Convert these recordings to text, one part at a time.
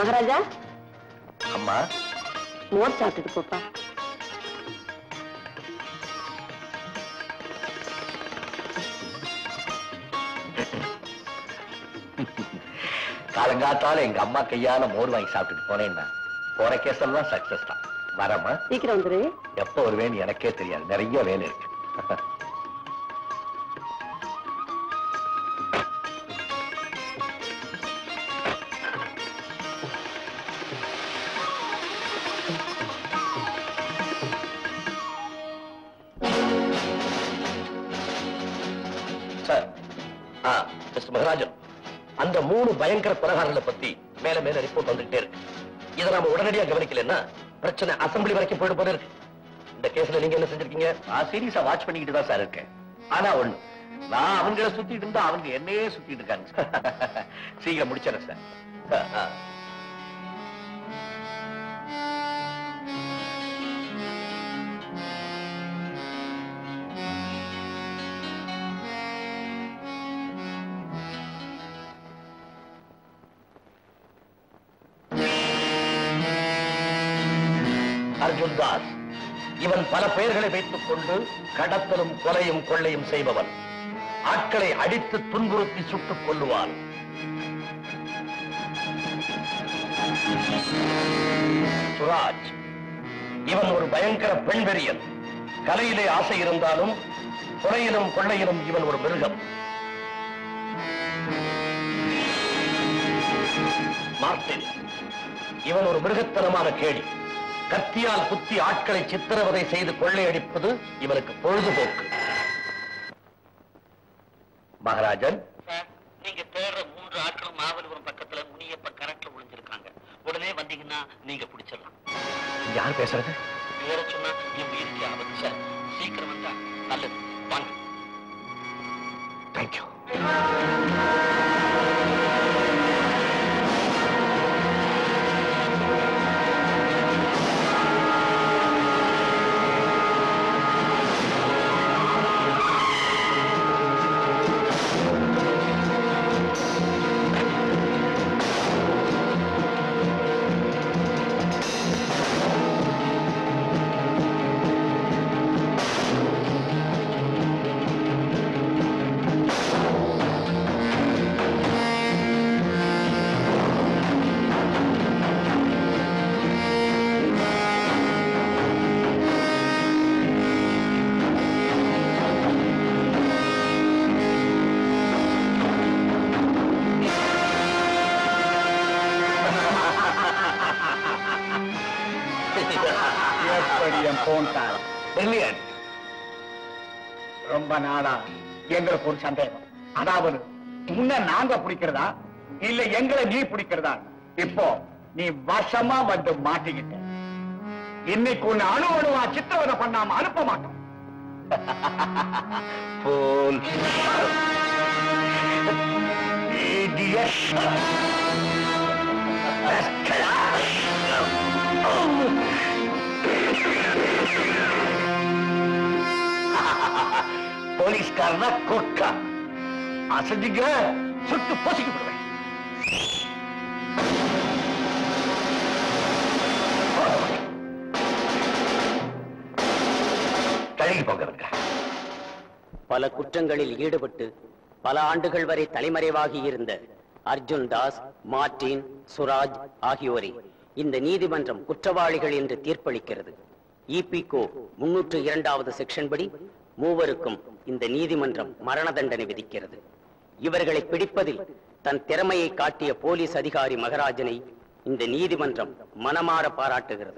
மகாராஜா அம்மா மோர் சாப்பிட்டுட்டு போப்பா காலங்காத்தால எங்க அம்மா கையால மோர் வாங்கி சாப்பிட்டுட்டு போனேன்னா போன கேஸ் எல்லாம் சக்சஸ் தான் வரமா சீக்கிரம் வந்துரு எப்ப வருவேன்னு எனக்கே தெரியாது நிறைய வேலை இருக்கு சார் ஆ மிஸ்டர் மகராஜன் அந்த மூணு பயங்கர கொலகாரங்களை பத்தி மேல மேல ரிப்போர்ட் வந்துட்டே இருக்கு இதை நாம உடனடியா கவனிக்கலன்னா பிரச்சனை அசம்பிளி வரைக்கும் போயிட்டு போல இருக்கு இந்த கேஸ்ல நீங்க என்ன செஞ்சிருக்கீங்க நான் சீரியஸா வாட்ச் பண்ணிக்கிட்டு தான் சார் இருக்கேன் ஆனா ஒண்ணு நான் அவங்கள சுத்திட்டு இருந்தா அவங்க என்னையே சுத்திட்டு இருக்காங்க சார். சீக்கிரம் முடிச்சிடறேன் சார் ஆ, ஆ. அர்ஜுன் தாஸ் இவன் பல பெயர்களை வைத்துக் கொண்டு கடத்தலும் கொலையும் கொள்ளையும் செய்பவன் ஆட்களை அடித்து துன்புறுத்தி சுட்டுக் கொள்ளுவான் சுராஜ் இவன் ஒரு பயங்கர பெண்வெறியன் கலையிலே ஆசை இருந்தாலும் கொலையிலும் கொள்ளையிலும் இவன் ஒரு மிருகம் மார்டின் இவன் ஒரு மிருகத்தனமான கேடி கத்தியால் குத்தி ஆட்களை சித்திரவதை செய்து கொள்ளையடிப்பது இவனுக்கு பொழுதுபோக்கு மகாராஜன் நீங்க தேடுற மூன்று ஆட்களும் மாவலிபுரம் பக்கத்துல முனியப்ப கரண்ட்ல விழுந்திருக்காங்க உடனே வந்தீங்கன்னா நீங்க பிடிச்சிடலாம் யார் பேசுறது வேற சொன்னா என் உயிருக்கு ஆபத்து சார் சீக்கிரம் வந்தா நல்லது வாங்க தேங்க்யூ எப்படி என் போன் தாரம் பிரில்லியன்ட் ரொம்ப நாளா எங்களுக்கு ஒரு சந்தேகம் அதாவது முன்ன நாங்க பிடிக்கிறதா இல்ல எங்களை நீ பிடிக்கிறதா இப்போ நீ வசமா வந்து மாட்டிக்கிட்ட இன்னைக்கு உன்னை அணு அணுவா சித்திரவதை பண்ணாம அனுப்ப மாட்டோம் போல் Idiot. போலீஸ்காரனா கொக்கா அசதிங்க சுட்டு பொசுக்கி விடுவேன் கழுகி போகிறவங்க பல குற்றங்களில் ஈடுபட்டு பல ஆண்டுகள் வரை தலைமறைவாகி இருந்த அர்ஜுன் தாஸ் மார்டின் சுராஜ் ஆகியோரை இந்த நீதிமன்றம் குற்றவாளிகள் என்று தீர்ப்பளிக்கிறது இபிகோ முன்னூற்று இரண்டாவது செக்ஷன் படி மூவருக்கும் இந்த நீதிமன்றம் மரண தண்டனை விதிக்கிறது இவர்களை பிடிப்பதில் தன் திறமையை காட்டிய போலீஸ் அதிகாரி மகராஜனை இந்த நீதிமன்றம் மனமாற பாராட்டுகிறது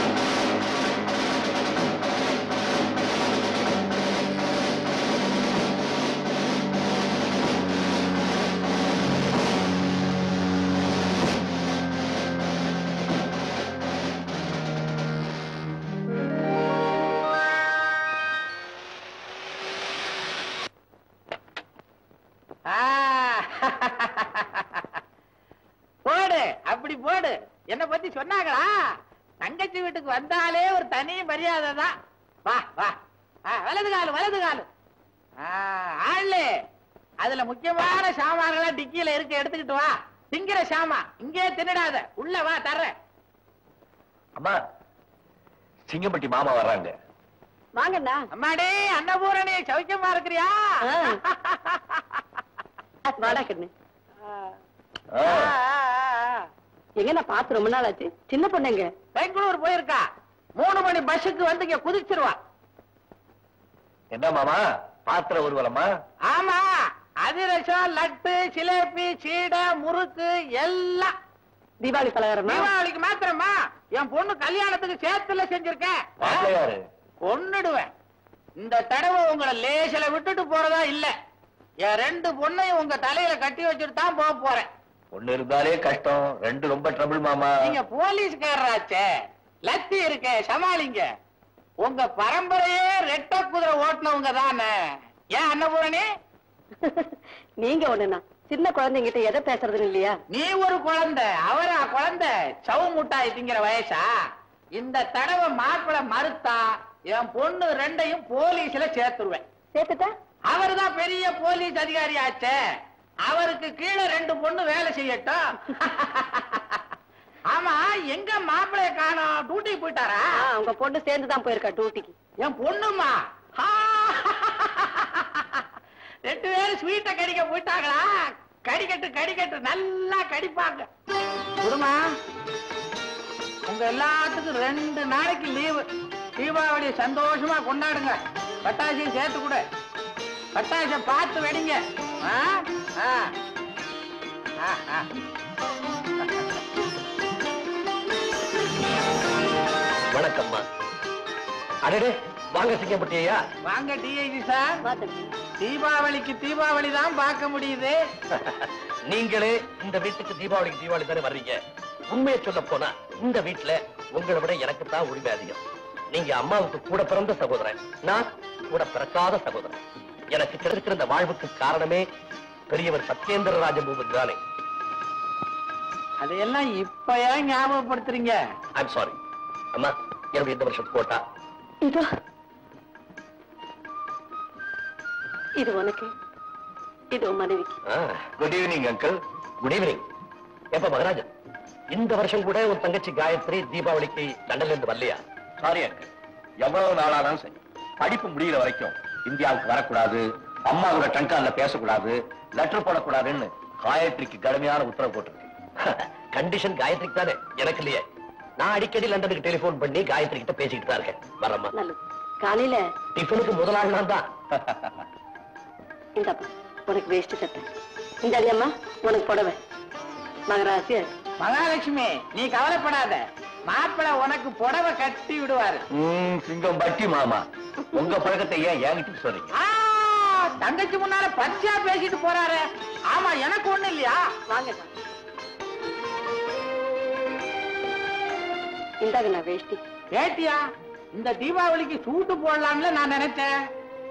போடு அப்படி போடு என்ன பத்தி சொன்னாங்களா தங்கச்சி வீட்டுக்கு வந்தாலே ஒரு தனி மரியாதை தான் வா வா ஆ, வலது காலு வலது காலு ஆ, ஆளு அதுல முக்கியமான சாமான்களை டிக்கியில இருக்க எடுத்துக்கிட்டு வா திங்கிற சாமா இங்கே தின்னுடாத உள்ள வா தர்றேன் அம்மா சிங்கம்பட்டி மாமா வர்றாங்க வாங்கண்ணா அம்மாடி அன்னபூரணி சௌக்கியமா இருக்கிறியா வாடா கண்ணு ஆ. எங்க நான் பார்த்து ரொம்ப நாள் ஆச்சு சின்ன பொண்ணுங்க பெங்களூர் போயிருக்கா மூணு மணி பஸ்ஸுக்கு வந்து இங்க குதிச்சிருவா என்ன மாமா பாத்திர ஊர்வலமா ஆமா அதிரசம் லட்டு சிலேபி சீடை முறுக்கு எல்லாம் தீபாவளி பலகாரமா தீபாவளிக்கு மாத்திரமா என் பொண்ணு கல்யாணத்துக்கு சேர்த்துல செஞ்சிருக்கேன் மாப்பிள்ளையாரு கொன்னுடுவேன் இந்த தடவை உங்களை லேசில விட்டுட்டு போறதா இல்ல என் ரெண்டு பொண்ணையும் உங்க தலையில கட்டி வச்சுட்டு தான் போக போறேன் ஒண்ணு இருந்தாலே கஷ்டம் ரெண்டு ரொம்ப ட்ரபிள் மாமா நீங்க போலீஸ்காரராச்சே லத்தி இருக்கே சமாளிங்க உங்க பரம்பரையே ரெட்ட குதிரை ஓட்டுனவங்க தானே ஏன் அன்னபூரணி நீங்க ஒண்ணுண்ணா சின்ன குழந்தைங்கிட்ட எதை பேசுறதுன்னு இல்லையா நீ ஒரு குழந்தை அவரா குழந்தை சவு முட்டாய் திங்கிற வயசா இந்த தடவை மாப்பிளை மறுத்தா என் பொண்ணு ரெண்டையும் போலீஸ்ல சேர்த்துருவேன் சேர்த்துட்டா அவர்தான் பெரிய போலீஸ் அதிகாரி ஆச்சே அவருக்கு கீழே ரெண்டு பொண்ணு வேலை செய்யட்டும் ஆமா எங்க மாப்பிளைய காணோம் டியூட்டி போயிட்டாரா ஆ, உங்க பொண்ணு சேர்ந்து தான் போயிருக்கா டியூட்டிக்கு என் பொண்ணுமா ஆ! ரெண்டு பேரும் ஸ்வீட்டை கடிக்க போயிட்டாங்களா கடிக்கட்டு கடிக்கட்டு நல்லா கடிப்பாங்க குருமா உங்க எல்லாத்துக்கும் ரெண்டு நாளைக்கு லீவு தீபாவளி சந்தோஷமா கொண்டாடுங்க பட்டாசையும் சேர்த்து கூட பட்டாசை பார்த்து வெடிங்க ஆ? ஆ. ஆ, ஆ. வணக்கம்மா அடடே வாங்க சிங்கம்பட்டி ஐயா வாங்க டிஐஜி சார் வா தம்பி தீபாவளிக்கு தீபாவளி தான் பார்க்க முடியுது நீங்களே இந்த வீட்டுக்கு தீபாவளிக்கு தீபாவளி தானே வர்றீங்க உண்மையை சொல்ல போனா இந்த வீட்டுல உங்களை விட எனக்கு தான் உரிமை அதிகம் நீங்க அம்மாவுக்கு கூட பிறந்த சகோதரன் நான் கூட பிறக்காத சகோதரன் எனக்கு கிடைக்கிற இந்த வாழ்வுக்கு காரணமே பெரியவர் சத்யேந்திர ராஜபூபதி தானே அதையெல்லாம் இப்ப ஏன் ஞாபகப்படுத்துறீங்க ஐம் சாரி அம்மா என்னுடைய இந்த வருஷத்து போட்டா இதோ இது உனக்கு இது உன் மனைவிக்கு good evening uncle good evening எப்ப மகராஜன் இந்த வருஷம் கூட உன் தங்கச்சி காயத்ரி தீபாவளிக்கு லண்டன்ல இருந்து வரலையா சாரி அங்கிள் எவ்வளவு நாளானாலும் சரி படிப்பு முடியிற வரைக்கும் இந்தியாவுக்கு வரக்கூடாது அம்மா கூட டங்கான்ல பேசக்கூடாது லெட்டர் போடக்கூடாதுன்னு காயத்ரிக்கு கடுமையான உத்தரவு போட்டிருக்கு கண்டிஷன் காயத்ரிக்கு தானே எனக்கு இல்லையே நான் அடிக்கடி லண்டனுக்கு டெலிபோன் பண்ணி காயத்ரி கிட்ட பேசிக்கிட்டு தான் இருக்கேன் வரம்மா நல்லது காலையில டிஃபனுக்கு முதலாள் நான் தான் இந்தாப்பா உனக்கு வேஷ்டி சட்டை இந்த அடியம்மா உனக்கு புடவை மகராசி மகாலட்சுமி நீ கவலைப்படாத மாப்பிள்ளை உனக்கு புடவை கட்டி விடுவாரு ம், சிங்கம் பட்டி மாமா உங்க பழக்கத்தை ஏன் என்கிட்ட சொல்றீங்க ஆ, தங்கச்சி முன்னால பச்சையா பேசிட்டு போறாரு ஆமா எனக்கு ஒண்ணு இல்லையா வாங்க இந்தாங்க நான் வேஷ்டி கேட்டியா இந்த தீபாவளிக்கு சூட்டு போடலாம்ல நான் நினைச்சேன்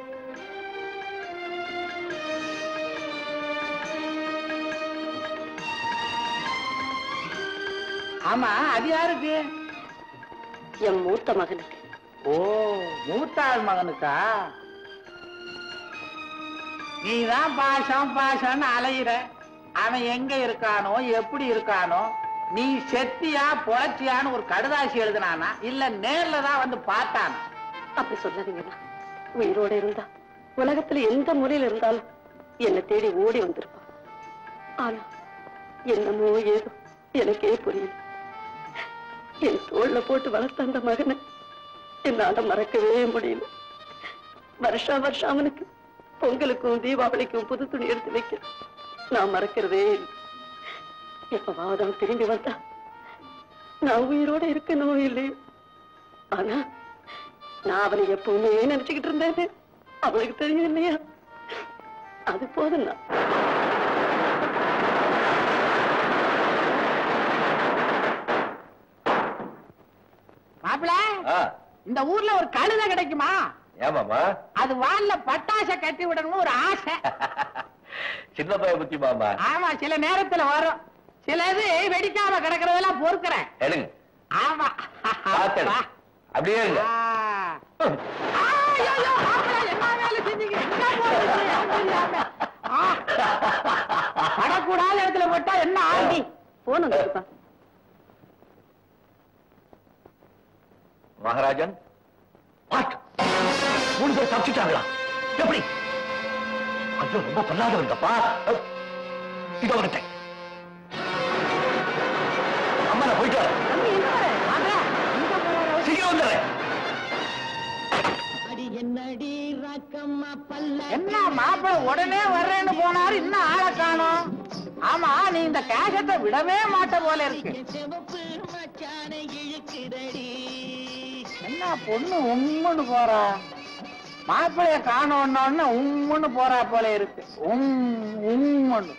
ஆமா அது யாருக்கு என் மூத்த மகனுக்கு ஓ மூத்தாள் மகனுக்கா நீதான் பாசம் பாசம்னு அலையிற அவன் எங்க இருக்கானோ எப்படி இருக்கானோ நீ செத்தியா பொழைச்சியான்னு ஒரு கடுதாசி எழுதுனானா இல்ல நேர்ல தான் வந்து பார்த்தானா அப்படி சொல்லாதீங்கண்ணா உயிரோட இருந்தா உலகத்துல எந்த மூலையில இருந்தாலும் என்னை தேடி ஓடி வந்திருப்பான் ஆனா என்னமோ ஏதோ எனக்கே புரியல என் தோல்ல போட்டு வளர்த்த அந்த மகனை என்னால மறக்கவே முடியல வருஷா வருஷம் அவனுக்கு பொங்கலுக்கும் தீபாவளிக்கும் புது துணி எடுத்து வைக்க நான் மறக்கிறதே இல்லை எப்பவாவது அவன் திரும்பி வந்தா நான் உயிரோட இருக்கணும் இல்லையோ ஆனா நான் அவனை எப்பவுமே நினைச்சுக்கிட்டு இருந்தேன்னு அவனுக்கு தெரியும் இல்லையா அது போதும் தான் மாப்பிள ஆ, இந்த ஊர்ல ஒரு கழுதை கிடைக்குமா ஏமாமா அது வால்ல பட்டாசை கட்டி விடணும்னு ஒரு ஆசை சின்ன பையன் புத்தி மாமா ஆமா சில நேரத்துல வரும் சிலது வெடிக்காம கிடக்கிறதெல்லாம் பொறுக்கிறேன் எடுங்க ஆமா பார்த்தேன். வா. அப்படியே இருங்க ஆ. ஆ, ஐயோ, ஐயோ, மாப்பிள்ளை, என்ன வேலை செஞ்சீங்க? எங்க போறீங்க? தெரியாம. ஆ. படக்கூடாத இடத்துல போட்டா என்ன ஆண்டி போன் வந்துருப்பா மகாராஜன் வாட் மூணு பேர் தப்பிச்சுட்டாங்களா எப்படி ஐயோ ரொம்ப பண்ணாதவங்கப்பா இதோ வந்துட்டேன் அம்மா நான் போயிட்டு வரேன் தம்பி எங்க வர வாங்க, இங்க போறாரு. சீக்கிரம் வந்துடுறேன் என்ன மாப்பிள உடனே வர்றேன்னு போனாரு இன்னும் ஆளை காணோம் ஆமா நீ இந்த கேசத்தை விடவே மாட்ட போல இருக்கு என்ன பொண்ணு உம்முன்னு போறா மாப்பிளைய காணோன்னு உம்முன்னு போறா போல இருக்கு உம் உம்முன்னு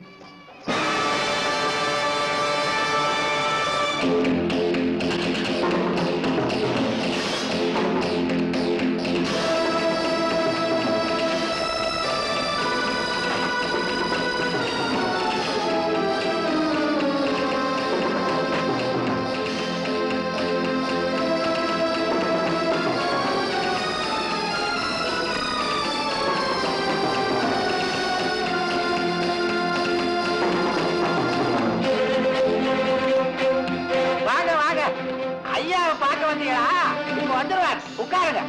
வாங்க வாங்க ஐயாவை பார்க்க வந்தீங்களா நீங்க வந்துருவார் உட்காருங்க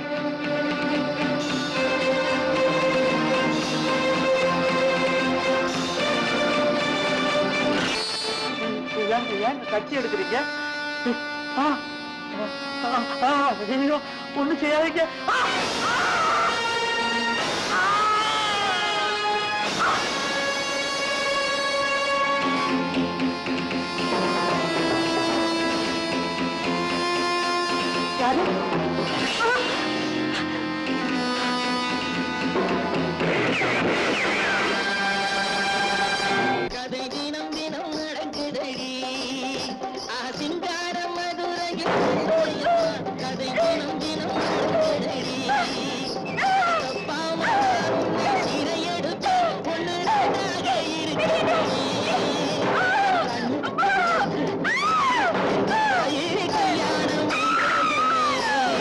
ஏன் ஏன் கட்சி எடுக்கிறீங்க ஆ, ஆ, ஆ, ஐயோ, ஒண்ணும் செய்யாதீங்க ஆ, ஆ, ஆ. யாரு கதை தினம் தினம் நடக்குதடி ஆ சிங்கார மதுரையில் கதை தினம் தினம் நடக்குதடி பாமா சிறையெடுத்து பொண்ணுடாக இருக்கிறடி கல்யாணம்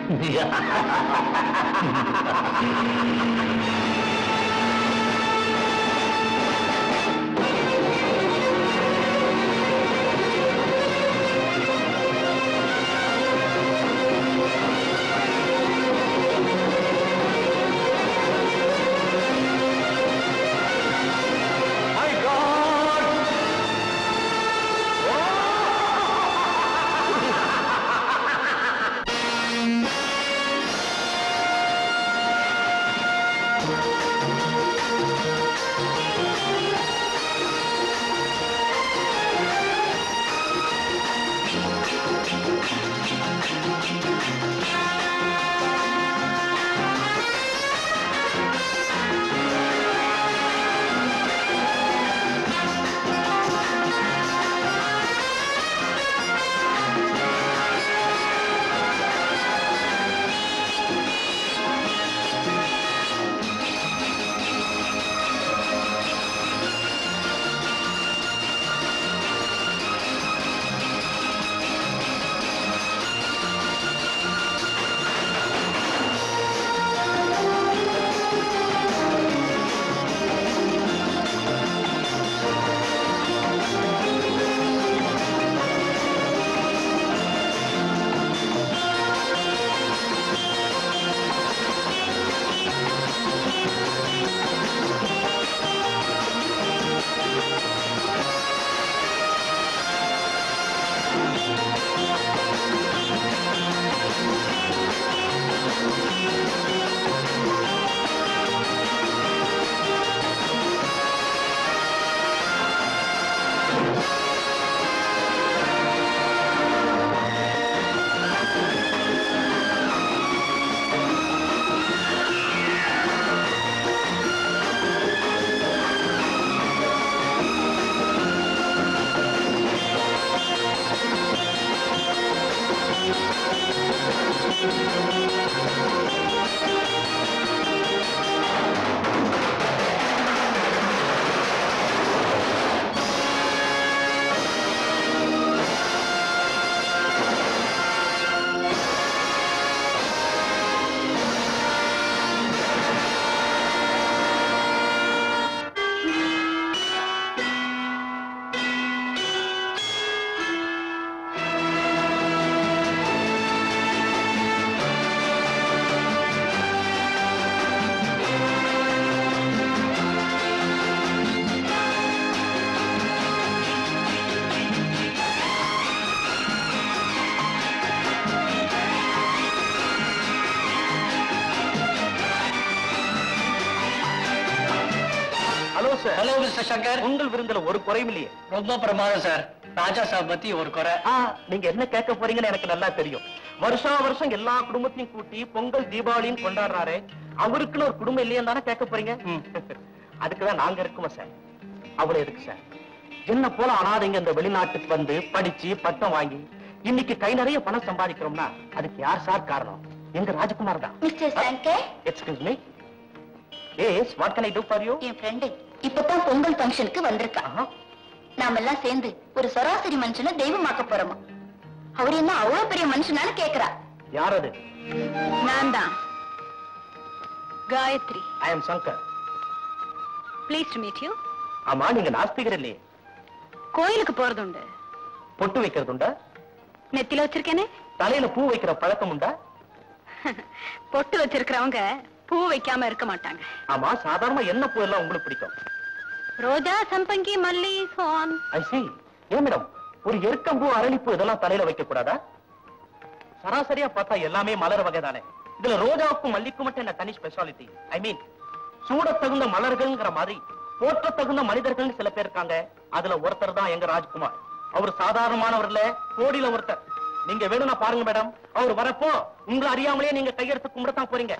hello sir hello mister Shankar உங்கள் விருந்துல ஒரு குறையும் இல்லையே ரொம்ப பிரமாதம் சார் ராஜா சாப் பத்தி ஒரு குறை ஆ, நீங்க என்ன கேட்க போறீங்கன்னு எனக்கு நல்லா தெரியும் வருஷா வருஷம் எல்லா குடும்பத்தையும் கூட்டி பொங்கல் தீபாவளியும் கொண்டாடுறாரு அவருக்குன்னு ஒரு குடும்பம் இல்லையா தானே கேட்க போறீங்க அதுக்குதான் நாங்க இருக்கோம் சார் அவ்வளவு எதுக்கு சார் என்ன போல அனாதைங்க இந்த வெளிநாட்டுக்கு வந்து படிச்சு பட்டம் வாங்கி இன்னைக்கு கை நிறைய பணம் சம்பாதிக்கிறோம்னா அதுக்கு யார் சார் காரணம் எங்க ராஜகுமார் தான் mister Shankar excuse me yes what can I do for you என் ஃப்ரெண்டு இப்பதான் பொங்கல் ஃபங்க்ஷனுக்கு வந்திருக்கா நாம எல்லாம் சேர்ந்து ஒரு சராசரி மனுஷனை தெய்வமாக்க போறோமா அவர் என்ன அவ்வளவு பெரிய மனுஷனான்னு கேக்குறா யார் அது நான் தான் Gayathri I am Shankar please to meet you ஆமா நீங்க நாஸ்திகர் இல்லையே கோயிலுக்கு போறது உண்டு பொட்டு வைக்கிறது உண்டா நெத்தில வச்சிருக்கேனே தலையில பூ வைக்கிற பழக்கம் உண்டா பொட்டு வச்சிருக்கிறவங்க பூ வைக்காம இருக்க மாட்டாங்க ஆமா சாதாரணமா என்ன பூ எல்லாம் உங்களுக்கு பிடிக்கும் ரோஜா சம்பங்கி மல்லி சோன் ஐ see ஏன் மேடம் ஒரு எருக்கம்பூ அரளிப்பூ இதெல்லாம் தலையில வைக்க கூடாதா சராசரியா பார்த்தா எல்லாமே மலர் வகை தானே இதுல ரோஜாவுக்கும் மல்லிக்கும் மட்டும் என்ன தனி ஸ்பெஷாலிட்டி ஐ மீன் சூடத் தகுந்த மலர்கள்ங்கிற மாதிரி போற்ற தகுந்த மனிதர்கள் சில பேர் இருக்காங்க அதுல ஒருத்தர் தான் எங்க ராஜ்குமார் அவர் சாதாரணமானவர்ல கோடியில ஒருத்தர் நீங்க வேணும்னா பாருங்க மேடம் அவர் வரப்போ உங்களை அறியாமலே நீங்க கையெடுத்து கும்பிடத்தான் போறீங்க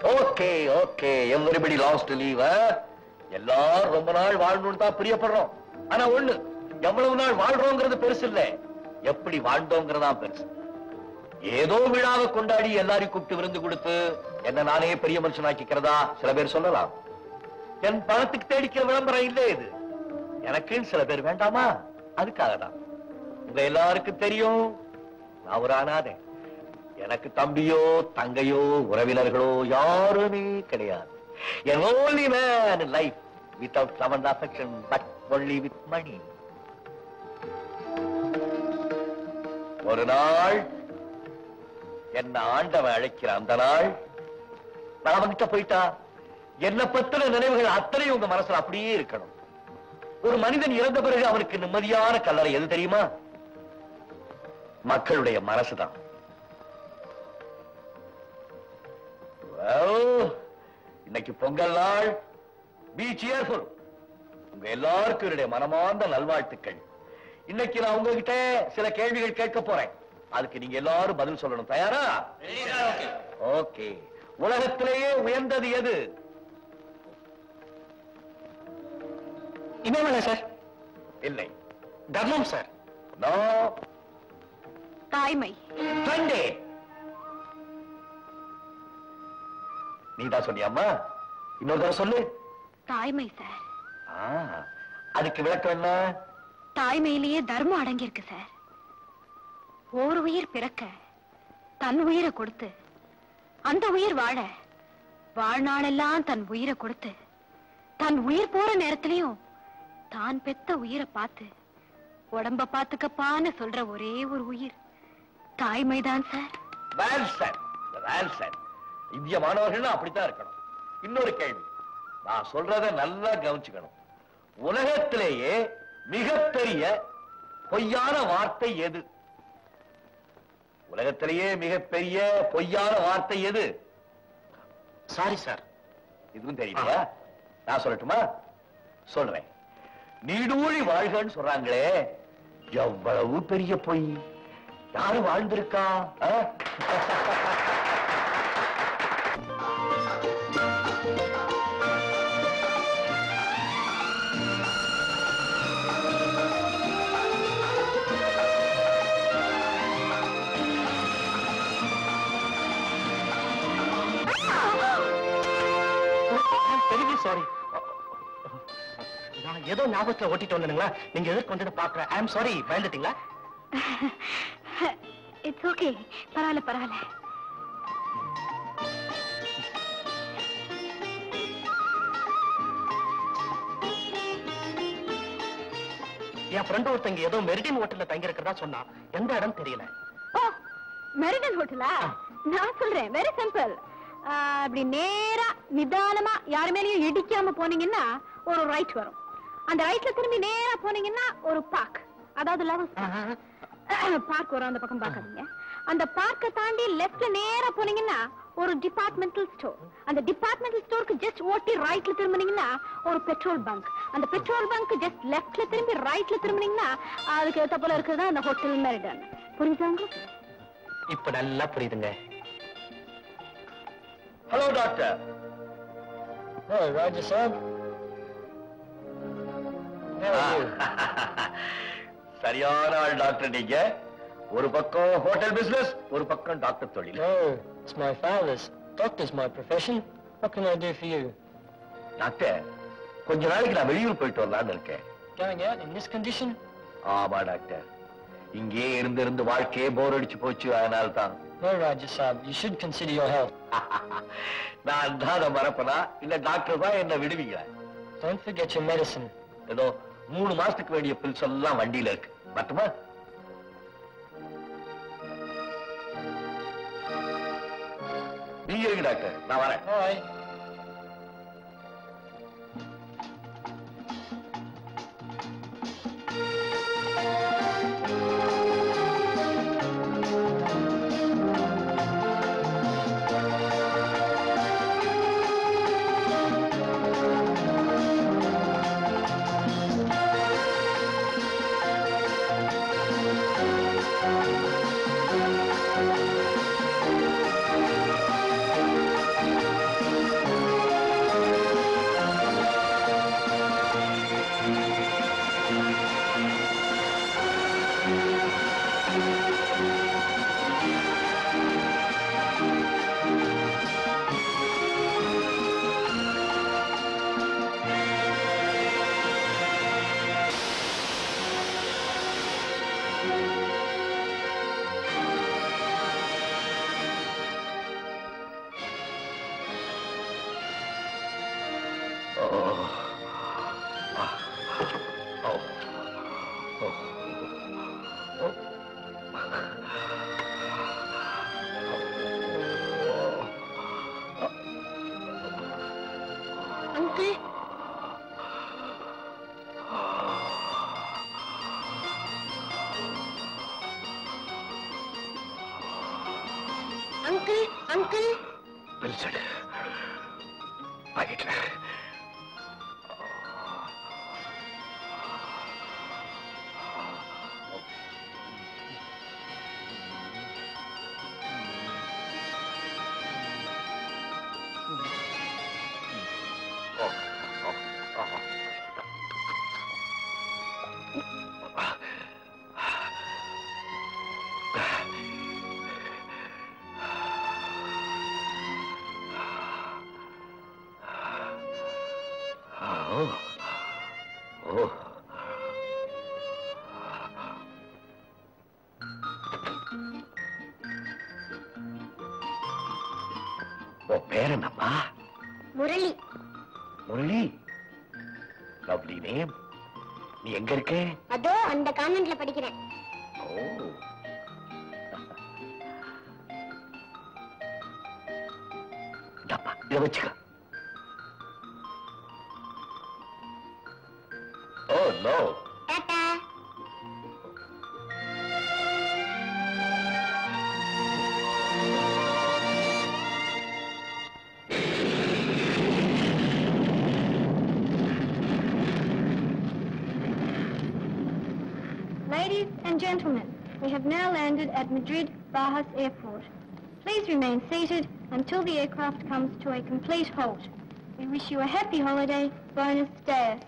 okay okay everybody loss to leave எல்லாரும் ரொம்ப நாள் வாழணும்னு தான் பிரியப்படுறோம் ஆனா ஒண்ணு எவ்வளவு நாள் வாழ்றோங்கிறது பெருசு இல்ல எப்படி வாழ்ந்தோங்கிறதா பெருசு ஏதோ விழாவை கொண்டாடி எல்லாரையும் கூப்பிட்டு விருந்து கொடுத்து என்ன நானே பெரிய மனுஷனாக்கிக்கிறதா சில பேர் சொல்லலாம் என் பணத்துக்கு தேடிக்கிற விளம்பரம் இல்ல இது எனக்குன்னு சில பேர் வேண்டாமா அதுக்காக தான் உங்க எல்லாருக்கும் தெரியும் நான் ஒரு அனாதை எனக்கு தம்பியோ தங்கையோ உறவினர்களோ யாருமே கிடையாது என் only man in life without love and affection but only with money ஒரு நாள் என்ன ஆண்டவன் அழைக்கிற அந்த நாள் நான் அவன்கிட்ட போயிட்டா என்ன பத்தின நினைவுகள் அத்தனையும் உங்க மனசுல அப்படியே இருக்கணும் ஒரு மனிதன் இறந்த பிறகு அவனுக்கு நிம்மதியான கல்லறை எது தெரியுமா மக்களுடைய மனசுதான் Well, இன்னைக்கு பொங்கல் நாள் பி cheerful உங்க எல்லாருக்கும் என்னுடைய மனமார்ந்த நல்வாழ்த்துக்கள் இன்னைக்கு நான் உங்ககிட்ட சில கேள்விகள் கேட்க போறேன் அதுக்கு நீங்க எல்லாரும் பதில் சொல்லணும் தயாரா ஓகே உலகத்திலேயே உயர்ந்தது எது இமயமலை சார் இல்லை தர்மம் சார் நோ தாய்மை சண்டே நீதான் சொன்னியாம்மா இன்னொரு தடவை சொல்லு தாய்மை சார் ஆ, அதுக்கு விளக்கம் என்ன தாய்மையிலேயே தர்மம் அடங்கியிருக்கு சார் ஓர் உயிர் பிறக்க தன் உயிரை கொடுத்து அந்த உயிர் வாழ வாழ்நாளெல்லாம் தன் உயிரை கொடுத்து தன் உயிர் போற நேரத்திலையும் தான் பெத்த உயிரை பார்த்து உடம்ப பாத்துக்கப்பான்னு சொல்ற ஒரே ஒரு உயிர் தாய்மைதான் சார் வேல்சன் வேல்சன் இந்திய மாணவர்கள் அப்படித்தான் இருக்கணும் இன்னொரு கேள்வி நான் சொல்றத நல்லா கவனிச்சுக்கணும் உலகத்திலேயே மிகப்பெரிய பொய்யான வார்த்தை எது உலகத்திலேயே மிகப்பெரிய பொய்யான வார்த்தை எது சாரி சார் இதுவும் தெரியலையா நான் சொல்லட்டுமா சொல்றேன் நீடூழி வாழ்கன்னு சொல்றாங்களே எவ்வளவு பெரிய பொய் யாரு வாழ்ந்திருக்கா ஆ? பெரிய சாரி நான் ஏதோ ஞாபகத்துல ஓட்டிட்டு வந்தேனுங்களா நீங்க எதிர்க்கு வந்ததை பாக்குறேன் ஐ எம் சாரி பயந்துட்டீங்களா இட்ஸ் ஓகே பரவாயில்ல பரவாயில்ல என் ஃப்ரெண்ட் ஒருத்தங்க ஏதோ மெரிடின் ஹோட்டல்ல தங்கி இருக்கிறதா சொன்னா எந்த இடம் தெரியல ஓ மெரிடன் ஹோட்டலா நான் சொல்றேன் வெரி சிம்பிள் அப்படி நேரா நிதானமா யார் மேலயும் இடிக்காம போனீங்கன்னா ஒரு ரைட் வரும் அந்த ரைட்ல திரும்பி நேரா போனீங்கன்னா ஒரு பார்க் அதாவது லவர்ஸ் பார்க் வரும் அந்த பக்கம் பார்க்காதீங்க அந்த பார்க்க தாண்டி லெஃப்ட்ல நேரா போனீங்கன்னா ஒரு டிபார்ட்மெண்டல் ஸ்டோர் அந்த டிபார்ட்மெண்டல் ஸ்டோருக்கு ஜஸ்ட் ஓட்டி ரைட்ல திரும்பினீங்கன்னா ஒரு பெட்ரோல் பங்க் அந்த பெட்ரோல் பங்க் ஜஸ்ட் லெஃப்ட்ல திரும்பி ரைட்ல திரும்பினீங்கன்னா அதுக்கு ஏத்த போல இருக்கிறது அந்த ஹோட்டல் மெரிடன் புரியுதா உங்களுக்கு இப்ப நல்லா புரியுதுங்க ஹலோ டாக்டர் ராஜா சார் சரியான ஆள் டாக்டர் நீங்க ஒரு பக்கம் ஹோட்டல் பிசினஸ் ஒரு பக்கம் டாக்டர் தொழில் it's my father's. Doctor's my profession. What can I do for you? Doctor கொஞ்ச நாளைக்கு நான் வெளியூர் போயிட்டு வரலாம்னு இருக்கேன் Going out in this condition? ஆமா டாக்டர் இங்கே இருந்து இருந்து வாழ்க்கையே போர் அடிச்சு போச்சு அதனால தான் No, Raja Saab. You should consider your health. நான் தான் அதை மறப்பனா இல்ல டாக்டர் தான் என்ன விடுவீங்களா Don't forget your medicine. ஏதோ மூணு மாசத்துக்கு வேண்டிய பில்ஸ் எல்லாம் வண்டியில இருக்கு மட்டுமா நீங்க இருங்க டாக்டர் நான் வரேன் All right. ஆ அங்கிள் அங்கிள் வில்சன் ஆகிட்டேன் Oh. Oh. உன் பேர் என்னப்பா முரளி முரளி லவ்லி நேம் நீ எங்க இருக்க அதோ அந்த கான்வென்ட்ல படிக்கிறேன் ஓ இந்தாப்பா, இதை வச்சுக்க oh no tata Ladies and gentlemen, we have now landed at Madrid Bajas Airport. Please remain seated until the aircraft comes to a complete halt. We wish you a happy holiday. Buenos dias.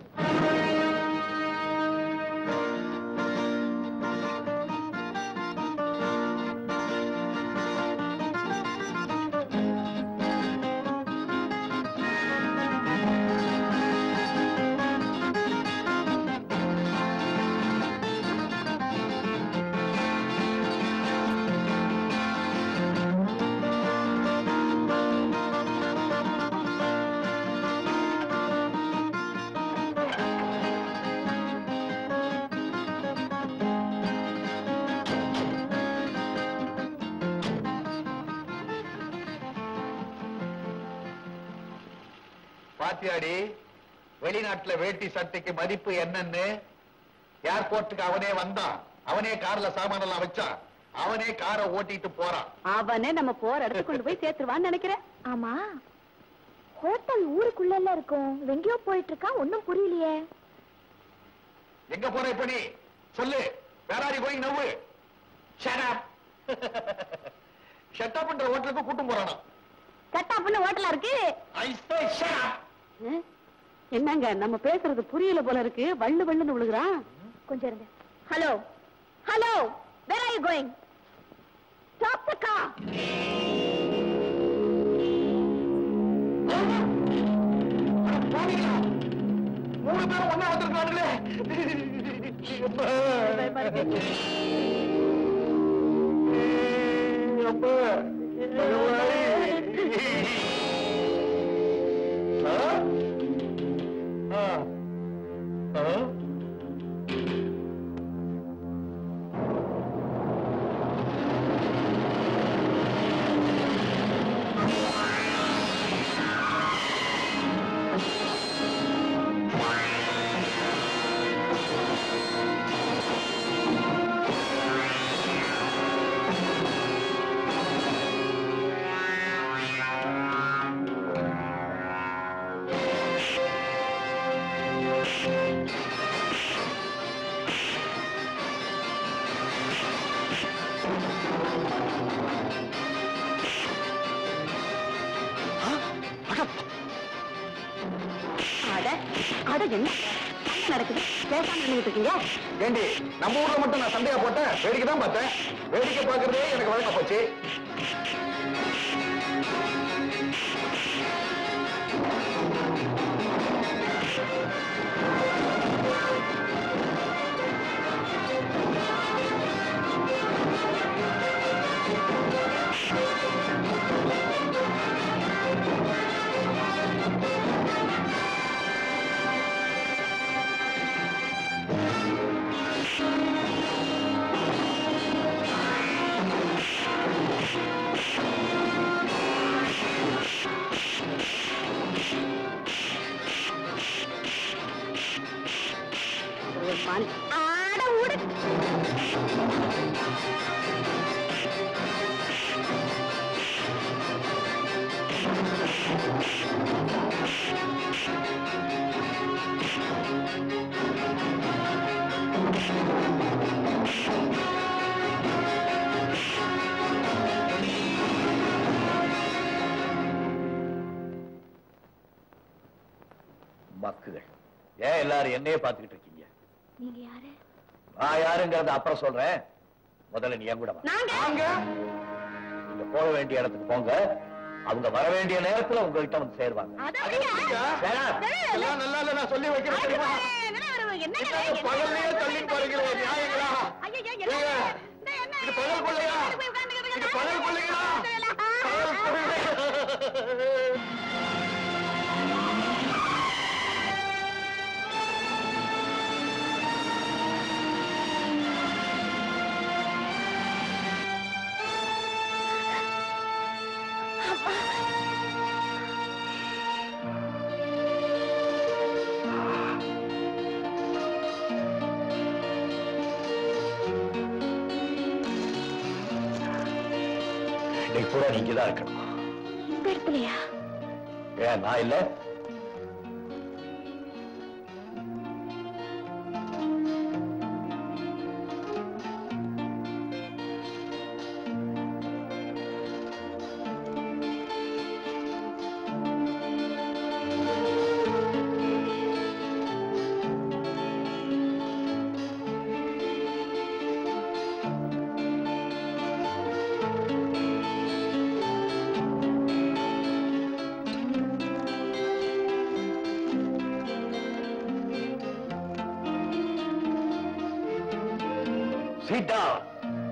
பாத்தியாடி வெளிநாட்டுல வேட்டி சட்டைக்கு மதிப்பு என்னன்னு ஏர்போர்ட்டுக்கு அவனே வந்தான் அவனே கார்ல சாமான் எல்லாம் வச்சான் அவனே காரை ஓட்டிட்டு போறான் அவனே நம்ம போற இடத்துக்கு கொண்டு போய் சேர்த்துருவான்னு நினைக்கிறேன் ஆமா ஹோட்டல் ஊருக்குள்ள இருக்கும் எங்கேயோ போயிட்டு இருக்கா ஒன்னும் புரியலையே எங்க போற இப்ப நீ சொல்லு வேறாரி கோயிங் நவ்வு ஷட் ஷட் பண்ற ஹோட்டலுக்கு கூட்டும் போறானா கட்டா பண்ண ஹோட்டலா இருக்கு ஐ சே ஷட் அஹ், என்னங்க நம்ம பேசுறது புரியல போல இருக்கு வள்ளு வள்ளுன்னு விழுகிறான் கொஞ்சம் இருங்க Hello. Hello. Where are you going? Stop the car. மூணு பேரும் ஒண்ணா வந்திருக்கானுங்களே அப்பா அட அட என்ன என்ன நடக்குது பேசாம நின்னுட்டு இருக்கீங்க ஏண்டி நம்ம ஊர்ல மட்டும் நான் சண்டையா போட்டேன் வேடிக்கை தான் பார்த்தேன் வேடிக்கை பார்க்கறதே எனக்கு வழக்க போச்சு ஒரு மனு ஆட ஊடு மக்குகள் ஏன் எல்லாரும் என்னையே பார்த்துக்கிட்டு இருக்கீங்க நீங்க யாரு நான் யாருங்கிறத அப்புறம் சொல்றேன் முதல்ல நீ என் கூட வா நாங்க நீங்க போக வேண்டிய இடத்துக்கு போங்க அவங்க வர வேண்டிய நேரத்துல உங்ககிட்ட வந்து சேருவாங்க அதான் விடுங்க. வேணாம். எல்லாம் நல்லா இல்ல நான் சொல்லி வைக்கிறேன் தெரியுமா என்னங்க என்னங்க பகல்லையே தள்ளி பாருங்களே, நியாயங்களா? ஏங்க, இது பகல் கொள்ளையா? இது பகல் கொள்ளையா? பகல் கொள்ளை. இன்னைக்கு கூட நீங்க தான் இருக்கணும் இந்த இடத்துலயா ஏன் நான் இல்ல Sit down.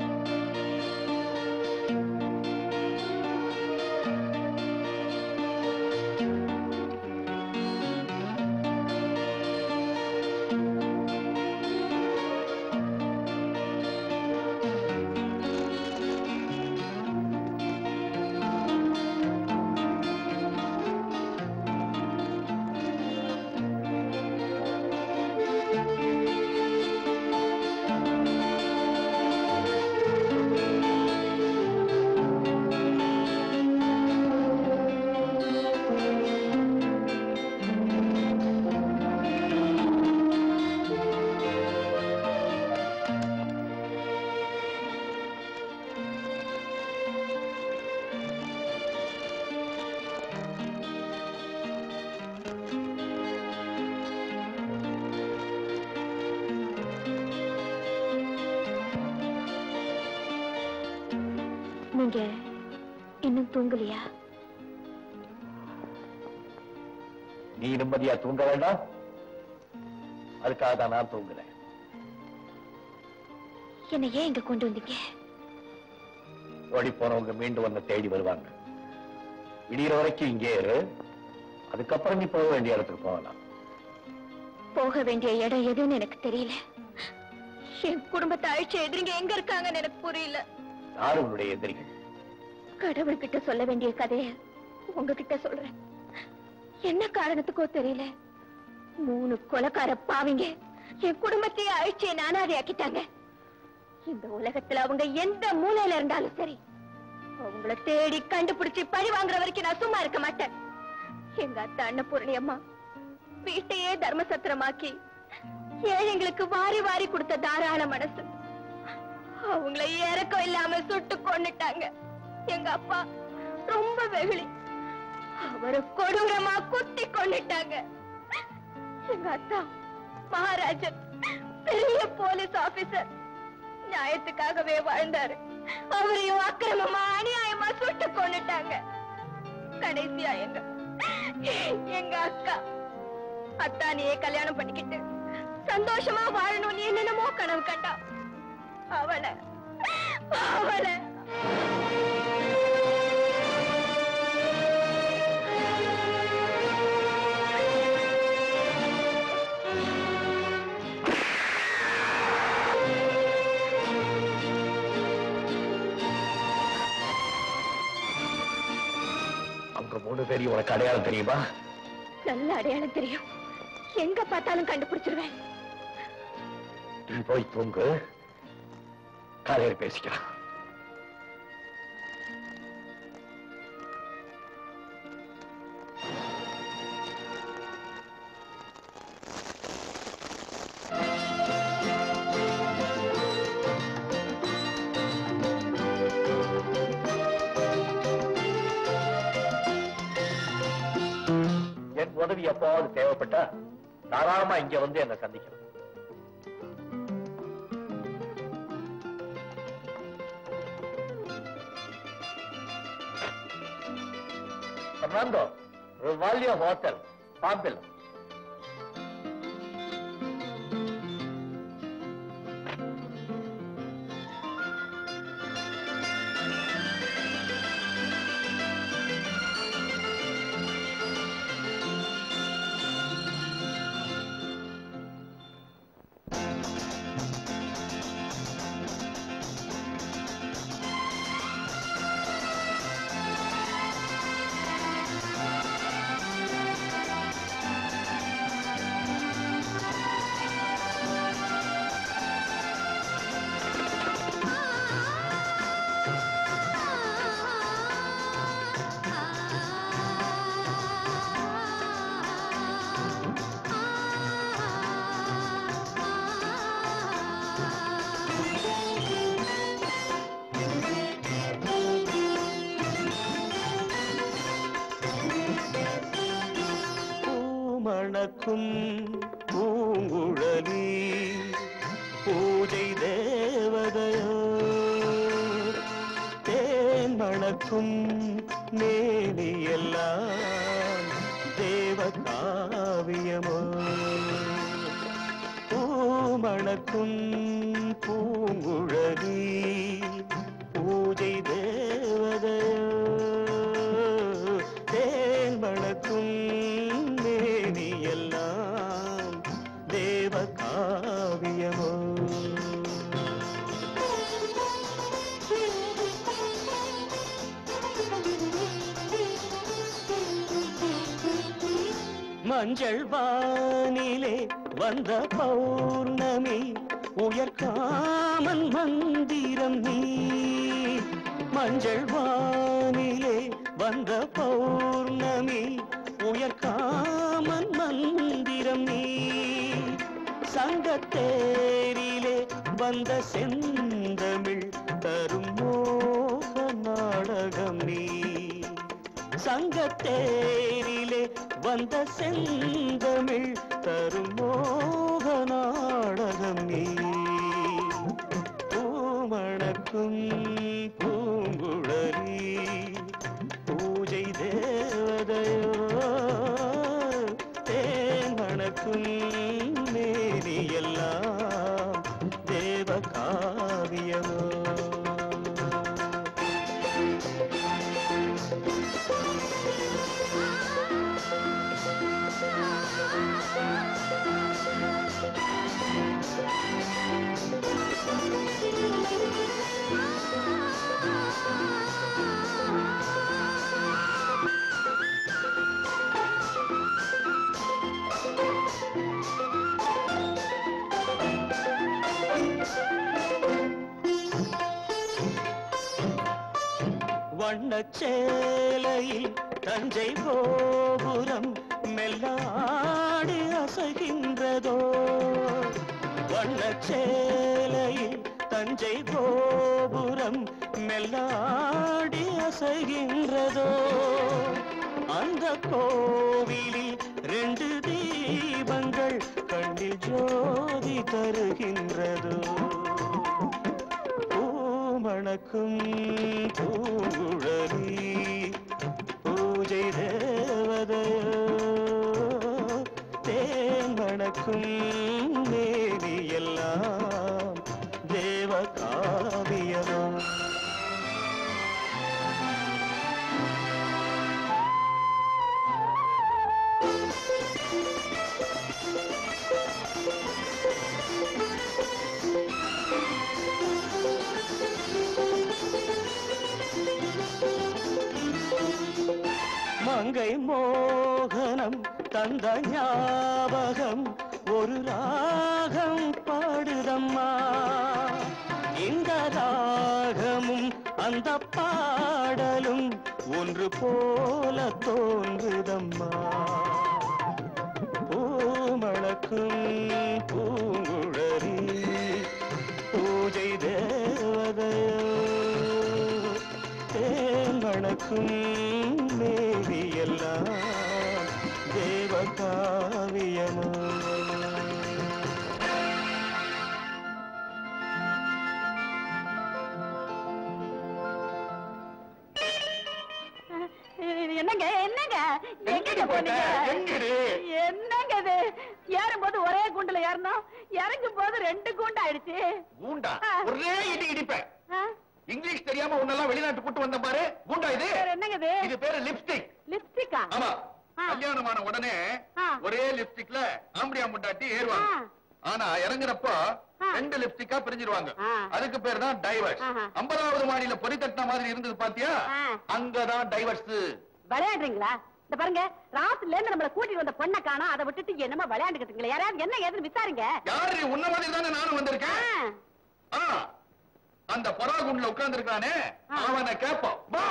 நீங்க இன்னும் தூங்கலையா நீ நிம்மதியா தூங்க வேண்டாம் அதுக்காக தான் நான் தூங்குறேன் என்னை ஏன் இங்க கொண்டு வந்தீங்க ஓடி போனவங்க மீண்டும் வந்து தேடி வருவாங்க விடிகிற வரைக்கும் இங்கே இரு அதுக்கப்புறம் நீ போக வேண்டிய இடத்துக்கு போகலாம் போக வேண்டிய இடம் எதுன்னு எனக்கு தெரியல என் குடும்பத்தை அழிச்ச எதிரிங்க எங்க இருக்காங்கன்னு எனக்கு புரியல யாரு உன்னுடைய எதிரிகள் கடவுள்கிட்ட சொல்ல வேண்டிய கதைய உங்ககிட்ட சொல்றேன் என்ன காரணத்துக்கோ தெரியல மூணு கொலைக்கார பாவிங்க என் குடும்பத்தையே அழிச்சு என் அனாதையாக்கிட்டாங்க இந்த உலகத்துல அவங்க எந்த மூலையில இருந்தாலும் சரி அவங்கள தேடி கண்டுபிடிச்சு பழி வாங்குற வரைக்கும் நான் சும்மா இருக்க மாட்டேன் எங்க அத்தை அன்னபூரணி அம்மா வீட்டையே தர்மசத்திரமாக்கி ஏழைங்களுக்கு வாரி வாரி கொடுத்த தாராள மனசு அவங்கள இறக்கம் இல்லாம சுட்டு கொன்னுட்டாங்க எங்க அப்பா ரொம்ப வெகுளி அவரை கொடூரமா குத்தி கொன்னுட்டாங்க எங்க அத்தா மகாராஜன் பெரிய போலீஸ் ஆபீசர் நியாயத்துக்காகவே வாழ்ந்தாரு அவரையும் அக்கிரமமா அநியாயமா சுட்டு கொன்னுட்டாங்க கடைசியா எங்க எங்க அக்கா அத்தானியே கல்யாணம் பண்ணிக்கிட்டு சந்தோஷமா வாழணும்னு என்னென்னமோ கனவு கண்டா அவளை அவளை அவங்க மூணு பேரையும் உனக்கு அடையாளம் தெரியுமா நல்ல அடையாளம் தெரியும் எங்க பார்த்தாலும் கண்டுபிடிச்சிருவேன் நீ போய் தூங்கு காலையில் பேசிக்கலாம் உதவி எப்பாவது தேவைப்பட்டா தாராளமா இங்க வந்து என்ன சந்திக்கணும் Fernando, Rivalio Hotel, Pampila. பூமணக்கும் Poonguzhali பூஜை தேவதையோ தேன் மணக்கும் மேனியெல்லாம் தேவ காவியமோ பூமணக்கும் பூங்குழலி பூஜை தேவதையோ தேன் மணக்கும் மேனியெல்லாம் தேவ காவியமோ மஞ்சள் வானிலே வந்த பௌர்ணமி உயர்காமன் மந்திரம் நீ மஞ்சள் வானிலே வந்த பௌர்ணமி உயர்காமன் மந்திரம் நீ சங்கத்தேரிலே வந்த செந்தமிழ் தரும் மோக நாடகம் நீ சங்கத்தேரிலே வந்த செந்தமிழ் தரும் மோக நாடகம் நீ பூமணக்கும் பூங்குழலி பூஜை தேவதையோ தேன் மணக்கும் மேனியெல்லாம் தேவ காவியமோ வண்ணச்சேலையில் தஞ்சை கோபுரம் மெல்லாடி அசைகின்றதோ வண்ணச்சேலையில் தஞ்சை கோபுரம் மெல்லாடி அசைகின்றதோ அந்த கோவிலில் ரெண்டு தீபங்கள் கண்ணில் ஜோதி தருகின்றதோ பூமணக்கும் பூங்குழலி பூஜை தேவதையோ தேன் மணக்கும் மேனி எல்லாம் தேவ காவியமோ மங்கை மோகனம் தந்த ஞாபகம் ஒரு ராகம் பாடுதம்மா இந்த ராகமும் அந்த பாடலும் ஒன்று போல தோன்றுதம்மா பூமணக்கும் பூங்குழலி பூஜை தேவதையோ தேன் மணக்கும் மேவி எல்லாம் தேவ காவியமோ என்னங்க என்னங்க எங்கங்க போனீங்க எங்கடி? என்னங்க இது ஏறும்போது ஒரே குண்டுல ஏறணும் இறங்கும் போது ரெண்டு குண்டு ஆயிடுச்சு கூண்டா ஆ. ஒரே இடி இடிப்பேன் ஆ, இங்கிலீஷ் தெரியாம உன்னெல்லாம் வெளிநாட்டு கூட்டு வந்த பாரு கூண்டா இது வேற என்னங்க இது இது பேரு லிப்ஸ்டிக் லிப்ஸ்டிக்கா ஆமா ஆ. கல்யாணமான உடனே ஆ. ஒரே லிப்ஸ்டிக்ல ஆம்படியா முட்டாட்டி ஏறுவாங்க ஆ. ஆனா இறங்குறப்போ ஆ. ரெண்டு லிப்ஸ்டிக்கா பிரிஞ்சிருவாங்க ஆ. அதுக்கு பேர் தான் டைவர்ஸ் ஆஹா. ஐம்பதாவது மாடியில பொறி தட்டின மாதிரி இருந்தது பாத்தியா ஆ. அங்கதான் டைவர்ஸ் விளையாடுறீங்களா இந்த பாருங்க ராத்துல இருந்து நம்மள கூட்டிட்டு வந்த பொண்ணை காணா அதை விட்டுட்டு என்னமோ விளையாண்டுக்கிட்டீங்களா யாராவது என்ன ஏதுன்னு விசாரிங்க யாரு உன்ன மாதிரி தானே நானும் ஆ, வந்திருக்கேன் ஆ, அந்த பராகுண்ட்ல உட்கார்ந்து இருக்கானே ஆ. அவனை கேட்போம் வா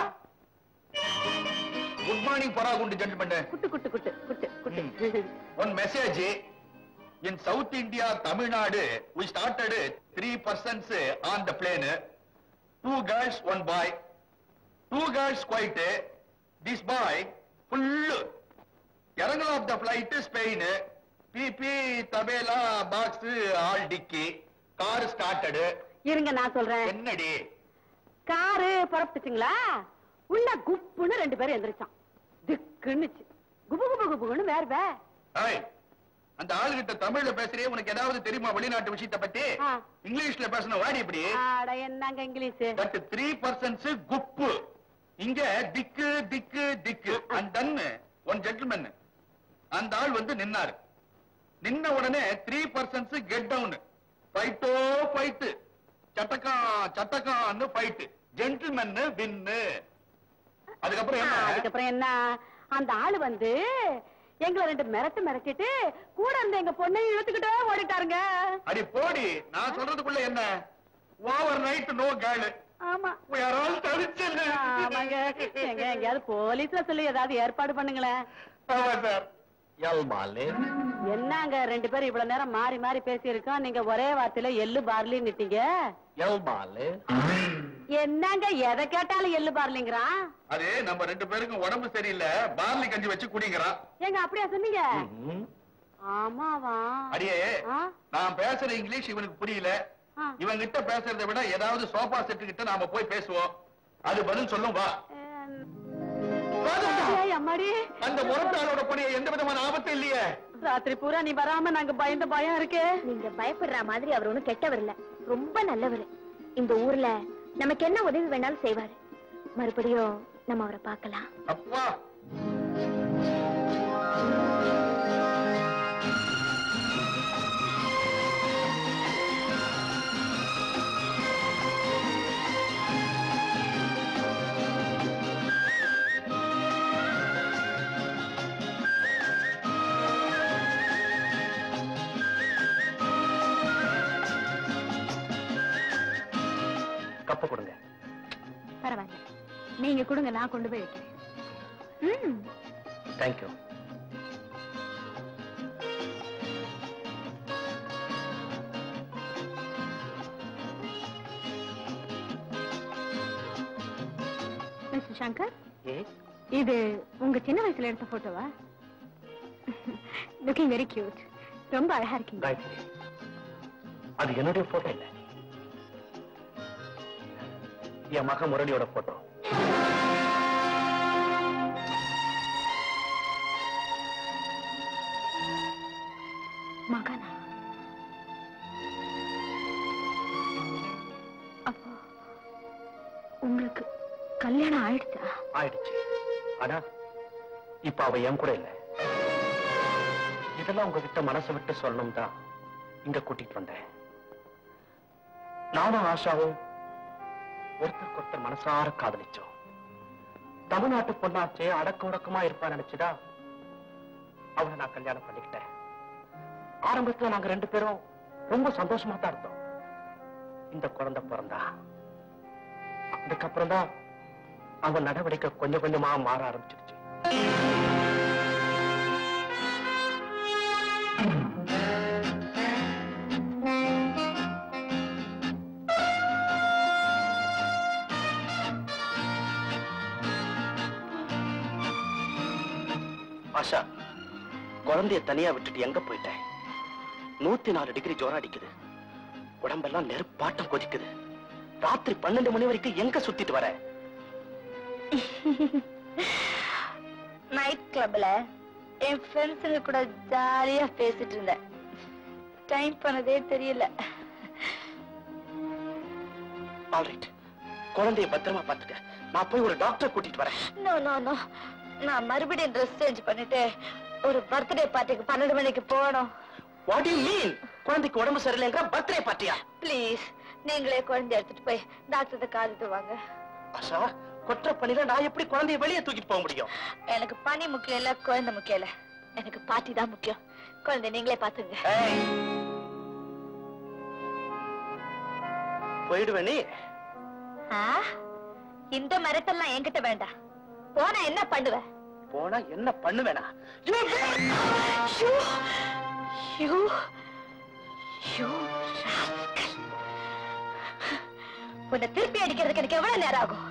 குட் மார்னிங் பராகுண்டு gentleman good good good good good one message in south India Tamil Nadu we started three persons on the plane two girls one boy two girls quite this boy full இறங்கல் ஆஃப் த பிளைட் ஸ்பெயின் பிபி தபேலா box all டிக்கி car started இருங்க நான் சொல்றேன் என்னடி car புறப்பட்டுச்சுங்களா உள்ள குப்புன்னு ரெண்டு பேரும் எந்திரிச்சான் திக்குன்னுச்சு குபு குபு குபுன்னு வேற வே ஏய், அந்த ஆளுகிட்ட தமிழ்ல பேசுறியே உனக்கு ஏதாவது தெரியுமா வெளிநாட்டு விஷயத்தை பத்தி ஆ. இங்கிலீஷ்ல பேசணும் வாடி இப்படி ஆட என்னங்க இங்கிலீஷ் தட் த்ரீ பர்சன்ஸ் குப்பு இங்க திக்கு திக்கு திக்கு அண்ட் தன் ஒன் ஜென்டில்மேன் அந்த ஆள் வந்து நின்னாரு நின்ன உடனே த்ரீ பர்சன்ஸ் கெட் டவுன் ஃபைட்டோ ஃபைட் சட்டக்கா சட்டக்கான்னு ஃபைட் ஜென்டில்மேன் வின்னு அதுக்கப்புறம் என்ன அதுக்கப்புறம் என்ன அந்த ஆளு வந்து எங்களை ரெண்டு மிரட்டு மிரட்டிட்டு கூட இருந்த எங்க பொண்ணையும் இழுத்துக்கிட்டே ஓடிட்டாருங்க அடி போடி நான் சொல்றதுக்குள்ள என்ன ஓவர் நைட் நோ கேர்ள் ஆமா we are all தவிச்சல் ஆமாங்க எங்க எங்கேயாவது போலீஸ்ல சொல்லி ஏதாவது ஏற்பாடு பண்ணுங்களேன் ஆமா சார் எல்மாலே என்னங்க ரெண்டு பேரும் இவ்வளவு நேரம் மாறி மாறி பேசியிருக்கோம் நீங்க ஒரே வார்த்தையில எள்ளு பார்லி நிட்டீங்க எல்மாலே என்னங்க எதை கேட்டாலும் எள்ளு பார்லிங்கிறான் அது நம்ம ரெண்டு பேருக்கும் உடம்பு சரியில்லை பார்லி கஞ்சி வச்சு குடிங்கிறான் ஏங்க அப்படியா சொன்னீங்க ஆமாவா அடியே ஆ? நான் பேசுற இங்கிலீஷ் இவனுக்கு புரியல ஆ. இவன் கிட்ட பேசுறதை விட ஏதாவது சோஃபா செட்டு கிட்ட நாம போய் பேசுவோம் அது பதில் சொல்லும் வா அஹ், வாதம்மா. ஏய், அம்மாடி அந்த முரட்டாளோட பணியை எந்த விதமான ஆபத்தும் இல்லையே ராத்திரி பூரா நீ வராம நாங்க பயந்த பயம் இருக்கே நீங்க பயப்படுற மாதிரி அவர் ஒண்ணும் கெட்டவர் இல்ல ரொம்ப நல்லவர் இந்த ஊர்ல நமக்கு என்ன உதவி வேணாலும் செய்வாரு மறுபடியும் நம்ம அவரை பார்க்கலாம் அப்பா கப்ப கொடுங்க பரவாயில்ல நீங்க கொடுங்க நான் கொண்டு போய் வைக்கிறேன் ம் தேங்க்யூ மிஸ்டர் சங்கர் இது உங்க சின்ன வயசுல எடுத்த போட்டோவா லுக்கிங் வெரி கியூட் ரொம்ப அழகா இருக்கீங்க காயத்ரி அது என்னுடைய போட்டோ இல்ல என் மக முரளியோட போட்டோ மகனா அப்போ உங்களுக்கு கல்யாணம் ஆயிடுச்சா ஆயிடுச்சு ஆனா இப்ப அவ என் கூட இல்ல இதெல்லாம் உங்ககிட்ட மனசை விட்டு சொல்லணும் தான் இங்க கூட்டிட்டு வந்தேன் நானும் ஆஷாவும் ஒருத்தருக்கு ஒருத்தர் மனசார காதலிச்சோம் தமிழ்நாட்டு பொண்ணாச்சே அடக்க உடக்கமா இருப்பா நினைச்சுதா அவளை நான் கல்யாணம் பண்ணிக்கிட்டேன் ஆரம்பத்துல நாங்க ரெண்டு பேரும் ரொம்ப சந்தோஷமா தான் இருந்தோம் இந்த குழந்தை பிறந்தா அதுக்கப்புறம் தான் அவன் நடவடிக்கை கொஞ்சம் கொஞ்சமா மாற ஆரம்பிச்சிருச்சு ஆஷா குழந்தைய தனியா விட்டுட்டு எங்க போயிட்டேன் நூத்தி நாலு டிகிரி ஜோரம் அடிக்குது உடம்பெல்லாம் நெருப்பாட்டம் கொதிக்குது ராத்திரி பன்னெண்டு மணி வரைக்கும் எங்க சுத்திட்டு வர நைட் கிளப்ல என் ஃப்ரெண்ட்ஸுங்க கூட ஜாலியா பேசிட்டு இருந்தேன் டைம் பண்ணதே தெரியல ஆல்ரைட் குழந்தைய பத்திரமா பாத்துக்க நான் போய் ஒரு டாக்டர் கூட்டிட்டு வரேன் நோ நோ நோ நான் மறுபடியும் ட்ரெஸ் சேஞ்ச் பண்ணிட்டு ஒரு பர்த்டே பார்ட்டிக்கு பன்னெண்டு மணிக்கு போகணும் வாட் யூ மீன் குழந்தைக்கு உடம்பு சரியில்லைங்கிற பர்த்டே பார்ட்டியா ப்ளீஸ் நீங்களே குழந்தை எடுத்துட்டு போய் டாக்டர் காத்துட்டு வாங்க ஆஷா கொற்ற பணியில நான் எப்படி குழந்தைய வெளியே தூக்கிட்டு போக முடியும் எனக்கு பணி முக்கியம் இல்ல குழந்தை முக்கியம் இல்ல எனக்கு பாட்டி தான் முக்கியம் குழந்தை நீங்களே பாத்துங்க ஏய். போயிடுவே நீ ஆ? இந்த மிரட்டெல்லாம் என்கிட்ட வேண்டாம் போனா என்ன பண்ணுவ போனா என்ன பண்ணுவேனா You, you, you rascal. உன்னை திருப்பி அடிக்கிறதுக்கு எனக்கு எவ்வளவு நேரம் ஆகும்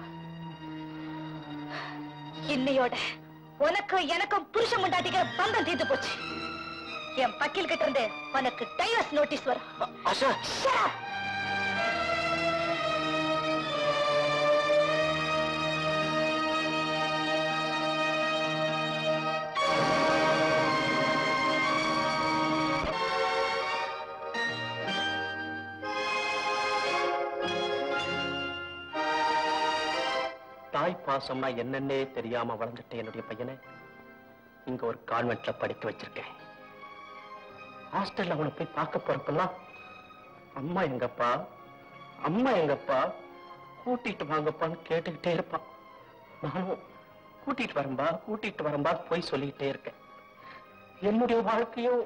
இன்னையோட உனக்கும் எனக்கும் புருஷன் முண்டாட்டிக்கிற பந்தம் தீர்த்து போச்சு என் பக்கில் கிட்ட இருந்து உனக்கு டைவர்ஸ் நோட்டீஸ் வரும் ஆஷா Shut up! தாய் பாசம்னா என்னன்னே தெரியாம வளர்ந்துட்ட என்னுடைய பையனை இங்க ஒரு கான்வென்ட்ல படிக்க வச்சிருக்கேன் ஹாஸ்டல்ல அவனை போய் பார்க்க போறப்பெல்லாம் அம்மா எங்கப்பா அம்மா எங்கப்பா கூட்டிட்டு வாங்கப்பான்னு கேட்டுக்கிட்டே இருப்பான் நானும் கூட்டிட்டு வரம்பா கூட்டிட்டு வரம்பா போய் சொல்லிக்கிட்டே இருக்கேன் என்னுடைய வாழ்க்கையும்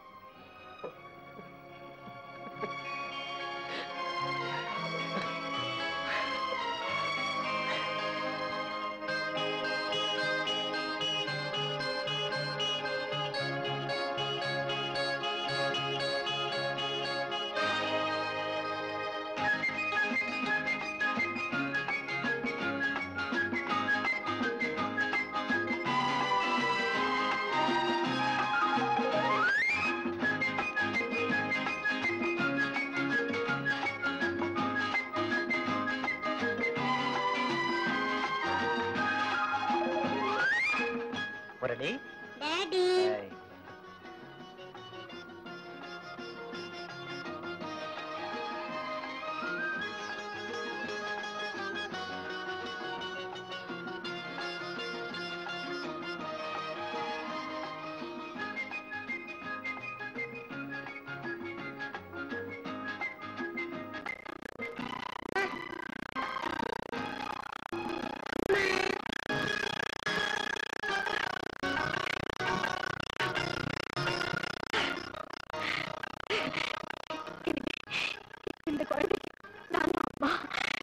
முரளி டாடி ஏய். இந்த குழந்தை நான் அம்மா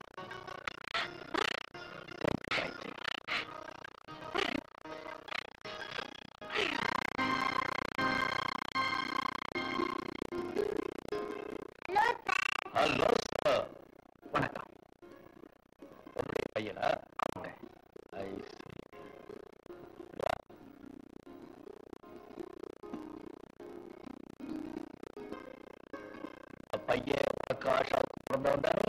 ஹலோ சார் வணக்கம் உங்களுடைய பையனா அவங்க I see. இந்த பையன் பிரகாஷா பிறந்தவன் தானே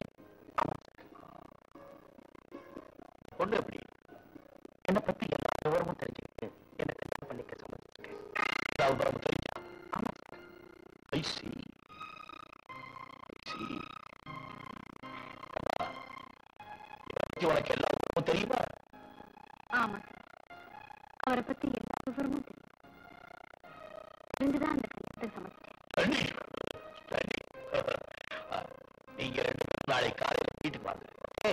பொண்ணு எப்படி என்னை பத்தி எல்லா விவரமும் தெரிஞ்சுக்கிட்டு எனக்கு கல்யாணம் பண்ணிக்க சம்மதிச்சிருக்கேன் எல்லா விவரமும் தெரிஞ்சா ஆமா ஐ சி சி உனக்கு எல்லா விவரமும் தெரியுமா ஆமா அவரை பத்தி எல்லா விவரமும் தெரியும் தெரிஞ்சுதான் அந்த கல்யாணத்தை சமைச்சிட்டேன் ரெண்டு ரெண்டு நீங்க ரெண்டு பேரும் நாளை காலையில் வீட்டுக்கு வாங்க ஓகே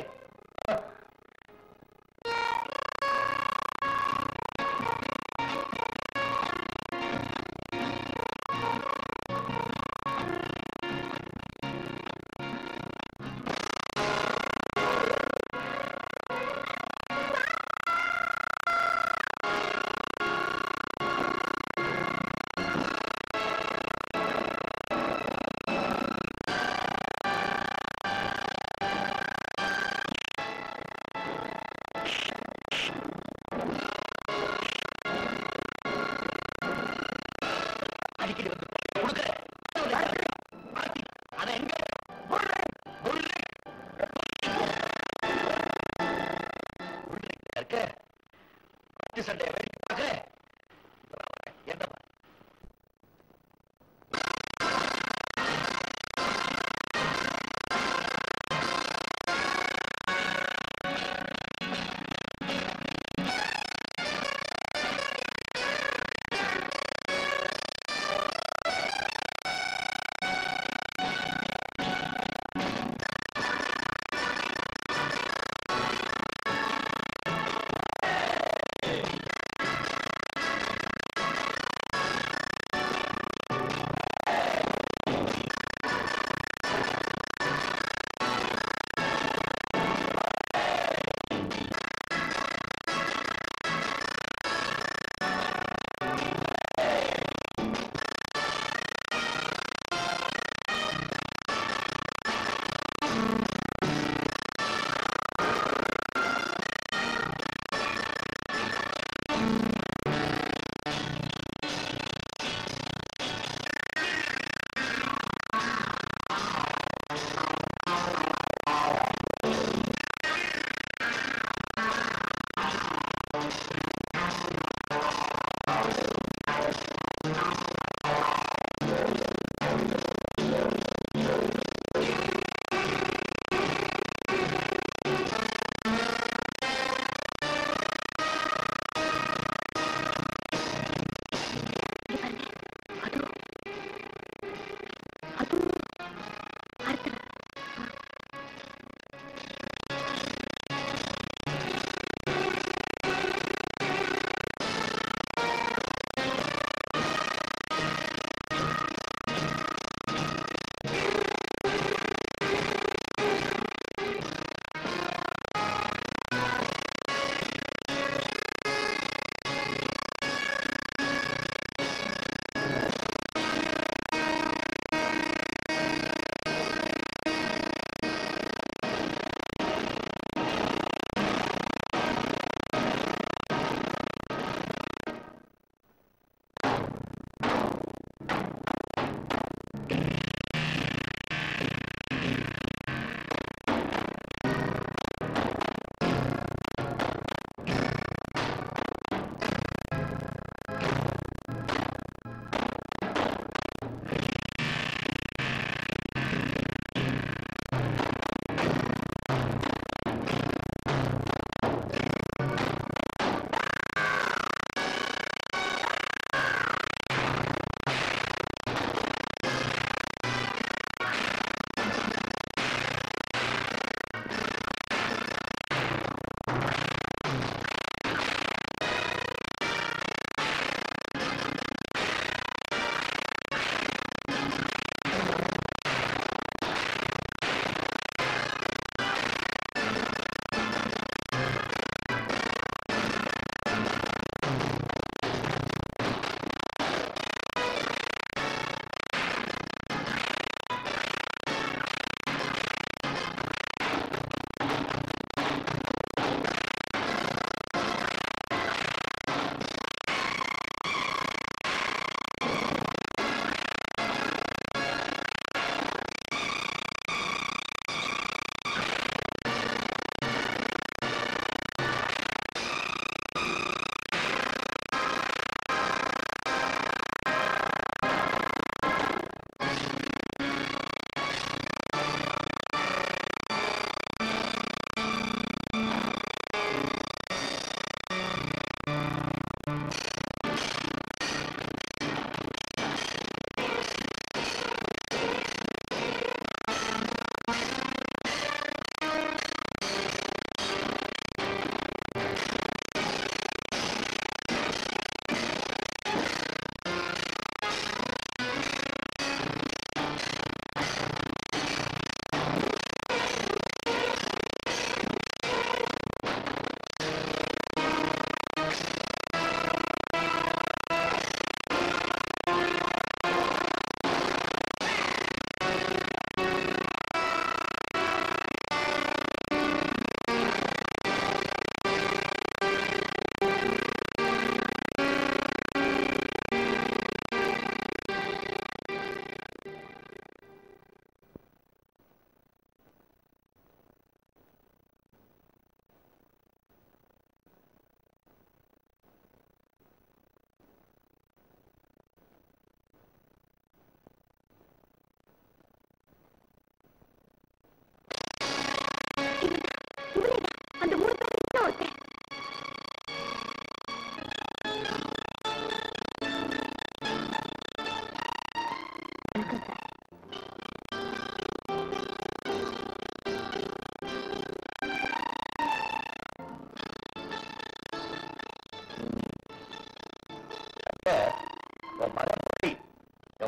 அடிக்கடி வந்து கொடுக்குறேன் அத எங்க இருக்க பத்து சண்டைய வேடிக்கை பார்க்கிறேன் என்ன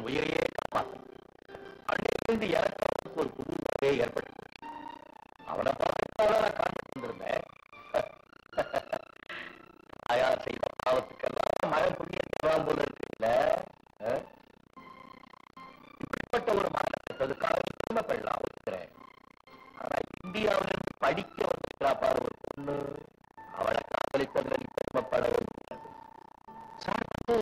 உயிரையே காப்பாற்றணும் அன்னிலிருந்து எனக்கு அவனுக்கு ஒரு குடும்பமே ஏற்பட்டு போச்சு. அவனை பார்த்துதான் நான் காட்டு வந்திருந்தேன் ஆயா செய்த பாவத்துக்கெல்லாம் மழை புண்ணியம் போல இருக்குல்ல ஆ? இப்படிப்பட்ட ஒரு மகனை பெற்றதுக்காக பெருமைப்படலாம் இருக்கிறேன் ஆனா இந்தியாவிலிருந்து படிக்க வந்திருக்கிறா பாரு ஒரு பொண்ணு அவளை காதலித்ததில் நீ பெருமைப்பட முடியாது சார்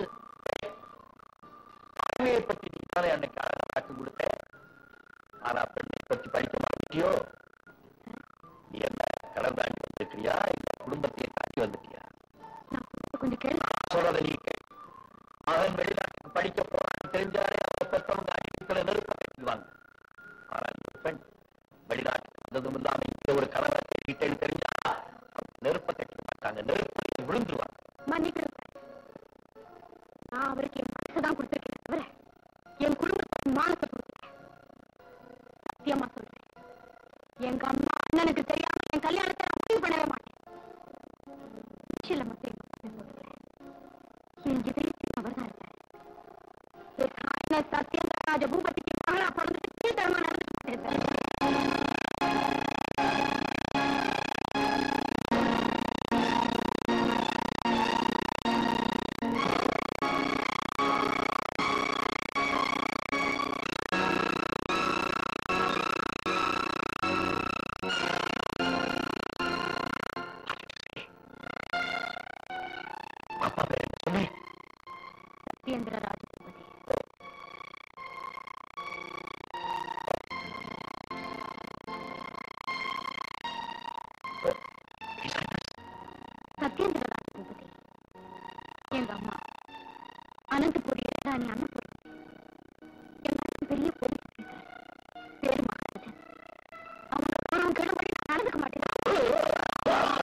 ஆண்மையை பத்தி நீ தானே அன்னைக்கு அழகா காட்டு கொடுத்த ஆனா பெண்ணை பத்தி படிக்க மாட்டியோ நீ என்ன கடந்த ஆண்டு வந்திருக்கிறியா இல்ல குடும்பத்தையே தாண்டி வந்துட்டியா கொஞ்சம் கேள்வி சொல்றத நீ கேளு. மகன் வெளிநாட்டுக்கு படிக்க போறான்னு தெரிஞ்சாலே அவங்க பெற்றவங்க அடிக்கல நெருப்பாங்க ஆனா இந்த பெண் வெளிநாட்டுக்கு வந்ததும் இல்லாம இங்க ஒரு கணவரை தேடிட்டேன்னு தெரிஞ்சா நெருப்பை கட்ட மாட்டாங்க நெருப்பு விழுந்துருவாங்க மன்னிக்கிறேன் நான் அவருக்கு என் மனசை தான் கொடுத்துருக்கேன் தவிர என் குடும்பத்துக்கு மானத்தை கொடுத்துருக்கேன் சத்தியமா சொல்றேன் எங்க அம்மா அண்ணனுக்கு தெரியாம என் கல்யாணத்தை நான் முடிவு பண்ணவே மாட்டேன் நிச்சயில மட்டும் எங்க அப்பா பேர் போட்டுக்கிறேன் என் இதயத்தில் அவர் தான் இருக்கார் என் அண்ணன் சத்யேந்திரராஜ பூபதிக்கு மகளா பிறந்துட்டு கீழ்த்தரமா நடந்துக்க மாட்டேன் சார். அப்பா பேர் என்ன சொன்னேன் சத்யேந்திரராஜ பூபதி சத்யேந்திரராஜ பூபதி எங்க அம்மா அனந்தபுரி ராணி அன்னபுரி எங்க அண்ணன் பெரிய போலீஸ் ஆபீசர் பேரு மகாராஜன் அவங்க போறவங்க கிளம்பி நடந்துக்க மாட்டேன்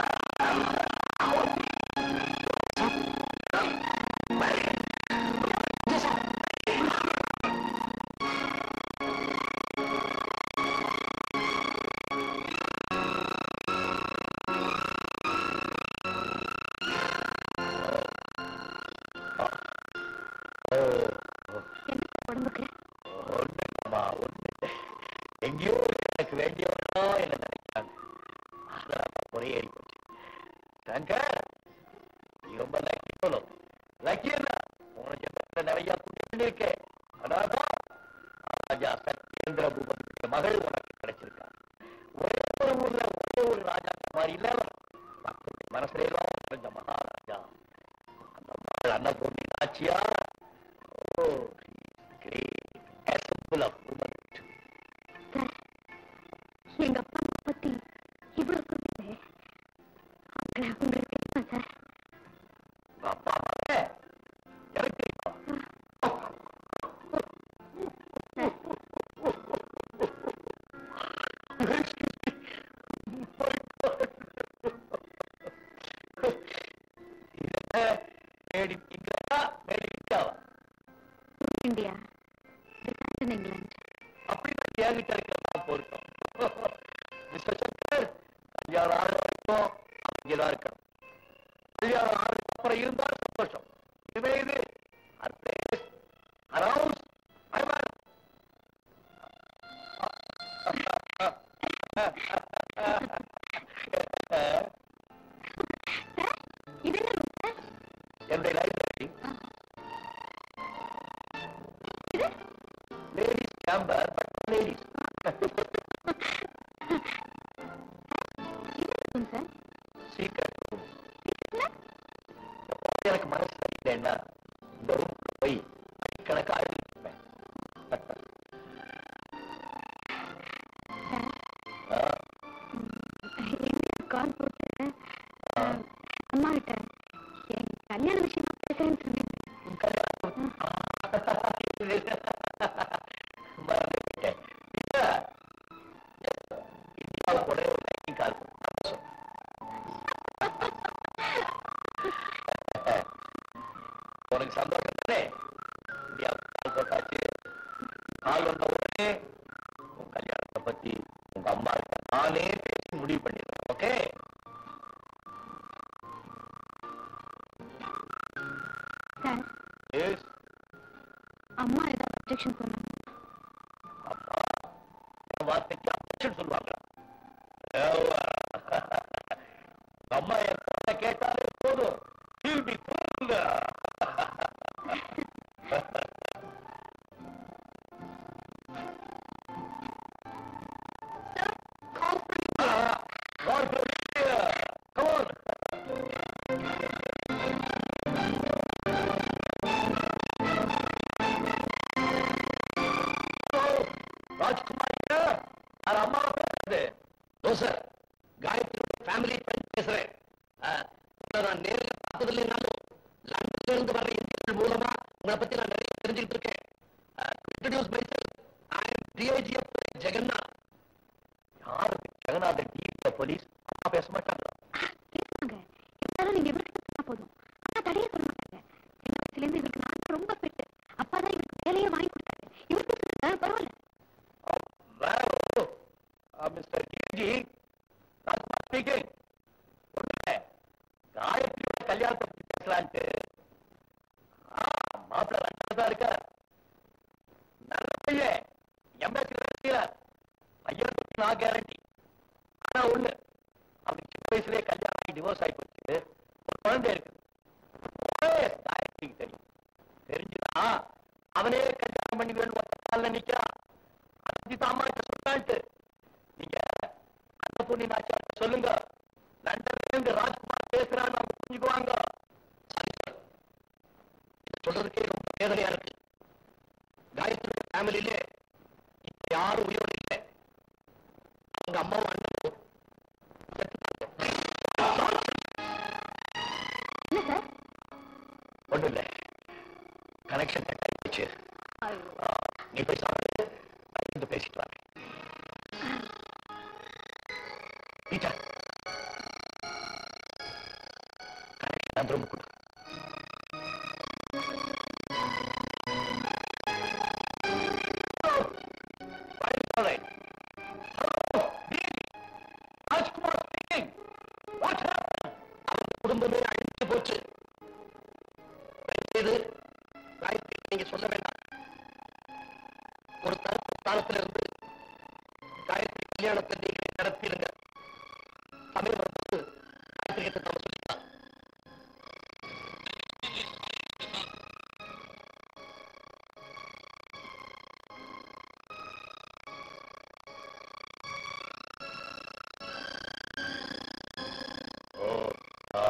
என்ன உடம்புக்கு ஒண்ணுமா ஒண்ணு எங்கேயோ எனக்கு வேண்டியவனா என்ன நினைக்கிறாங்க அதான் ஒரே ஏறி போச்சு சங்கர் நீ ரொம்ப லக்கி போல லக்கி என்ன போன ஜென்மத்துல நிறைய புண்ணியம் இருக்கேன் அதான் ராஜா சத்யேந்திர பூபதி மகள் உனக்கு கிடைச்சிருக்கா ஒரே ஒரு ஊர்ல ஒரே ஒரு ராஜா மாதிரி இல்ல மக்களுடைய மனசுல எல்லாம் நிறைஞ்ச மகாராஜா அந்த மகள் அன்னபூர்ணி ஆட்சியா oh great assemble of woman sir எங்க அப்பா பத்தி இவ்வளவு சொன்னீங்களே அவங்கள உங்களுக்கு தெரியுமா சார் அப்பா அம்மா எனக்கு தெரியும் மேடிங்களா மேடிக்காவா இந்தியா இங்கிலாந்து அப்படி ஏழு கிடைக்கலாம் பொருத்தம் மிஸ்டர் சங்கர் கல்யாணம் ஆறு வரைக்கும் இங்கதான் இருக்கணும் கல்யாணம் ஆறுக்கு அப்புறம் இருந்தாலும் சந்தோஷம் இதுவே இது அரவுண்ட் இது என்ன room, சார் என்னுடைய library ladies chamber but ladies room, sir சீக்கிரம் எனக்கு மனசு சரியில்லைன்னா இந்த ரூம் போய் கணக்கா எழுதிருப்பேன் கால் போட்டு அஹ், அம்மா கிட்ட என் கல்யாண விஷயமா பேசுறேன்னு சொன்னேன் மறந்துட்டேன். இல்ல, இந்தியாவுக்கு ஒரே ஒரு லைட்டிங் கால் உனக்கு சந்தோஷம் தானே இந்தியாவுக்கு கால் போட்டாச்சு கால் வந்த உடனே உன் கல்யாணத்தை பத்தி உங்க அம்மா கிட்ட நானே பேசி முடிவு பண்ணிடுறேன் ஓகே சார் எஸ் அம்மா ஏதாவது அப்ஜெக்ஷன் சொன்னாங்க வார்த்தைக்கு அப்ஜெக்ஷன் சொல்லுவாங்க அம்மா என்ன கேட்டாலே போதும் He'll be thrilled. Ah, God forbid. Come on. Rajkumar அது அம்மா பேசுறது oh sir Gayathri family friend பேசுறேன் அஹ், உங்களை நான் நேரில் பார்த்ததில்லைனாலும் லண்டன்ல இருந்து வர்ற இந்தியர்கள் மூலமா உங்களை பத்தி நான் நிறைய தெரிஞ்சுக்கிட்டு இருக்கேன் introduce myself I am DIG of Jagannath யாரு ஜெகநாத் டிஐஜி போலீஸ் அம்மா பேச மாட்டாங்க பேசுவாங்க இருந்தாலும் நீங்க இவருக்கு சொன்னா போதும் ஆனா தடைய சொல்ல மாட்டாங்க சின்ன வயசுல இருந்து இவருக்கு நான் ரொம்ப பெட்டு அப்பா தான் இவருக்கு வேலையை வாங்கி கொடுத்தாரு இவர் பேசுறது பரவாயில்ல மிஸ்டர் டிஐஜி ராஜ்குமார் ஸ்பீக்கிங் காயத்ரியோட கல்யாணத்தை பத்தி பேசலான்ட்டு மாப்பிள்ள தான் இருக்க நல்ல பையன் எம்எஸ்சி படிக்கிறார் பையனை பத்தி நான் கேரண்டி ஆனா ஒண்ணு அவனுக்கு சின்ன வயசுலயே கல்யாணம் ஆகி டிவோர்ஸ் ஆகி போச்சு ஒரு குழந்தை இருக்கு ஒரே காயத்ரிக்கு தெரியும் தெரிஞ்சுதான் அவனே கல்யாணம் பண்ணி வேணும் ஒத்த காலில் நிக்கிறான் அதை தாமா சொல்லான்ட்டு நீங்க அந்த பொண்ணு நாச்சியார் சொல்லுங்க லண்டன்ல இருந்து ராஜ்குமார் பேசுறான்னு அவங்க புரிஞ்சுக்குவாங்க சொல்றதுக்கே ரொம்ப வேதனையா இருக்கு காயத்ரி ஃபேமிலியிலே யாரும் உயிரோடு இல்லை அவங்க அம்மாவும் அண்ணனும் என்ன சார் ஒண்ணும் இல்லை கனெக்ஷன் கட் ஆயிடுச்சு ஆ, நீ போய் சாப்பிட்டு நான் இருந்து பேசிட்டு வரேன் பீட்டர் கனெக்ஷன் அந்த ரூம் கொடு குடும்பமே அழிஞ்சு போச்சு இது காயத்ரி நீங்க சொல்ல வேண்டாம் ஒரு தரப்பு காலத்துல இருந்து காயத்ரி கல்யாணத்தை நீங்க நடத்திடுங்க சமயம் வந்து காயத்ரி கிட்ட நம்ம சொல்லிக்கலாம் ஓ ஆ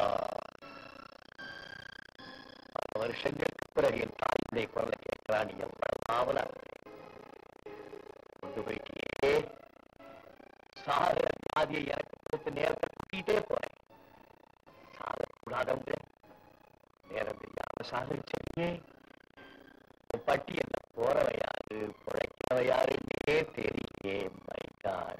பல வருஷங்களுக்கு பிறகு என் தாயுடைய குரலை கேட்கிறான் நீ எவ்வளவு ஆவலா கொண்டு போயிட்டியே சாகிற பாதியை எனக்கு கொடுத்து நேரத்தை கூட்டிகிட்டே போறேன் சாகக்கூடாதவங்க நேரம் தெரியாம சாகரிச்சே பட்டியல்ல போறவ யாரு பிழைக்கிறவ யாருன்னே தெரியலே மை காட்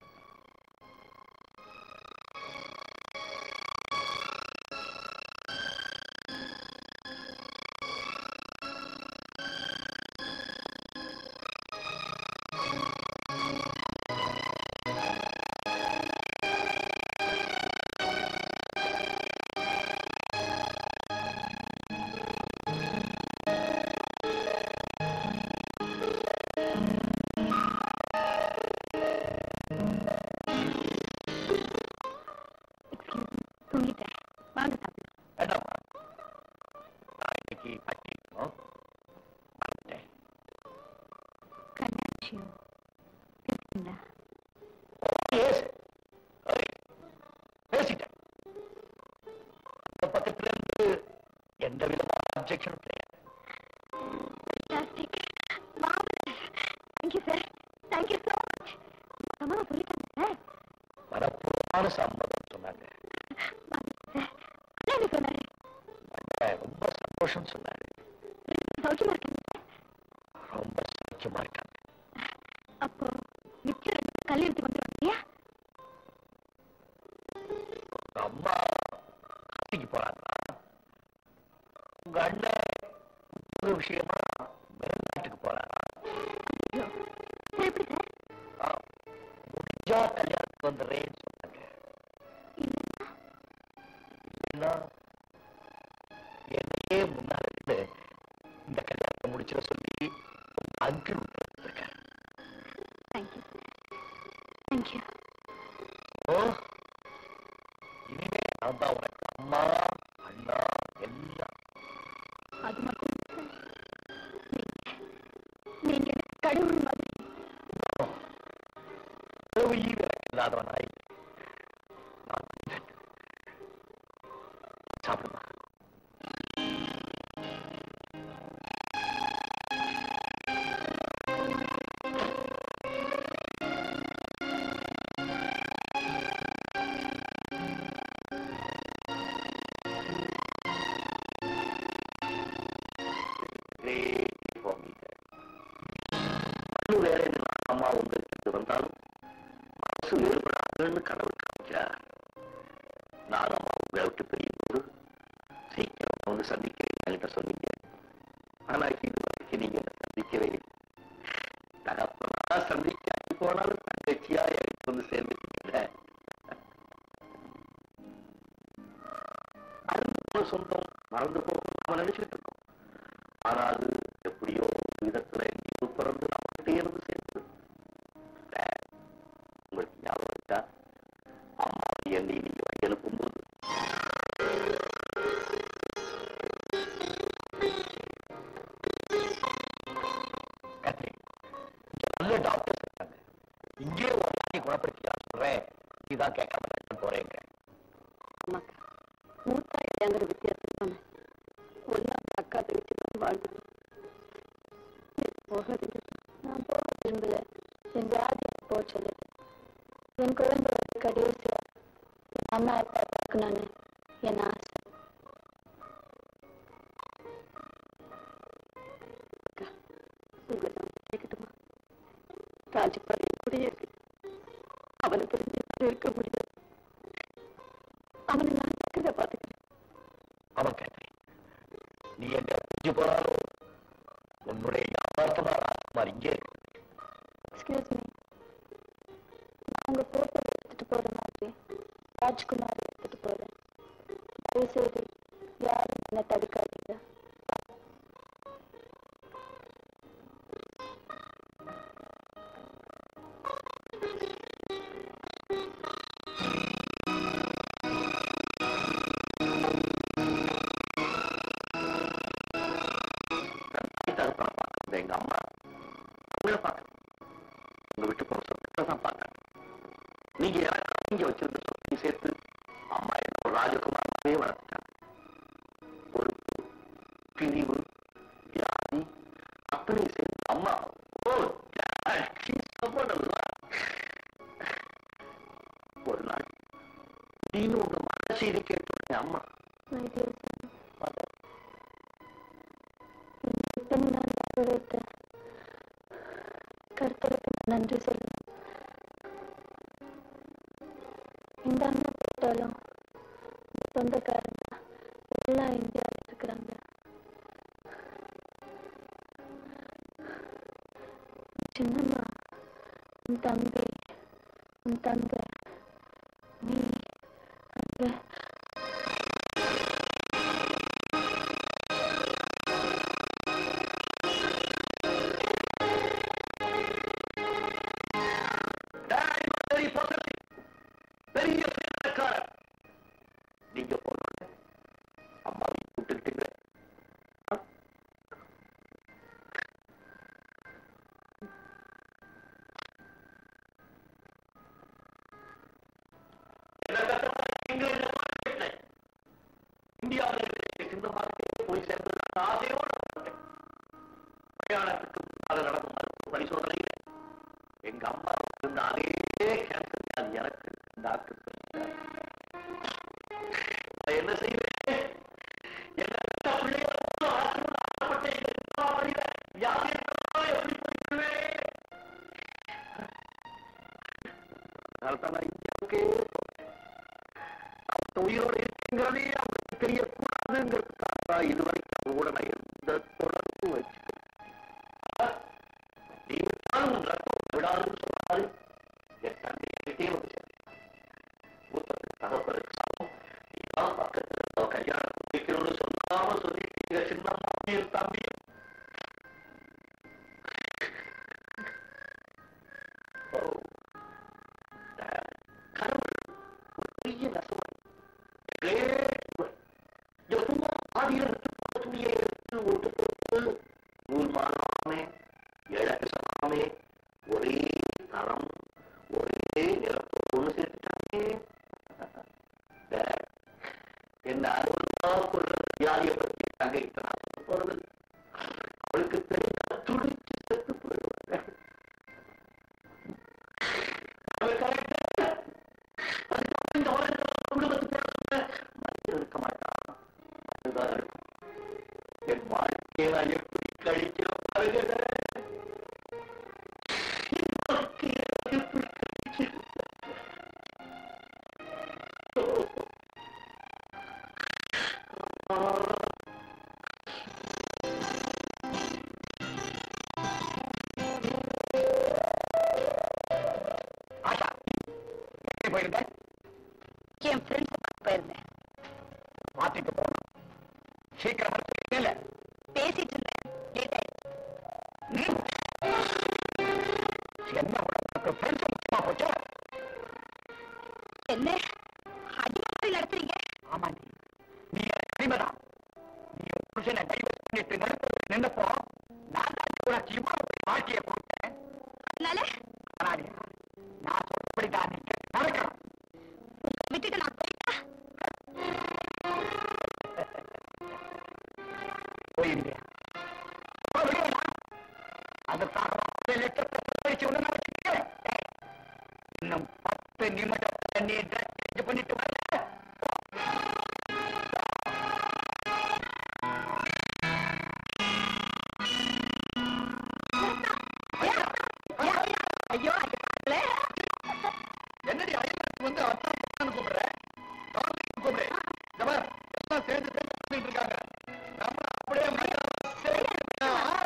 தூங்கிட்டேன் வாங்க சாப்பிடலாம் வேண்டாமா நான் இன்னைக்கு பட்டிக்கணும் மறந்துட்டேன் கண்ணாச்சியோ பேசுங்களா Yes. Hey, பேசிட்டேன் அந்த பக்கத்துல இருந்து எந்த விதமான அப்செக்ஷன் கிடையாது Fantastic. Marvelous. Thank you, sir. Thank you so much. சமாளம் சொல்லிட்டாங்க சார் மனப்பூர்வமான சம்மதம் சொன்னாங்க என்ன சொன்னாரு அண்ணன் ரொம்ப சந்தோஷம் சொன்னாரு சௌக்கியமா இருக்காங்க ரொம்ப சௌக்கியமா இருக்காங்க அப்போ நிச்சயம் ரெண்டு பேரும் கல்யாணத்துக்கு வந்துருவாங்க இல்லையா உங்க அம்மா காசிக்கு போறாங்களா உங்க அண்ணன் ஒரு விஷயமா வெளிநாட்டுக்கு போறாரா ஐயோ சார் எப்படி சார் ஆ, முடிஞ்சா கல்யாணத்துக்கு வந்துடுறேன்னு சொன்னாங்க இல்லைன்னா என்னையே முன்னால இருந்து இந்த கல்யாணத்தை முடிச்சிட சொல்லி தேங்க்யூ ஓ இனிமே நான் தான் உனக்கு அம்மா அண்ணா எல்லாம் அது மட்டும் இல்ல. நீங்க- நீங்க எனக்கு கடவுள் மாதிரி உயிர் இல்லாதவனாய் நான் சாப்பிடுமா வேற என்ன அம்மா உங்களுக்கு வந்தாலும் மனசு வேறுபடாதுன்னு கடவுள் காமிச்சார் நான் அம்மா உங்களை விட்டு பிரியும் போது சீக்கிரம் வந்து சந்திக்கிறேன் என்கிட்ட சொன்னீங்க ஆனா இது வரைக்கும் நீங்க என்னை சந்திக்கவே இல்லை. தகப்பனா சந்திக்க போனாலும் தங்கச்சியா எனக்கு வந்து சேர்ந்துட்டீங்க அது சொந்தம் மறந்து போகும் நாம நினைச்சிட்டு இருக்கோம் ஆனா அது எப்படியோ விதத்துல நீங்க பிறந்து நம்மகிட்டே இருந்து சேர்ந்து உங்களுக்கு ஞாபகம் இருக்கா அம்மா என்னை நீங்க வழி அனுப்பும்போது கத்ரி, இங்க நல்ல டாக்டர் இருக்காங்க இங்கே ஒரு நாளை குணப்படுத்திக்கலாம் சொல்றேன் இதான் கேட்காம நான் போறேங்க அம்மாக்கா மூத்தா இல்லையாங்கிற வித்தியாசம் தானே ஒன்னா அக்கா தங்கச்சி தான் வாழ்ந்துட்டு போகாதீங்க நான் போக விரும்பல என் வியாதி போக சொல்லுது என் குழந்தை கடைசியா என் அம்மா அப்பா பார்க்கணும்னு என் ஆசை உங்களை நான் கேட்கட்டுமா ராஜபாடி கூடயே இருக்கு அவனை பிரிஞ்சு என்னால இருக்க முடியாது அவனை நான் இருக்கிறத பார்த்துக்கிறேன் அவன் கத்ரி நீ எங்க பிரிஞ்சு போனாலும் உன்னுடைய யதார்த்தமா ராஜ்குமார் இங்கே இருக்கு எக்ஸ்கியூஸ் மீ நான் உங்க போட்டோ எடுத்துட்டு போற மாதிரி ராஜ்குமார் எடுத்துட்டு போறேன் தயவு செய்து யாரும் என்ன தடுக்காதீங்க தகப்பனை பார்க்கறது எங்க அம்மா உங்களை பார்க்கணும் உங்க விட்டு போற சொத்தை தான் பார்க்கணும் நீங்க எனக்கு நீங்க வச்சிருந்த சொத்தையும் சேர்த்து அம்மா என்ன ஒரு ராஜகுமாரே வளர்த்துட்டாங்க பொறுப்பு பிரிவு வியாதி அத்தனை சேர்த்து அம்மா ஓ she's so நல்லா. ஒரு நாள் நீங்க உங்க மன செய்தி கேட்டு அம்மா My dear son, இத்தனை நாள் வாழ வைத்த கர்த்தருக்கு நான் நன்றி சொல்லணும் இந்த அம்மா போட்டாலும் சொந்தக்காரங்க எல்லாம் இந்தியாவில் இருக்கிறாங்க சின்னம்மா உன் தம்பி உன் தங்க நீ அங்க Daddy was very positive. பெரிய பிள்ளைக்காரர் நீங்க போனோட அம்மாவை கூப்பிட்டுக்கிட்டீங்க இந்தியாவில் இருக்கிற சின்ன மார்க்கெட்டில் போய் சேர்ந்து ஆசையோடு வந்தேன். பிரயாணத்துக்கு முன்னால நடந்த மருத்துவ பரிசோதனையில் எங்க அம்மா இருந்த அதே கேன்சர் வியாதி எனக்கு டாக்டர் சொல்லிட்டார். நான் என்ன செய்வேன் என்ன பெத்த பிள்ளைய ரொம்ப ஆசையோடு ஆசைப்பட்ட எங்க அம்மா வழியில வியாதி இருந்தாலும் எப்படி போயிடுவேன் அதனால்தான் நான் இந்தியாவுக்கே போனேன். அவங்க உயிரோடு இருக்குங்கிறதே அவங்களுக்கு தெரியக்கூடாதுங்கிறதுக்காக தான் இதுவரைக்கும் அவங்க கூட நான் எந்த தொடர்பும் வச்சுக்கல நீங்களும் உன் ரத்தம் விடாதுன்னு சொன்னாரு என் தந்தை கிட்டே வந்து சேர்ந்தேன். மூத்தது தகப்பனுக்கு சமம் நீதான் பக்கத்துல அவ கல்யாணம் முடிக்கணும்னு சொல்லாம சொல்லிட்டீங்க சின்ன மாமியும் தம்பியும் ஓ பெரிய நெசவாளி எப்பவும் ஆதியில துணியை எடுத்து ஒட்டு போட்டு நூல் மாறாமே இழக்கு சமாமே ஒரே தரம் ஒரே நிறப்பு ஒண்ணு சேர்த்துட்டாங்க என்ன அருவா கொள்ற வியாதியை பத்தி நாங்க இப்ப நான் சொல்ல போறது அவளுக்கு தெரிஞ்ச துடிச்சு செத்து போயிடுவாங்க அவள் கரெக்டா அதுக்கப்புறம் இந்த உலகத்துல கொண்டு வந்து போடுறதுல மனிதன் இருக்க மாட்டான் அதுதான் இருக்கும் என் வாழ்க்கையை நான் எப்படி கழிக்கிறோம் பாருங்க என் வாழ்க்கையை நான் எப்படி கழிக்கிறேன் ஆஷா எங்கே போயிருந்த என் ஃப்ரெண்ட்ஸ் போயிருந்தேன் மாத்திட்டு போகணும் சீக்கிரமா இல்ல பேசிட்டு இருந்தேன் லேட் ஆயிடுச்சு என்ன உனக்கு ஃப்ரெண்ட்ஸ் முக்கியமா போச்சோ என்ன அடிக்கடி நடத்துறீங்க ஆமாண்டி நீ எனக்கு அடிமைதான் நீ உன் புருஷனை டைவர்ஸ் பண்ணிட்டு நடுத்தது நின்னப்போ நான் தான் உனக்கு இவ்வளவு பெரிய வாழ்க்கையை கொடுத்தேன் அதனால ஆனாடி நான் சொல்றபடிதான் நீ நடக்கணும் விட்டுட்டு நான் போயிட்டா போயிருந்தியா அதுக்காக லட்சத்தை பயிற்சி ஒண்ணு வச்சுக்க இன்னும் பத்து நிமிடம் நீ ட்ரெஸ் பண்ணிட்டு வரல ஐயோ அது பாக்கல என்னடி ஐயனுக்கு வந்து அத்தான் கூப்பிடுற கூப்பிடு இந்த மாதிரி எல்லாம் சேர்ந்து சேர்ந்து பண்ணிட்டு இருக்காங்க நம்ம அப்படியே மரியாதை சேர்த்து, ஆ,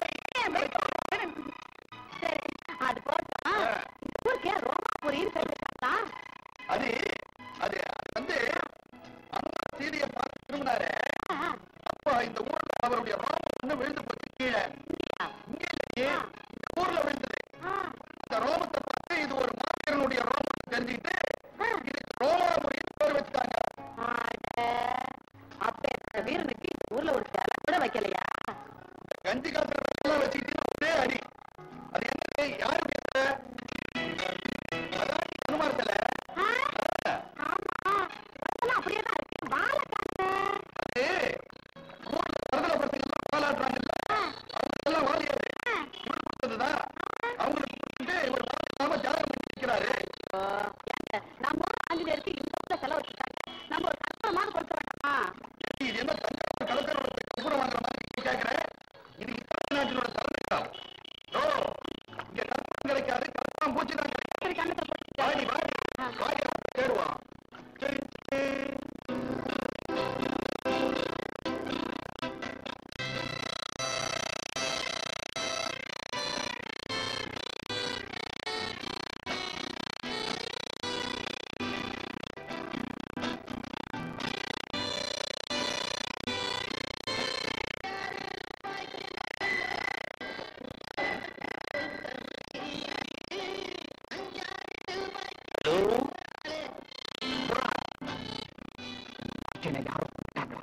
சரி அது போட்டோம் இந்த ஊருக்கு ரோமாபுரின்னு சொல்லிருக்காங்களா அது அது வந்து அம்மா சீதையை பார்த்து திரும்பினாரு அப்ப இந்த ஊர்ல அவருடைய ரோமம் ஒண்ணு விழுந்து போச்சு கீழே இங்க இல்லையே இந்த ஊர்ல விழுந்தது அந்த ரோமத்தை பார்த்து இது ஒரு மாத்திரனுடைய ரோமம் தெரிஞ்சுக்கிட்டு இதுக்கு ரோமாபுரின்னு பேர் வச்சுட்டாங்க அப்ப இந்த வீரனுக்கு இந்த ஊர்ல ஒரு சிலை கூட வைக்கலையா கஞ்சி காசுல எல்லாம் வச்சுக்கிட்டு ஒரே அடி அது என்ன யாரு பேசுற அதான் அனுமார் சிலை அதெல்லாம் அப்படியே தான் இருக்கு வாழை அது ஊர்ல மருதல பசங்க வாழாடுறாங்கல்ல அவங்க எல்லாம் வாழியாது இவர் கொடுத்ததுதான் அவங்களுக்கு கொடுத்துட்டு இவர் வாழாம தியாகம் பண்ணி வைக்கிறாரு நம்ம ஊர் ஆஞ்சநேயருக்கு இந்த ஊர்ல செலவு வச்சுட்டாங்க நம்ம ஒரு கஷ்டமான கொடுக்க வேண்டாமா இது என்ன தஞ்சாவூர் கலக்கரோட கப்புறம் வாங்குற மாதிரி நீ கேக்குற இது இத்தனை நாட்டினோட தலைமைதான் ஓ இங்க கற்பம் கிடைக்காது கற்பம் பூச்சி தான் கிடைக்கும் சரி கண்ணத்தை போட்டு வாடி வாடி வாடி அவன் தேடுவான் சரி சின்ன யாரும் கூப்பிட்டாங்களா?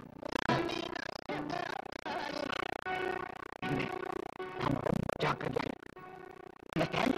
இல்லை. நாம ரொம்ப ஜாக்கிரதையா இருக்கணும். Understand?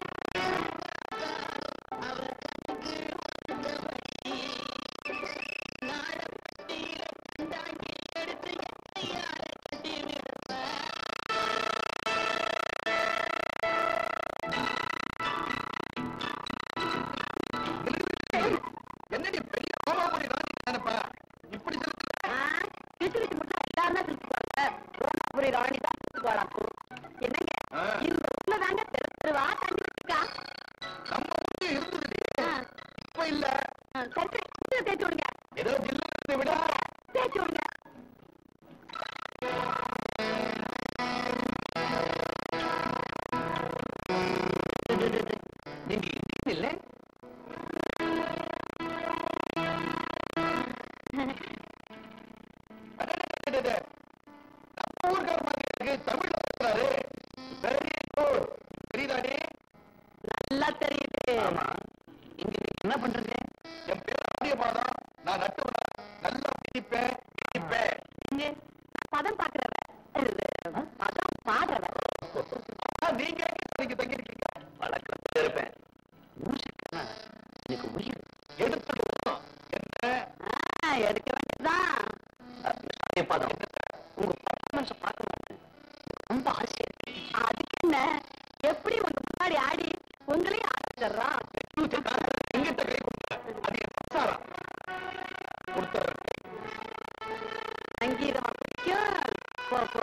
என்னடி பெரிய ரோமாபுரி ராணி நினைப்பா இப்படி சொல்லுங்க கிச்சு கிச்சு மட்டும் எல்லாரும் தான் திருச்சுக்குவாங்க ரோமாபுரி ராணி தான் திருச்சுக்குவாளாக்கும் என்னங்க ஆ. இந்த ஊர்ல தாங்க தெரு தெருவா தண்ணி வச்சிருக்கா நம்ம ஊர்லயே இருந்தது ஆ. இப்ப இல்ல ஆ, சரி சரி குச்சியை தேய்ச்சு விடுங்க ஏதோ ஜில்லுன்னு விட தேய்ச்சு விடுங்க நீங்க இல்ல அடடடடட. நம்ம ஊர்க்கார மாதிரி இருக்கு தமிழ்ல பேசுறாரு வெரி குட் தெரியுதாடி நல்லா தெரியுது ஆமா இங்க நீங்க என்ன பண்றீங்க என் பேர் ஆரியபாதம் நான் பழக்கம் இருப்பேன் மூச்சுக்கு எனக்கு உயிர் எடுத்துக்கணும் எடுக்க வேண்டியதுதான் உங்க பர்ஃபார்மன்ஸ் பார்க்கணும் ரொம்ப ஆசையா இருக்கு. அதுக்கு என்ன எப்படி உங்க முன்னாடி ஆடி உங்களையும் ஆடிச்சிடுறான் எங்கிட்ட கை கொடுத்தேன் அது என் சம்சாரம் கொடுத்த சங்கீதம் பிடிக்கும் போ போ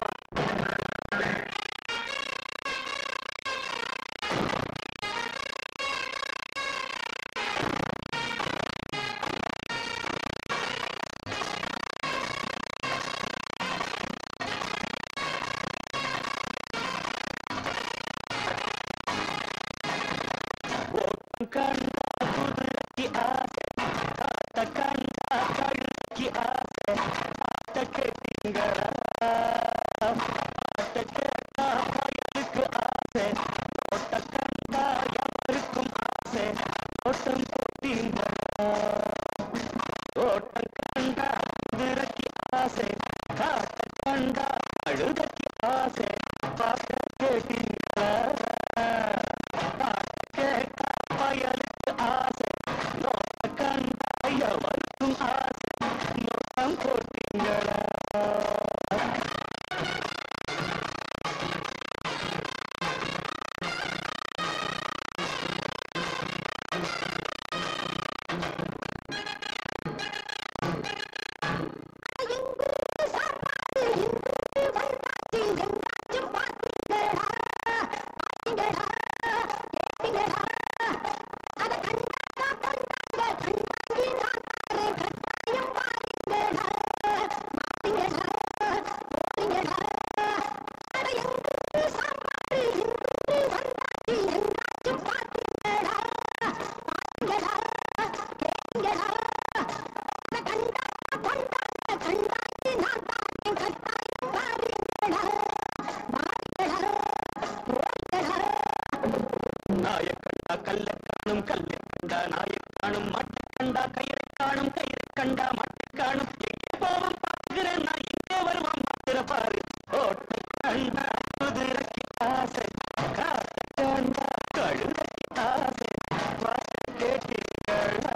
நாயக்கண்டா கல்ல காணும் கல்லை கண்டா நாயை காணும் மாட்டை கண்டா கயிறை காணும் கயிறை கண்டா மாட்டை காணும் எங்கே போவோம் பார்க்கிறேன் நான் இங்கே வருவான் பார்க்கிற பாரு ஓட்டை கண்டா குதிரைக்கு ஆசை காட்டை கண்டா கழுதைக்கு ஆசை பாட்டு கேட்டீங்களா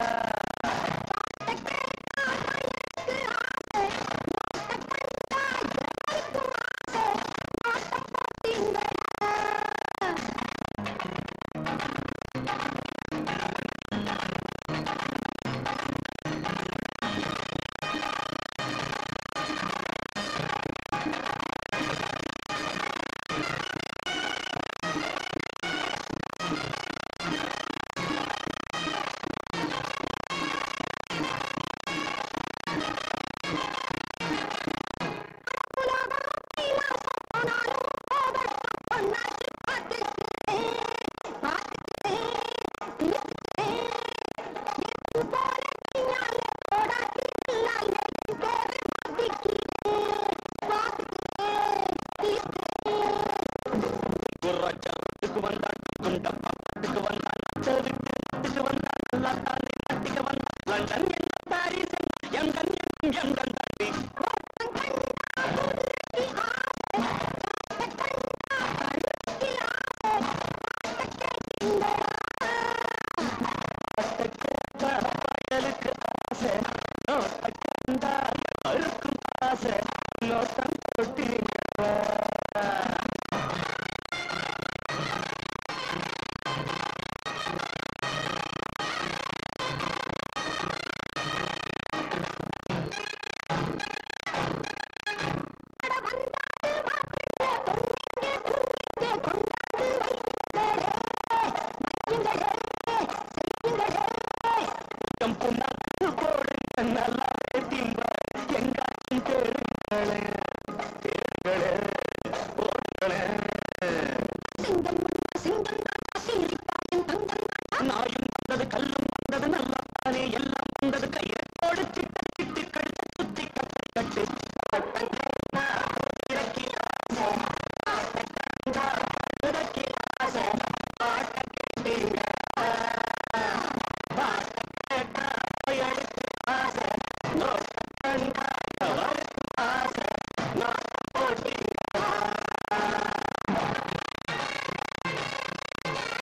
குர்ராச்சாரத்துக்கு வந்தான் குண்டப்பா வீட்டுக்கு வந்தான் வீட்டுக்கு வீட்டுக்கு வந்தான் நல்லா தானே நாட்டுக்கு வந்தான் லண்டன் என்ன பாரிஸ் எம் கண்ணியம் எம் கண்டாடி பயலுக்கு ஆசை நோட்ட கண்டா அழுக்கும் ஆசை நோட்டம் கொட்டீங்களா கம்புனாக்கு போடு நல்லா திம்ப எங்காச்சும் தேடுங்களே தேடுங்களே போடுங்களே நாயும் வந்தது கல்லும் வந்தது நல்லா தானே எல்லாம் வந்தது கையை போடு திட்ட திட்டு கழுத்து சுத்தி கட்டு கட்டு இறக்கி ஆசை இறக்கி ஆசை பாட்ட கேட்டீங்க பாட்ட கேட்டா எடுத்து ஆசை நோட்ட கண்டா அவருக்கு ஆசை நான் போட்டீங்க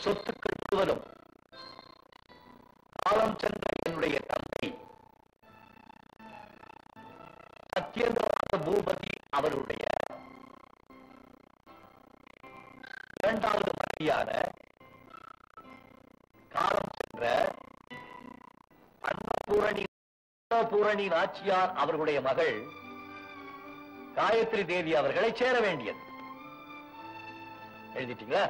சொத்துக்கள் முழுவதும் காலம் சென்ற என்னுடைய தந்தை சத்யேந்திரநாத பூபதி அவருடைய இரண்டாவது மனைவியான காலம் சென்ற அன்னபூரணி பூரணி நாச்சியார் அவர்களுடைய மகள் காயத்ரி தேவி அவர்களை சேர வேண்டியது எழுதிட்டீங்களா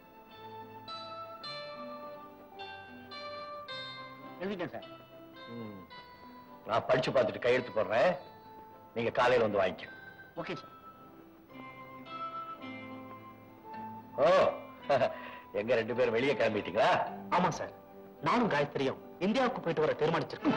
எழுதிட்டேன் சார் ம். நான் படிச்சு பார்த்துட்டு கையெழுத்து போடுறேன் நீங்க காலையில வந்து வாங்கிக்க ஓகே சார் ஓ எங்க ரெண்டு பேரும் வெளியே கிளம்பிட்டீங்களா ஆமா சார் நானும் காயத்ரியும் இந்தியாவுக்கு போயிட்டு வர தீர்மானிச்சிருக்கோம்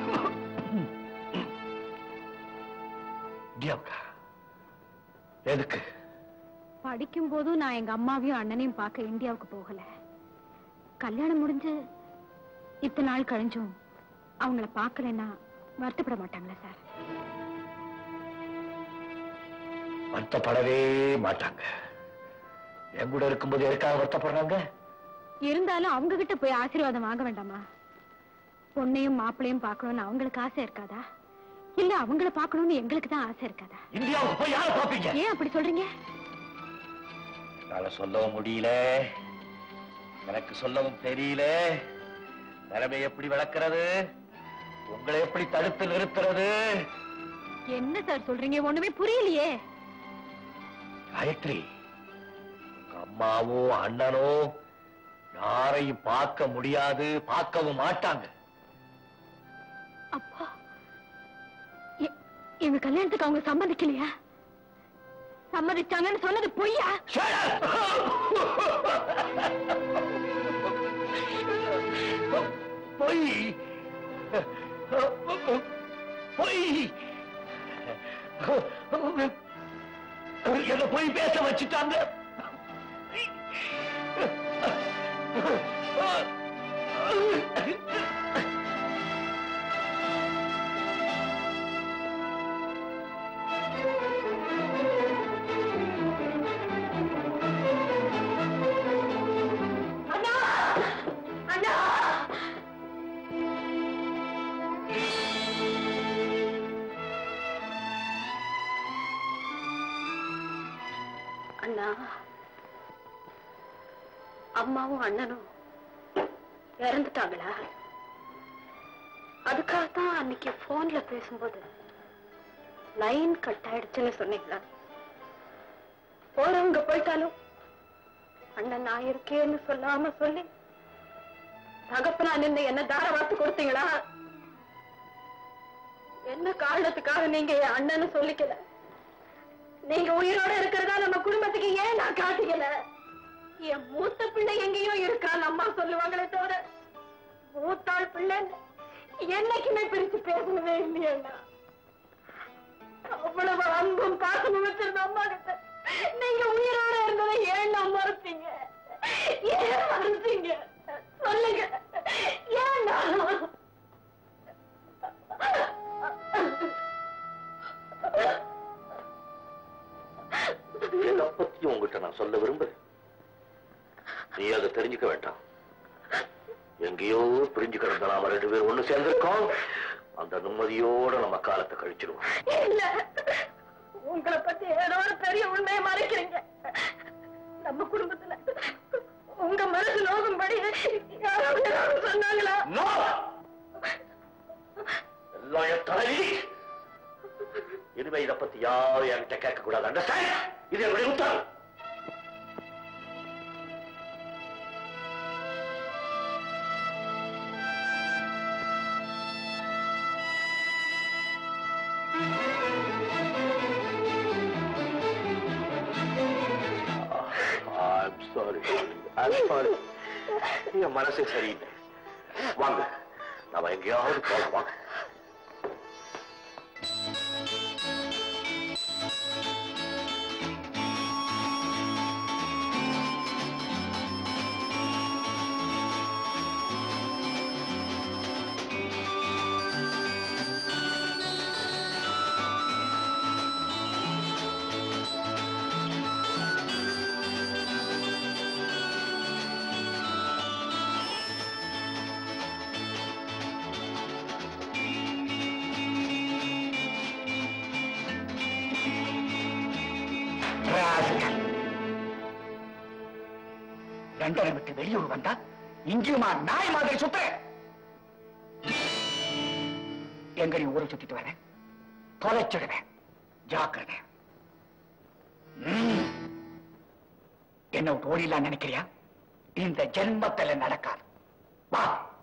இந்தியாவுக்கா எதுக்கு படிக்கும் போதும் நான் எங்க அம்மாவையும் அண்ணனையும் பார்க்க இந்தியாவுக்கு போகல கல்யாணம் முடிஞ்சு இத்தனை நாள் கழிஞ்சும் அவங்கள பார்க்கலன்னா வருத்தப்பட மாட்டாங்களா சார் வருத்தப்படவே மாட்டாங்க என் கூட இருக்கும்போது எதுக்காக வருத்தப்படுறாங்க இருந்தாலும் அவங்க கிட்ட போய் ஆசீர்வாதம் வாங்க வேண்டாமா பொண்ணையும் மாப்பிளையும் பார்க்கணும்னு அவங்களுக்கு ஆசை இருக்காதா இல்ல அவங்கள பார்க்கணும்னு எங்களுக்கு தான் ஆசை இருக்காதா இந்தியாவுக்கு போய் யாரை பார்ப்பீங்க ஏன் அப்படி சொல்றீங்க என்னால சொல்லவும் முடியல எனக்கு சொல்லவும் தெரியல நிலைமை எப்படி விளக்குறது உங்களை எப்படி தடுத்து நிறுத்துறது என்ன சார் சொல்றீங்க ஒண்ணுமே புரியலையே காயத்ரி உங்க அம்மாவோ அண்ணனோ யாரையும் பார்க்க முடியாது பார்க்கவும் மாட்டாங்க அப்பா எ- எங்க கல்யாணத்துக்கு அவங்க சம்மதிக்கலையா சம்மதிச்சாங்கன்னு சொன்னது பொய்யா பொய் பொய் என்ன பொய் பேச வச்சுட்டாங்க அண்ணா அண்ணா அண்ணா அம்மாவும் அண்ணனும் இறந்துட்டாங்களா அதுக்காகத்தான் அன்னைக்கு போன்ல பேசும்போது லைன் கட் ஆயிடுச்சுன்னு சொன்னீங்களா போறவங்க போயிட்டாலும் அண்ணன் நான் இருக்கேன்னு சொல்லாம சொல்லி தகப்பனா நின்று என்ன தார வார்த்து கொடுத்தீங்களா என்ன காரணத்துக்காக நீங்க என் அண்ணன்னு சொல்லிக்கல நீங்க உயிரோட இருக்கிறதா நம்ம குடும்பத்துக்கு ஏன் நான் காட்டிக்கல என் மூத்த பிள்ளை எங்கேயோ இருக்கான்னு அம்மா சொல்லுவாங்களே தவிர மூத்தாள் பிள்ளை என்னைக்குமே பிரிச்சு பேசவே இல்லையண்ணா அவ்வளவு அன்பும் பாசமும் வச்சிருந்த அம்மா கிட்ட நீங்க உயிரோட இருந்ததை ஏன் நான் மறுத்தீங்க ஏன் மறுத்தீங்க சொல்லுங்க ஏன்னா இதை பத்தி உங்ககிட்ட நான் சொல்ல விரும்புறேன் நீ அதை தெரிஞ்சுக்க வேண்டாம் எங்கேயோ பிரிஞ்சு கிடந்த நாம ரெண்டு பேரும் ஒண்ணு சேர்ந்திருக்கோம் அந்த நிம்மதியோட நம்ம காலத்தை கழிச்சிருவோம் இல்ல உங்களை பத்தி ஏதோ ஒரு பெரிய உண்மையை மறைக்கிறீங்க நம்ம குடும்பத்துல உங்க மனசு நோகும்படி யாராவது ஏதாவது சொன்னாங்களா No! எல்லாம் என் தலைவி இனிமே இதை பத்தி யாரும் என்கிட்ட கேட்க கூடாது அண்டர்ஸ்டாண்ட் இது என்னுடைய உத்தரவு I'm sorry. I'm sorry. என் மனசே சரியில்லை வாங்க நாம எங்கேயாவது போகலாம் வாங்க ஆ லண்டனை விட்டு வெளியூர் வந்தா இங்கேயுமா நாய் மாதிரி சுத்துற எங்க நீ ஊரை சுத்திட்டு வர தொலைச்சிடுவேன் ஜாக்கிரதை ம். என்ன விட்டு ஓடிலாம் நினைக்கிறியா இந்த ஜென்மத்துல நடக்காது வா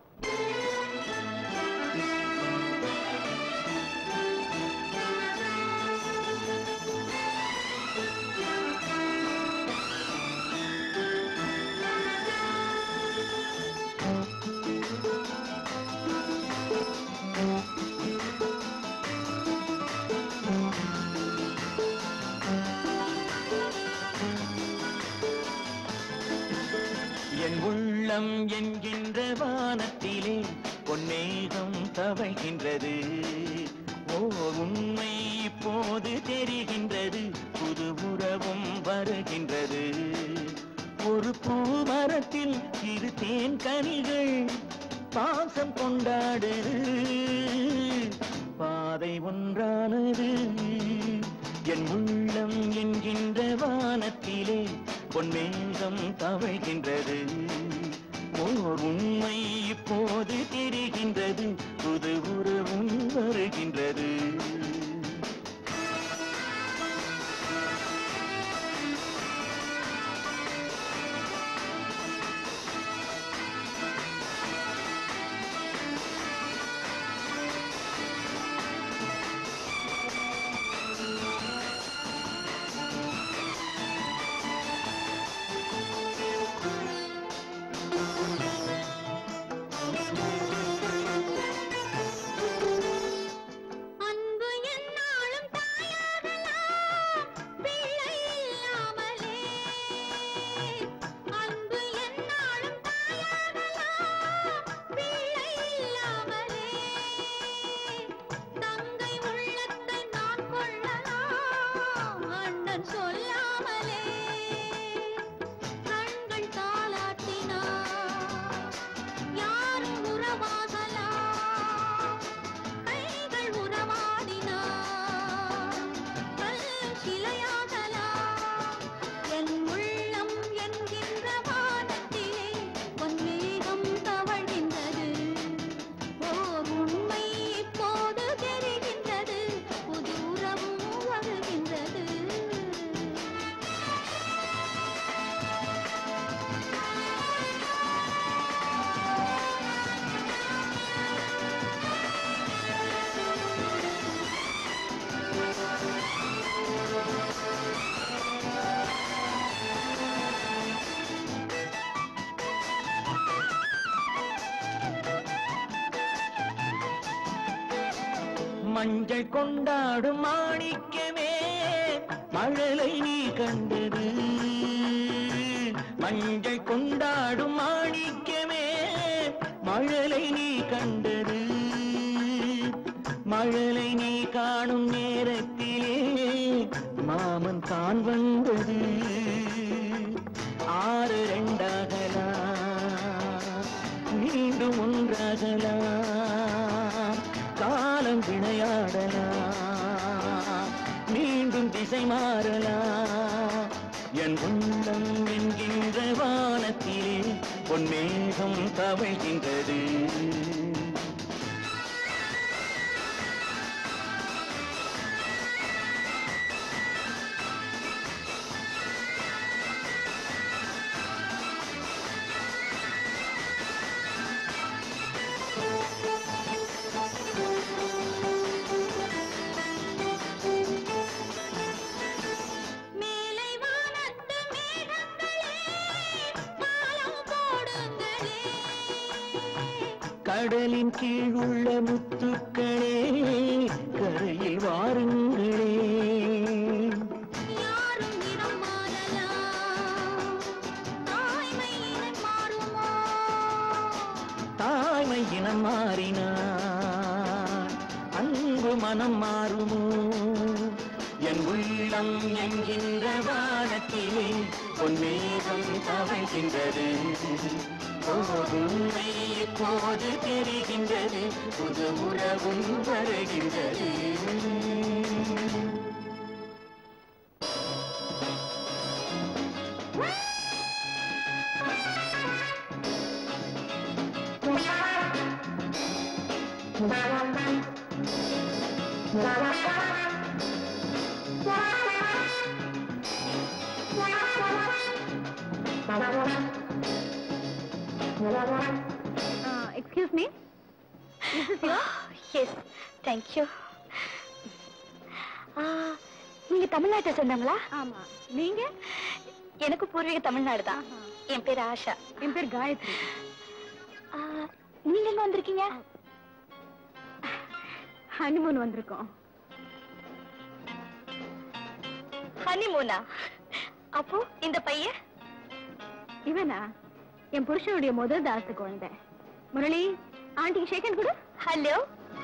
என் உள்ளம் என்கின்ற வானத்திலே பொன்னேகம் தவழ்கின்றது ஓ உண்மை இப்போது தெரிகின்றது புது உறவும் வருகின்றது ஒரு பூமரத்தில் இரு தேன் கனிகள் பாசம் கொண்டாடு பாதை ஒன்றானது என் உள்ளம் என்கின்ற வானத்திலே பொன்மேகம் தவழ்கின்றது ஓர் உண்மை இப்போது தெரிகின்றது புது உறவும் வருகின்றது அன்பு என்னாலும் தாயாகலாம் பிள்ளை இல்லாமலே அன்பு என்னாலும் தாயாகலாம் பிள்ளை இல்லாமலே தங்கை உள்ளத்தை நான் கொள்ளலாம் அண்ணன் சொல்லாமலே கண்கள் தாளாட்டினார் யாரும் உறவாகலாம் கைகள் உறவாடினார் கல்லும் சிலையாகலாம் என் உள்ளம் என்கின்ற வானத்திலே பொன்மேகம் தவழ்கின்றது ஓர் உண்மை இப்போது தெரிகின்றது புது உறவும் வருகின்றது மஞ்சள் கொண்டாடும் மாணிக்கமே மழலை நீ கண்டது மஞ்சள் கொண்டாடும் மாணிக்கமே மழலை நீ கண்டது மழலை நீ காணும் நேரத்திலே மாமன் தான் வந்தது ஆறு ரெண்டாகலாம் மீண்டும் ஒன்றாகலாம் காலம் விளையாடலாம் மீண்டும் திசை மாறலாம் என் உள்ளம் என்கின்ற வானத்திலே பொன்மேகம் தவழ்கின்றது மேலை வானத்து மேகங்களே காலம் போடுங்களே கடலின் கீழ் உள்ள முத்துக்களே கரையில் வாருங்களே யாரும் இனம் மாறலாம் தாய்மை இனம் மாறுமோ தாய்மை இனம் மாறினார் அன்பு மனம் மாறுமோ என் உள்ளம் என்கின்ற வானத்திலே பொன்மேகம் தவழ்கின்றது உண்மை இப்போது தெரிகின்றது புது உறவும் வருகின்றது ஆ excuse me is is your yes thank you நீங்க தமிழ்நாட்டை சொந்தங்களா ஆமா நீங்க எனக்கு பூர்வீக தமிழ்நாடு தான் ஆஹா. என் பேர் ஆஷா என் பேர் காயத்ரி ஆ, நீங்க எங்க வந்திருக்கீங்க ஹனிமூன் வந்திருக்கோம் ஹனிமூனா அப்போ இந்த பையன் இவனா என் புருஷனுடைய முதல் தாச குழந்தை முரளி ஆண்டிக்கு ஷேக்கன் கொடு ஹலோ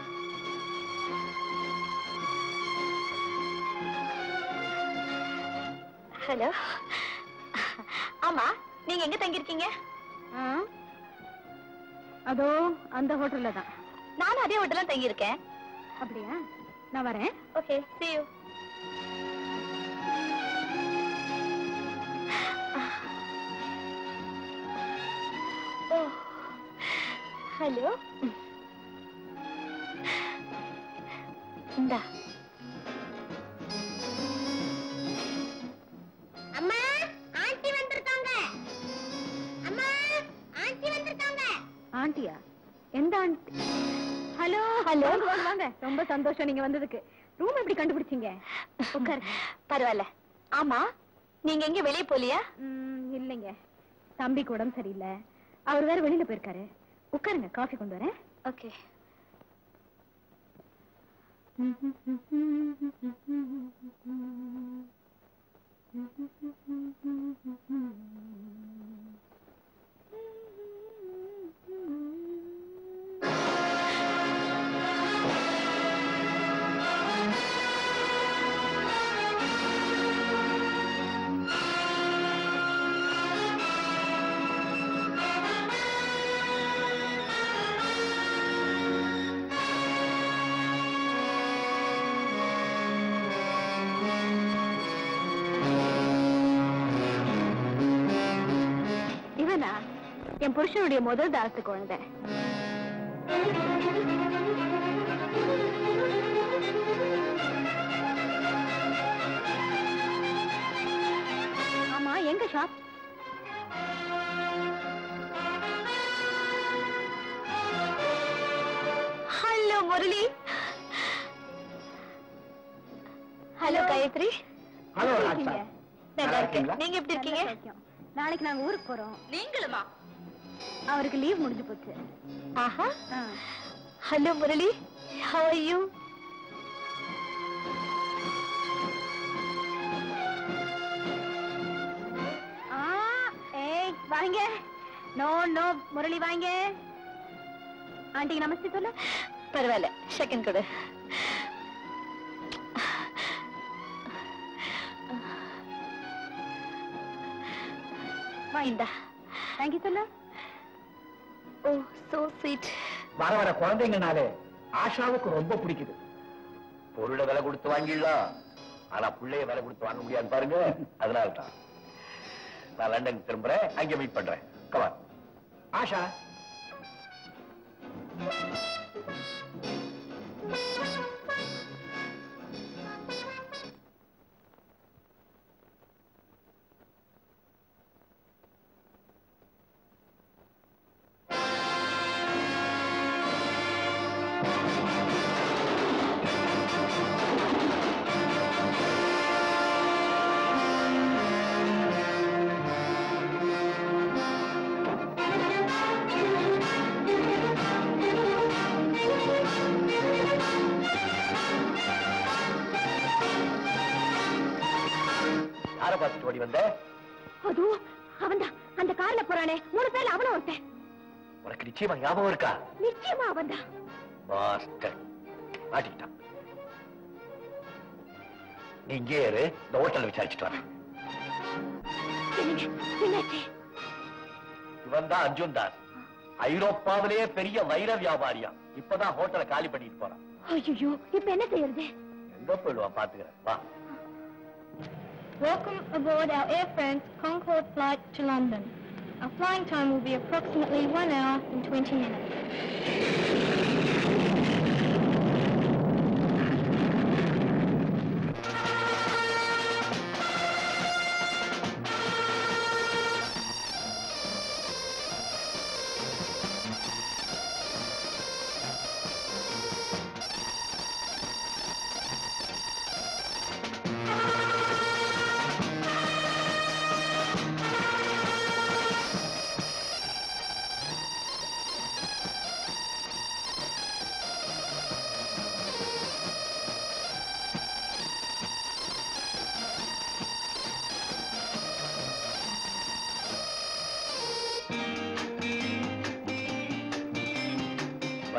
ஹலோ ஆமா நீங்க எங்க தங்கியிருக்கீங்க ஆ? அதோ அந்த ஹோட்டல்ல தான் நானும் அதே ஹோட்டல்ல தங்கியிருக்கேன் அப்படியா நான் வரேன் ஓகே see you ஓ ஹலோ இந்தா அம்மா ஆண்டி வந்திருக்காங்க அம்மா ஆண்டி வந்திருக்காங்க ஆண்டியா எந்த ஆண்டி ஹலோ Hello. வாங்க வாங்க வாங்க ரொம்ப சந்தோஷம் நீங்க வந்ததுக்கு ரூம் எப்படி கண்டுபிடிச்சீங்க உட்காருங்க பரவாயில்ல ஆமா நீங்க எங்க வெளிய போலியா ம், இல்லைங்க தம்பிக்கு உடம்பு சரியில்லை அவர் வேற வெளியில போயிருக்காரு உட்காருங்க காஃபி கொண்டு வரேன் ஓகே இவனா என் புருஷனுடைய முதல் தாச குழந்தை ஆமா எங்க shop hello Murali hello Gayathri hello எப்படி ராஜா இருக்கீங்க? நல்லா இருக்கேன் இருக்கீங்களா? நீங்க எப்படி இருக்கீங்க நல்ல சௌக்கியம். நாளைக்கு நாங்க ஊருக்கு போறோம் நீங்களுமா அவருக்கு லீவ் முடிஞ்சு போச்சு ஆஹா ஆ. Hello Murali how are you ஆ, ஏய் வாங்க நோ நோ முரளி வாங்க ஆண்டிக்கு நமஸ்தே சொல்லு பரவாயில்ல செகண்ட் கொடு வாங்க தேங்க்யூ சொல்லு ஓ சோ ஸ்வீட் வர வர குழந்தைங்கனாலே ஆஷாவுக்கு ரொம்ப பிடிக்குது பொருளை விலை கொடுத்து வாங்கிடலாம் ஆனா புள்ளைய விலை கொடுத்து வாங்க முடியாது பாருங்க அதனால தான் நான் லண்டன் திரும்புறேன் அங்க மீட் பண்றேன் கமான் ஆஷா யாரை பார்த்துட்டு ஓடி வந்த அதோ அவன்தான் அந்த கார்ல போறானே மூணு பேர்ல அவனும் ஒருத்தன் உனக்கு நிச்சயமா ஞாபகம் இருக்கா நிச்சயமா அவன்தான் மாஸ்டர் மாட்டிக்கிட்டான் நீ இங்கே இரு இந்த ஹோட்டல் விசாரிச்சுட்டு வரேன் என்னங்க என்னாச்சு இவன் தான் அர்ஜுன் தாஸ் ஐரோப்பாவிலேயே பெரிய வைர வியாபாரியா இப்பதான் ஹோட்டலை காலி பண்ணிட்டு போறான் ஐயோ இப்ப என்ன செய்யறது எங்க போயிடுவான் பாத்துக்கிறேன் வா Welcome aboard our Air France Concorde flight to London. Our flying time will be approximately one hour and 20 minutes.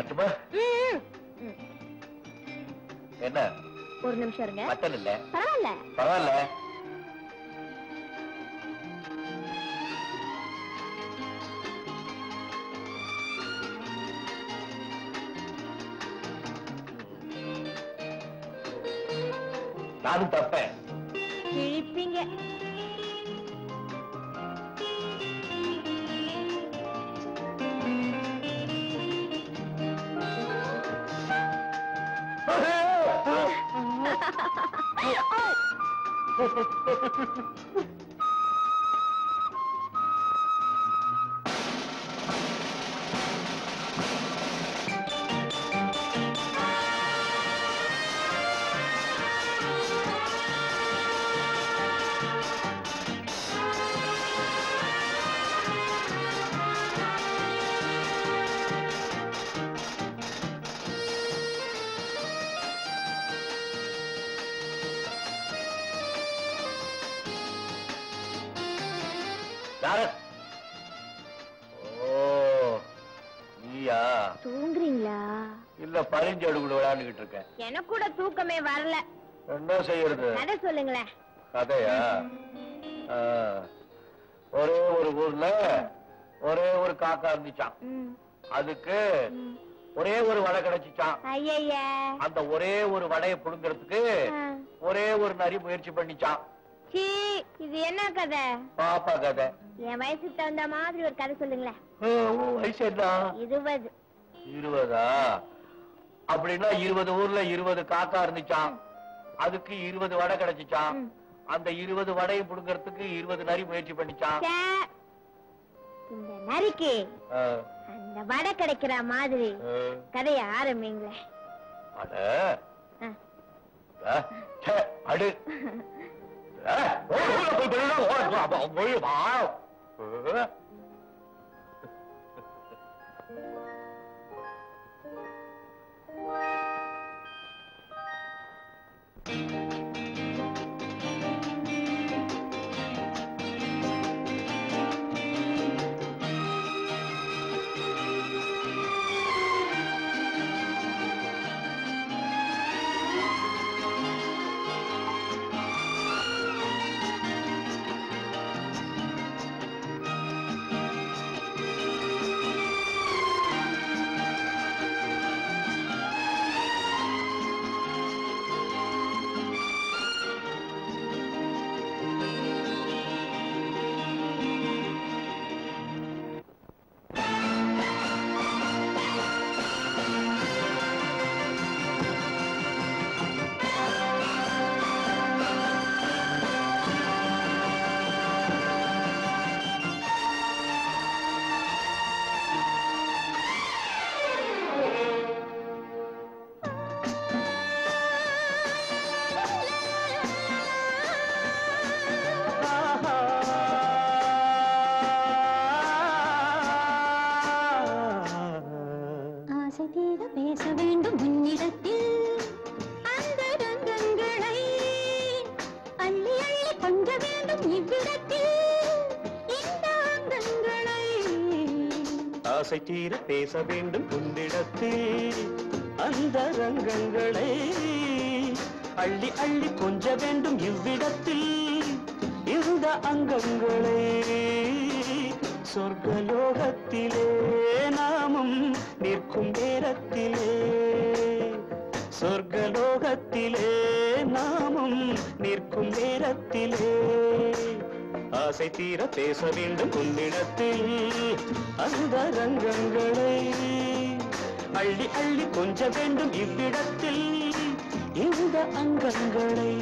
மட்டுமா ம், ம். என்ன ஒரு நிமிஷம் இருங்க மட்டன் இல்ல பரவாயில்ல பரவாயில்ல நானும் தப்பேன் கிழிப்பீங்க யாரு ஓ நீயா தூங்குறீங்களா இல்ல பரிஞ்சு அடுக்குள்ள விளையாண்டுகிட்டு இருக்கேன் எனக்கு கூட தூக்கமே வரல என்ன செய்யறது கதை சொல்லுங்களேன் கதையா ஆ. ஒரே ஒரு ஊர்ல ஒரே ஒரு காக்கா இருந்துச்சான் ம், அதுக்கு ம். ஒரே ஒரு வடை கிடைச்சிச்சான் ஐயைய அந்த ஒரே ஒரு வடையை புடுங்கிறதுக்கு ஆ. ஒரே ஒரு நரி முயற்சி பண்ணிச்சான் சீ இது என்ன கதை பாப்பா கதை என் வயசுக்கு தகுந்த மாதிரி ஒரு கதை சொல்லுங்களேன் ஆ, உன் வயசு என்ன இருபது இருபதா அப்படின்னா இருபது ஊர்ல இருபது காக்கா இருந்துச்சான் அதுக்கு இருபது வடை கிடைச்சிச்சான் ம். அந்த இருபது வடையை புடுங்கிறதுக்கு இருபது நரி முயற்சி பண்ணிச்சான் சே, இந்த நரிக்கு ஆ, அந்த வடை கிடைக்கிற மாதிரி ஆ. கதைய ஆரம்பிங்களேன் அட ஆ. ஆ, ச்சே, அடு ஆ, ஓ, உள்ள போய் பெருடா, ஓ, வா, வா, போய் வா. ஆ. ஆசை தீர பேச வேண்டும் உன்னிடத்தில் அந்த ரங்கங்களை அள்ளி அள்ளி கொஞ்ச வேண்டும் இவ்விடத்தில் இந்த அங்கங்களை ஆசை தீர பேச வேண்டும் உன்னிடத்தில் அந்த ரங்கங்களை அள்ளி அள்ளி கொஞ்ச வேண்டும் இவ்விடத்தில் இந்த அங்கங்களை சொர்க்கலோகத்திலே நாமும் நிற்கும் நேரத்திலே சொர்க்கலோகத்திலே நாமும் நிற்கும் நேரத்திலே ஆசை தீர பேச வேண்டும் உன்னிடத்தில் அந்த ரங்கங்களை அள்ளி அள்ளி கொஞ்ச வேண்டும் இவ்விடத்தில் இந்த அங்கங்களை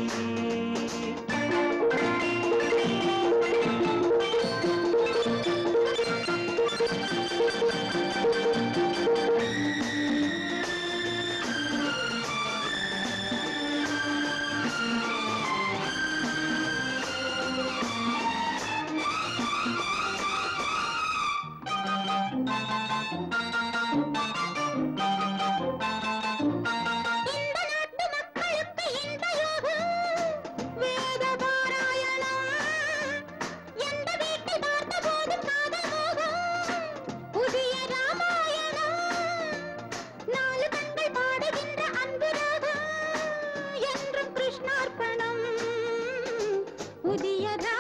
இந்த நாட்டு மக்களுக்கு இந்த யோகம்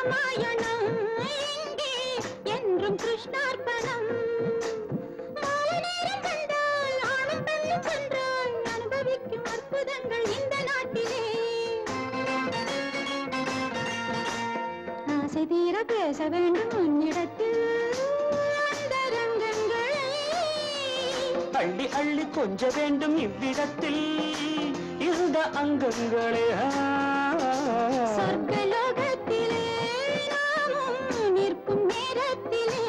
ராமாயணம் இங்கே என்றும் கிருஷ்ணார்ப்பணம் மாலை நேரம் கண்டால் ஆணும் பெண்ணும் கண்டால் அனுபவிக்கும் அற்புதங்கள் இந்த நாட்டிலே ஆசை தீர பேச வேண்டும் உன்னிடத்தில் அந்தரங்கங்களை அள்ளி அள்ளி கொஞ்ச வேண்டும் இவ்விடத்தில் இருந்த அங்கங்களே ஆ. சொர்க்கலோகத்திலே நாமும் நிற்கும் நேரத்திலே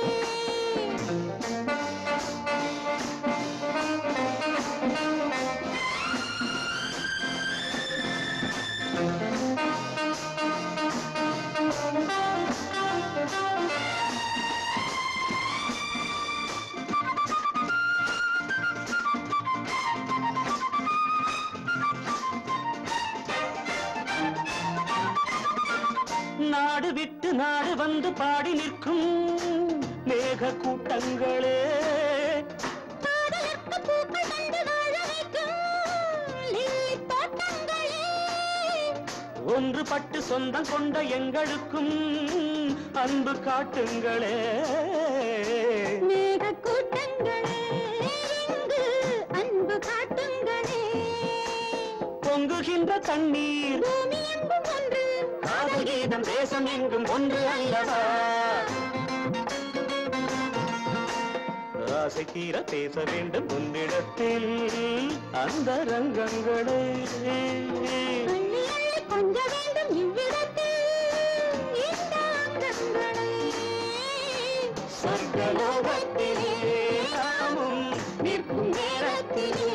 நாடு விட்டு நாடு வந்து பாடி நிற்கும் மேக கூட்டங்களே காதலுக்கு பூக்கள் தந்து வாழ வைக்கும் லில்லி தோட்டங்களே ஒன்று பட்டு சொந்தம் கொண்ட எங்களுக்கும் அன்பு காட்டுங்களே மேக கூட்டங்களே இங்கு அன்பு காட்டுங்களே பொங்குகின்ற தண்ணீர் பூமி எங்கும் ஒன்று காதல் கீதம் தேசம் எங்கும் ஒன்று அல்லவா ஆசை தீர பேச வேண்டும் உன்னிடத்தில் அந்த ரங்கங்களே அள்ளி அள்ளி கொஞ்ச வேண்டும் இவ்விடத்தில் இந்த அங்கங்களை சொர்க்கலோகத்திலே நாமும் நிற்கும் நேரத்திலே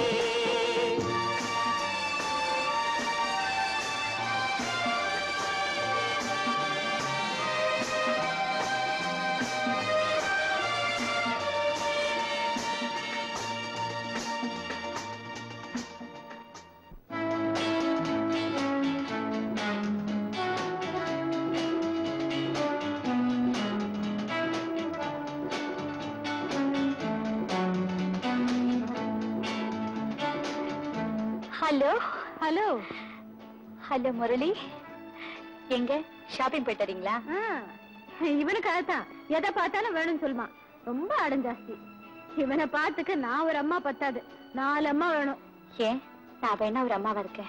ஹலோ ஹலோ ஹலோ முரளி எங்க ஷாப்பிங் போயிட்டு வரீங்களா இவனுக்காக தான் எதை பார்த்தாலும் வேணும்னு சொல்லுமா ரொம்ப அடஞ்சாஸ்தி இவனை பார்த்துக்க நான் ஒரு அம்மா பத்தாது நாலு அம்மா வேணும் ஏன் நான் வேணா ஒரு அம்மாவா இருக்கேன்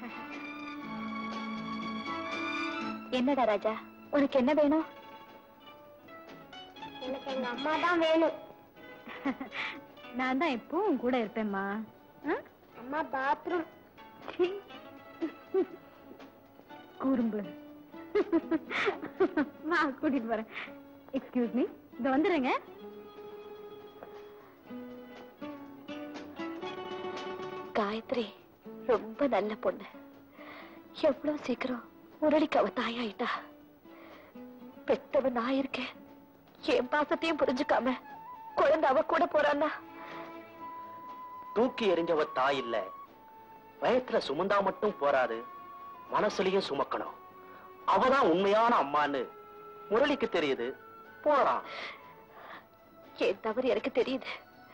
என்னடா ராஜா உனக்கு என்ன வேணும் எனக்கு எங்க அம்மா தான் வேணும் நான் தான் எப்பவும் கூட இருப்பேம்மா அம்மா பாத்ரூம் குறும்பு வா கூட்டிட்டு போறேன் எக்ஸ்கியூஸ் மீ இந்த வந்துடுறேங்க காயத்ரி ரொம்ப நல்ல பொண்ணு எவ்வளவு சீக்கிரம் முரளிக்கு அவ தாயாயிட்டா பெத்தவ நான் இருக்கேன் என் பாசத்தையும் புரிஞ்சுக்காம குழந்தை அவ கூட போறான்னா தூக்கி எறிஞ்சவ தாய் இல்ல வயத்துல சுமந்தா மட்டும் போராது மனசுலயும் சுமக்கணும் அவதான் உண்மையான அம்மான்னு முரளிக்கு தெரியுது போறான் என் தவறு எனக்கு தெரியுது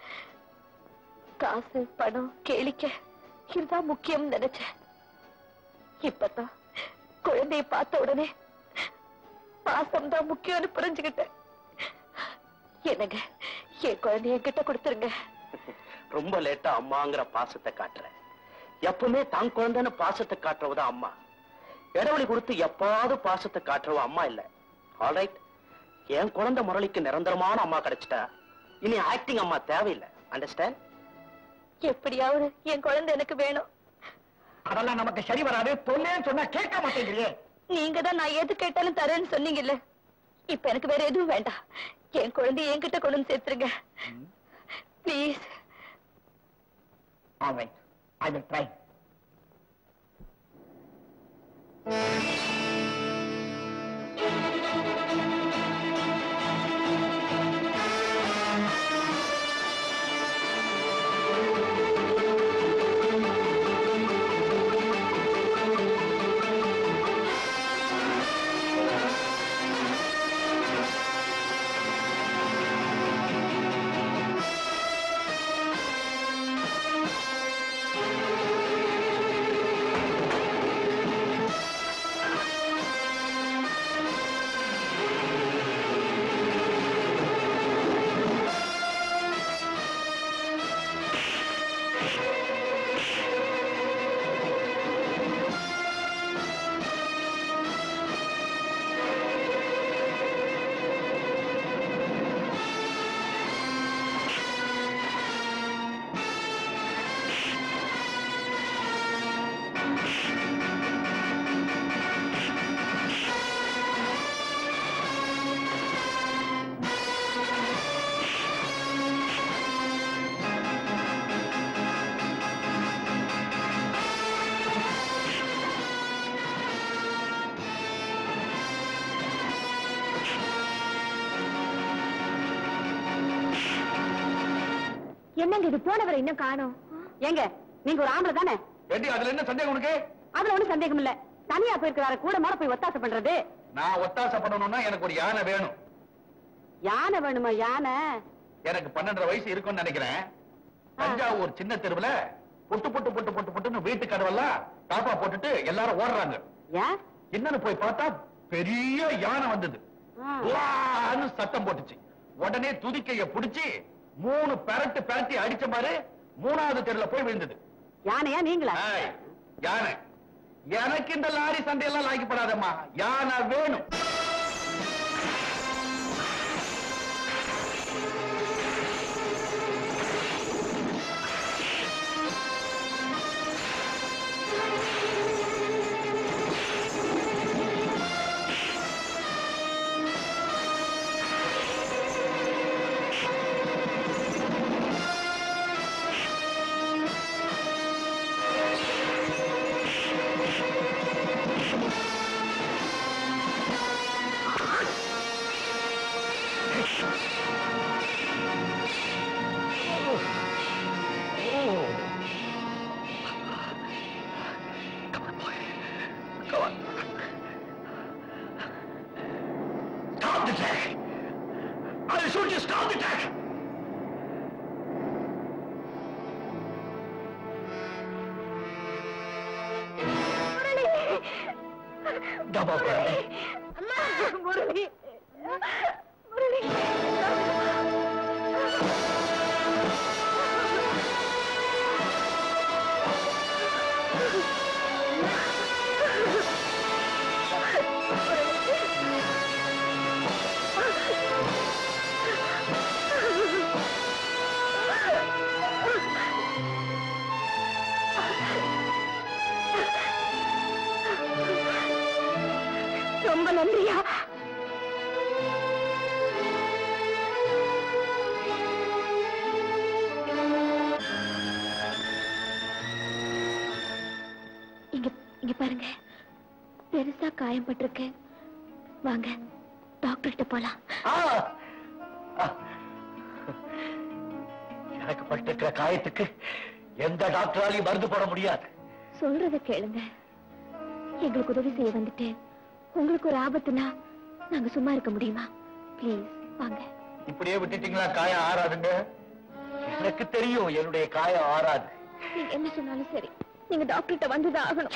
காசு பணம் கேளிக்க இதுதான் முக்கியம் நினைச்சேன் இப்பதான் குழந்தைய பார்த்த உடனே பாசம் தான் முக்கியம்னு புரிஞ்சுக்கிட்டேன் என்னங்க என் குழந்தைய என்கிட்ட கொடுத்துருங்க ரொம்ப லேட்டா அம்மாங்கிற பாசத்தை காட்டுற எப்பவுமே தான் குழந்தைன்னு பாசத்தை காட்டுறவதான் அம்மா இடைவெளி கொடுத்து எப்பாவது பாசத்தை காட்டுறவ அம்மா இல்ல ஆல்ரைட் என் குழந்தை முரளிக்கு நிரந்தரமான அம்மா கிடைச்சிட்டா இனி ஆக்டிங் அம்மா தேவையில்லை அண்டர்ஸ்டாண்ட் எப்படியாவது என் குழந்தை எனக்கு வேணும் அதெல்லாம் நமக்கு சரி வராது தொல்லேன்னு சொன்னா கேட்க மாட்டேங்கிறியே நீங்க தான் நான் எது கேட்டாலும் தரேன்னு சொன்னீங்கல்ல இப்ப எனக்கு வேற எதுவும் வேண்டாம் என் குழந்தைய என்கிட்ட கொண்டு வந்து சேர்த்துருங்க please All right. I will try. என்னங்க இது போனவரை இன்னும் காணோம் ஏங்க நீங்க ஒரு ஆம்பளை தானே ஏண்டி அதுல என்ன சந்தேகம் உனக்கு அதுல ஒண்ணும் சந்தேகம் இல்ல தனியா போயிருக்கிறாரு கூட மாட போய் ஒத்தாசை பண்றது நான் ஒத்தாசை பண்ணணும்னா எனக்கு ஒரு யானை வேணும் யானை வேணுமா யானை எனக்கு பன்னெண்டரை வயசு இருக்கும்னு நினைக்கிறேன் தஞ்சாவூர் சின்ன தெருவுல பொட்டு பொட்டு பொட்டு பொட்டு பொட்டுன்னு வீட்டு கதவெல்லாம் தாப்பா போட்டுட்டு எல்லாரும் ஓடுறாங்க ஏன் என்னன்னு போய் பார்த்தா பெரிய யானை வந்தது ஆ. உவ்வான்னு சத்தம் போட்டுச்சு உடனே துதிக்கைய புடிச்சு மூணு பெரட்டு பெரட்டி அடிச்ச மாதிரி மூணாவது தெருல போய் விழுந்தது யானையா நீங்களா ஏய், யானை எனக்கு இந்த லாரி சண்டையெல்லாம் லாய்க்கப்படாதம்மா யானை வேணும் Stop the attack! I should you stop the attack! Double break. அம்மா முரளி முரளி ரொம்ப நன்றியா இங்க இங்க பாருங்க பெருசா காயம் பட்டிருக்கு வாங்க டாக்டர்கிட்ட போலாம் ஆ! ஆ! எனக்கு பட்டிருக்கிற காயத்துக்கு எந்த டாக்டராலையும் மருந்து போட முடியாது சொல்றத கேளுங்க எங்களுக்கு உதவி செய்ய வந்துட்டு உங்களுக்கு ஒரு ஆபத்துனா நாங்க சும்மா இருக்க முடியுமா ப்ளீஸ் வாங்க இப்படியே விட்டுட்டீங்களா காயம் ஆறாதுங்க எனக்கு தெரியும் என்னுடைய காயம் ஆறாது நீங்க என்ன சொன்னாலும் சரி நீங்க டாக்டர்கிட்ட வந்துதான் ஆகணும்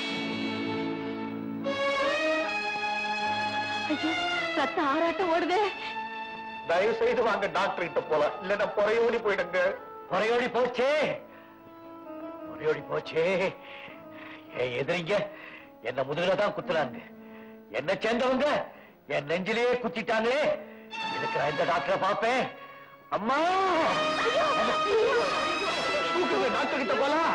ஐயோ ரத்த ஆராட்டம் ஓடுதே தயவு செய்து வாங்க டாக்டர் கிட்ட போலாம் இல்லன்னா பொறையோடி போயிடுங்க பொறையோடி போச்சே பொறையோடி போச்சே என் எதிரிங்க என்ன முதுகுல தான் குத்துறாங்க என்ன சேர்ந்தவங்க என் நெஞ்சிலேயே குத்திட்டாங்களே இதுக்கு நான் இந்த டாக்டரை பார்ப்பேன் அம்மா தூக்குங்க, டாக்டர் கிட்ட போலாம்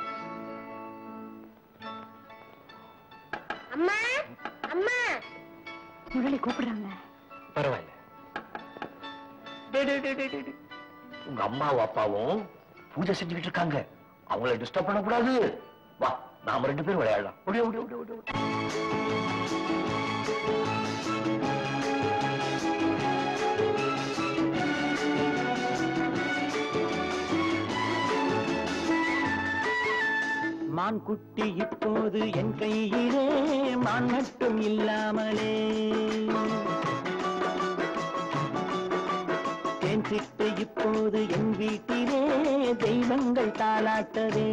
அம்மா அம்மா முரளி கூப்பிடுறாங்க பரவாயில்ல டேய், டேய், டேய், டேய், டேய். உங்க அம்மாவும் அப்பாவும் பூஜை செஞ்சுக்கிட்டு இருக்காங்க அவங்கள டிஸ்டர்ப் பண்ணக்கூடாது வா நாம ரெண்டு பேரும் விளையாடலாம் ஓடி, ஓடி, ஓடி, ஓடி, ஓடி. மான் குட்டி இப்போது என் கையிலே மான் மட்டும் இல்லாமலே தேன் சிட்டு இப்போது என் வீட்டிலே தெய்வங்கள் தாளாட்டதே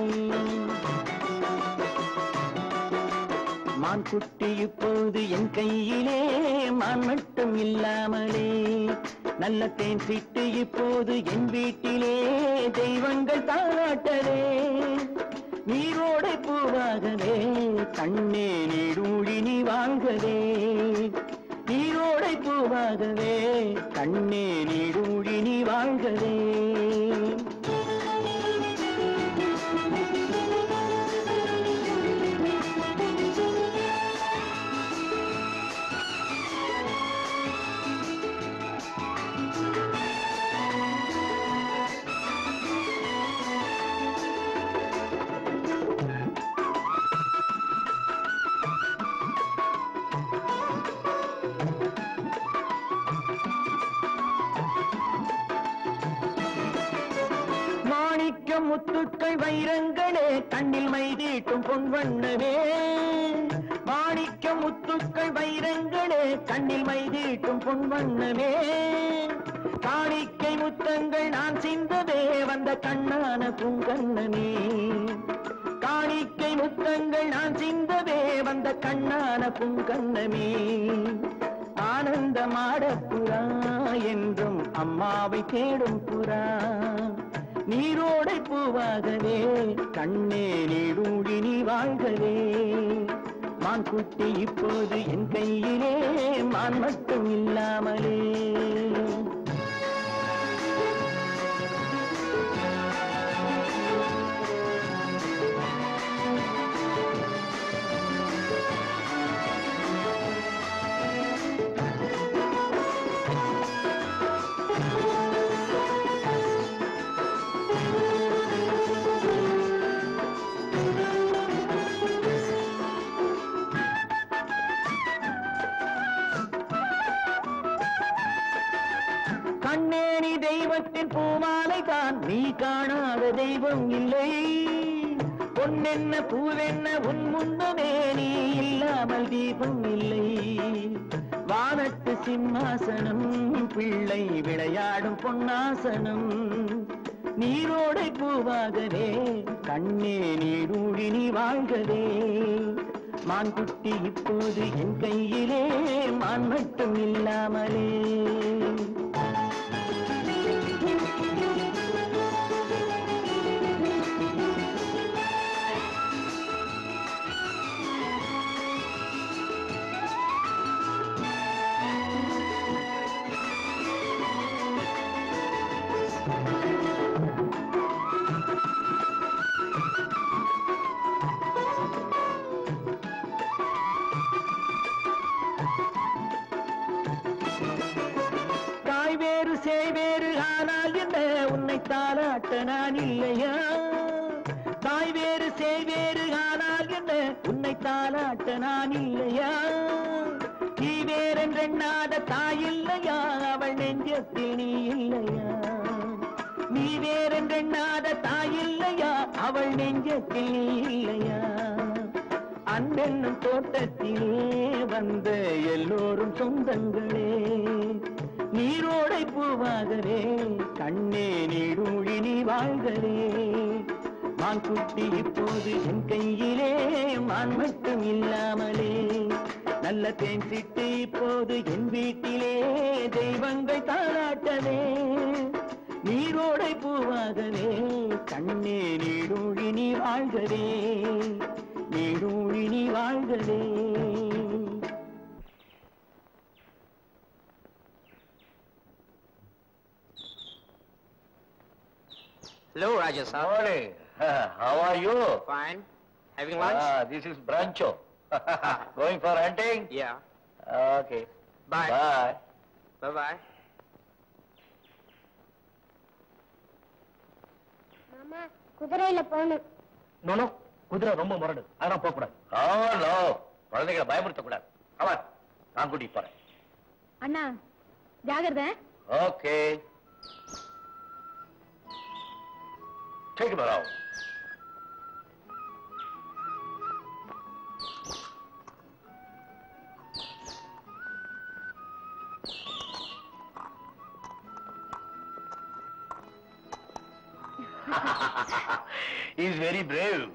மான் குட்டி இப்போது என் கையிலே மான் மட்டும் இல்லாமலே நல்ல தேன் சிட்டு இப்போது என் வீட்டிலே தெய்வங்கள் தாளாட்டதே நீரோடை பூவாகவே கண்ணே நீடூழி நீ வாழ்கவே நீரோடை பூவாகவே கண்ணே நீடூழி நீ வாழ்கவே மாணிக்க முத்துக்கள் வைரங்களே கண்ணில் மை தீட்டும் பொன்வண்ணமே மாணிக்க முத்துக்கள் வைரங்களே கண்ணில் மை தீட்டும் பொன்வண்ணமே காணிக்கை முத்தங்கள் நான் சிந்தவே வந்த கண்ணான பூங்கண்ணமே காணிக்கை முத்தங்கள் நான் சிந்தவே வந்த கண்ணான பூங்கண்ணமே ஆனந்த மாடப்புறா என்றும் அம்மாவை தேடும் புறா நீரோடை பூவாகவே கண்ணே நீடூழி நீ வாழ்கவே மான் குட்டி இப்போது என் கையிலே மான் மட்டும் இல்லாமலே கண்ணேணி தெய்வத்தின் பூமாலை தான் நீ காணாத தெய்வம் இல்லை பொன்னென்ன பூவென்ன உன் முன்னமே நீ இல்லாமல் தீபம் இல்லை வானத்து சிம்மாசனம் பிள்ளை விளையாடும் பொன்னாசனம் நீரோடை பூவாகவே கண்ணே நீடூழி நீ வாழ்கவே மான் குட்டி இப்போது என் கையிலே மான் மட்டும் இல்லாமலே தாய் வேறு சேய் வேறு ஆனால் என்ன உன்னை தாளாட்ட நான் இல்லையா தாய் வேறு சேய் வேறு ஆனால் என்ன உன்னை தாளாட்ட நான் இல்லையா நீ வேறென்றெண்ணாத தாய் இல்லையா அவள் நெஞ்சத்தில் நீ இல்லையா நீ வேறென்றெண்ணாத தாய் இல்லையா அவள் நெஞ்சத்தில் நீ இல்லையா அன்பென்னும் தோட்டத்திலே வந்த எல்லோரும் சொந்தங்களே நீரோடை பூவாகவே கண்ணே நீடூழி நீ வாழ்கவே மான் குட்டி இப்போது என் கையிலே மான் மட்டும் இல்லாமலே நல்ல தேன் சிட்டு இப்போது என் வீட்டிலே தெய்வங்கள் தாளாட்டவே நீரோடை பூவாகவே கண்ணே நீடூழி நீ வாழ்கவே நீடூழி நீ வாழ்கவே Hello, Raja sir. Morning. How are you? Fine. Having lunch? Ah, this is Brancho. Going for hunting? yeah. Okay. Bye. Bye. Bye bye. மாமா குதிரையில போகணும் நோனோ குதிரை ரொம்ப முரடு அதெல்லாம் போக கூடாது நோ குழந்தைகளை பயமுறுத்த கூடாது அவன் நான் கூட்டிட்டு போறேன் அண்ணா ஜாகிரதை okay Take him around. He's very brave.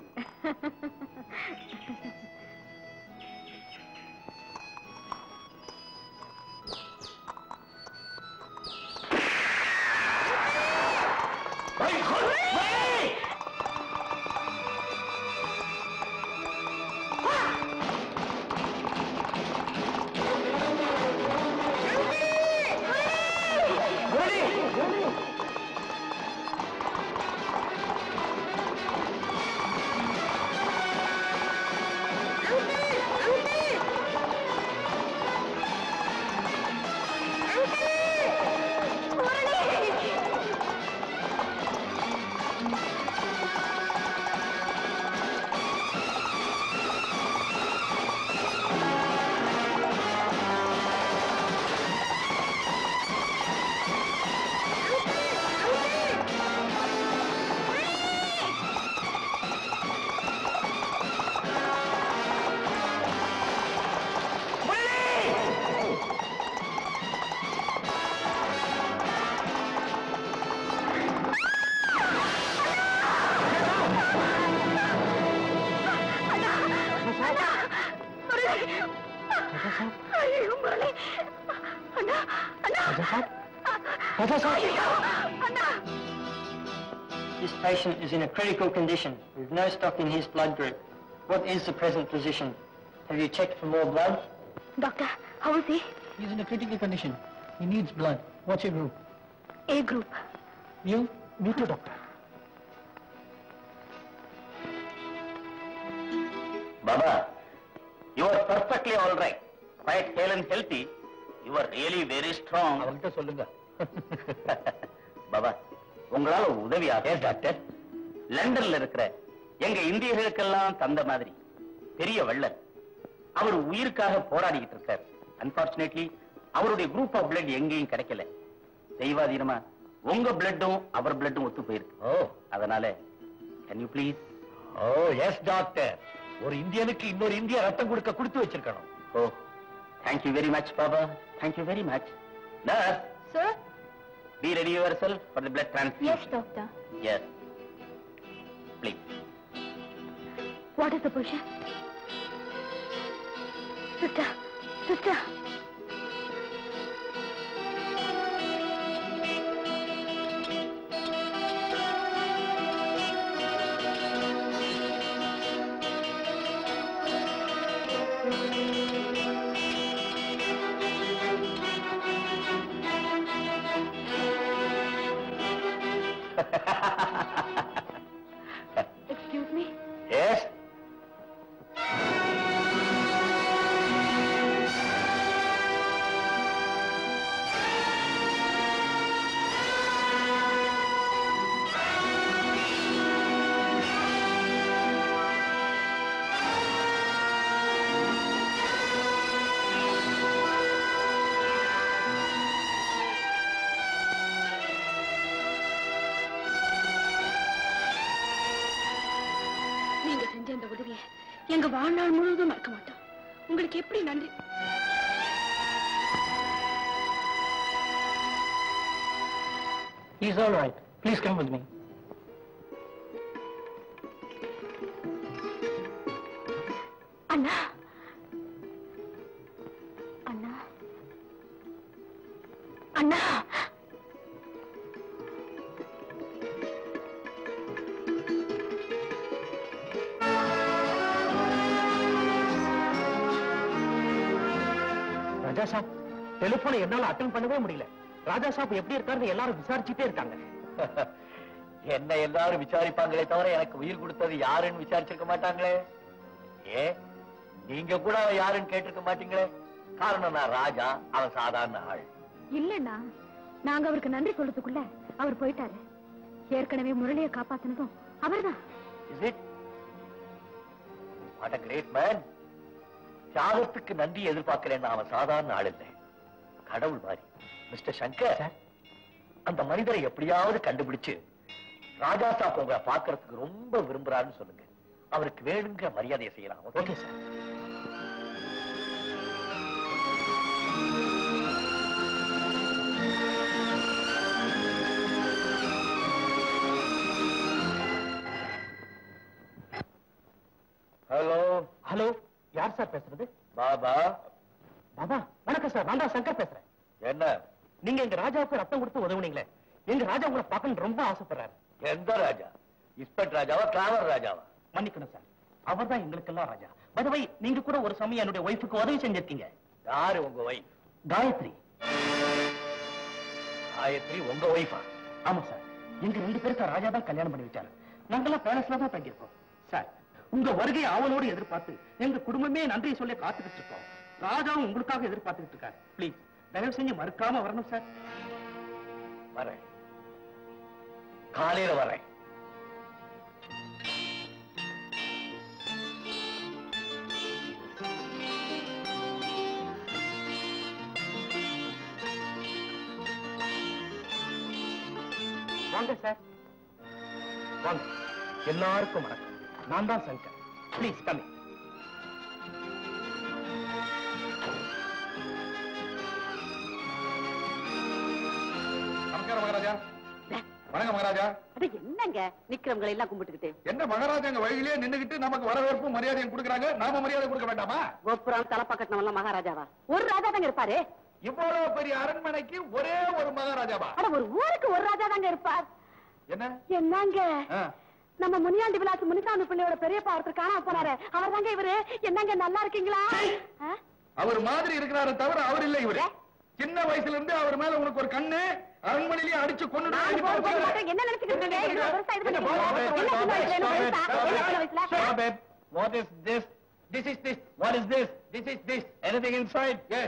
Uncle! This patient is in a critical condition with no stock in his blood group. What is the present position? Have you checked for more blood? Doctor, how is he? He's in a critical condition. He needs blood. What's your group? A group. You? Me too, doctor. Baba, you are perfectly all right. Quite hale and healthy. You are really very strong. அவன்கிட்ட சொல்லுங்க பாபா உங்களால ஒரு உதவியாக doctor லண்டன்ல இருக்கிற எங்க இந்தியர்களுக்கெல்லாம் தந்த மாதிரி பெரிய வள்ளல் அவர் உயிருக்காக போராடிக்கிட்டு இருக்கார் அன்பார்ச்சுனேட்லி அவருடைய குரூப் ஆஃப் பிளட் எங்கேயும் கிடைக்கல தெய்வாதீனமா உங்க பிளட்டும் அவர் பிளட்டும் ஒத்து போயிருக்கு ஓ அதனால can you please oh yes doctor ஒரு இந்தியனுக்கு இன்னொரு இந்திய ரத்தம் கொடுக்க கொடுத்து வச்சிருக்கணும் oh thank you very much Baba thank you very much nurse Sir? Be ready yourself for the blood Yes, transfusion doctor. Yes please What is the position? Sister, sister. Excuse me? Yes நீங்க செஞ்ச இந்த உதவியை எங்க வாழ்நாள் முழுவதும் மறக்க மாட்டோம் உங்களுக்கு எப்படி நன்றி He's all right. Please come with me. அண்ணா அண்ணா அண்ணா ராஜா சாப் டெலிபோனை என்னால அட்டன் பண்ணவே முடியல ராஜா சாப் எப்படி இருக்காருன்னு எல்லாரும் விசாரிச்சுட்டே இருக்காங்க என்ன எல்லாரும் விசாரிப்பாங்களே தவிர எனக்கு உயிர் கொடுத்தது யாருன்னு விசாரிச்சிருக்க மாட்டாங்களே ஏ நீங்க கூட அவன் யாருன்னு கேட்டிருக்க மாட்டீங்களே காரணம் நான் ராஜா அவன் சாதாரண ஆள் இல்லண்ணா நாங்க அவருக்கு நன்றி சொல்றதுக்குள்ள அவர் போயிட்டாரு ஏற்கனவே முரளியை காப்பாத்தினதும் அவர்தான் is it what a great man தியாகத்துக்கு நன்றி எதிர்பார்க்கிறேன் அவன் சாதாரண ஆள் இல்லை கடவுள் மாதிரி மிஸ்டர் சங்கர் அந்த மனிதரை எப்படியாவது கண்டுபிடிச்சு ராஜா சாப் உங்களை பார்க்கறதுக்கு ரொம்ப விரும்புறாருன்னு சொல்லுங்க அவருக்கு வேணுங்கிற மரியாதையை செய்யலாம் ஓகே சார் ஹலோ ஹலோ யார் சார் பேசுறது பாபா பாபா வணக்கம் சார் நான் தான் சங்கர் பேசுறேன் என்ன நீங்க எங்க ராஜாவுக்கு ரத்தம் கொடுத்து உதவுனீங்களே எங்க ராஜா உங்களை பார்க்கணும்னு ரொம்ப ஆசைப்படுறாரு எந்த ராஜா இஸ்பெக்ட் ராஜாவா டிராவல் ராஜாவா மன்னிக்கணும் சார் அவர்தான் எங்களுக்கெல்லாம் ராஜா பதவை நீங்க கூட ஒரு சமயம் என்னுடைய ஒய்ஃபுக்கு உதவி செஞ்சிருக்கீங்க யாரு உங்க ஒய்ஃப் காயத்ரி காயத்ரி உங்க ஒய்ஃபா ஆமா சார் எங்க ரெண்டு பேருக்கு ராஜா தான் கல்யாணம் பண்ணி வச்சாரு நாங்கெல்லாம் பேலஸ்ல தான் தங்கியிருக்கோம் சார் உங்க வருகை ஆவலோடு எதிர்பார்த்து எங்க குடும்பமே நன்றி சொல்லி காத்துக்கிட்டு இருக்கோம் ராஜாவும் உங்களுக்காக எதிர்பார்த்துக்கிட்டு இருக்காரு ப்ளீஸ் தயவு செஞ்சு மறுக்காம வரணும் சார் வரேன் காலையில வரேன் வாங்க சார் வாங்க எல்லாருக்கும் வணக்கம் நான் தான் சங்கர் ப்ளீஸ் கம்மி நமஸ்காரம் மகாராஜா வணக்கம் மகாராஜா அது என்னங்க நிக்கிறவங்களை எல்லாம் கும்பிட்டுக்கிட்டு என்ன மகாராஜா எங்க வழியிலே நின்னுகிட்டு நமக்கு வரவேற்பும் மரியாதையும் கொடுக்கறாங்க நாம மரியாதை கொடுக்க வேண்டாமா கோபுரம் தலைப்பா கட்டினவெல்லாம் மகாராஜாவா ஒரு ராஜா தாங்க இருப்பாரு இவ்வளவு பெரிய அரண்மனைக்கு ஒரே ஒரு மகாராஜாவா ஆனா ஒரு ஊருக்கு ஒரு ராஜா தாங்க இருப்பார் என்ன என்னங்க ஆ. நம்ம முனியாண்டி விலாஸ் முனிசாமி பிள்ளையோட பெரியப்பா ஒருத்தர் காணாம போனாரு அவர் தாங்க இவரு என்னங்க நல்லா இருக்கீங்களா ஆ? அவர் மாதிரி இருக்கிறாரு தவிர அவர் இல்ல இவரு சின்ன வயசுல இருந்து அவர் மேல உனக்கு ஒரு கண்ணு அரண்மனையிலேயே அடிச்சு கொண்டு நான் போற போற மாட்டேன். என்ன நினைச்சுக்கிட்டு இருக்கீங்க? இவ்வளவு பெருசா இது பண்ணிருக்கீங்க. என்ன சின்ன வயசுல, என்ன பெருசா? என்ன சின்ன வயசுல? What is this? This is this. What is this? This is this. Anything inside? Yes.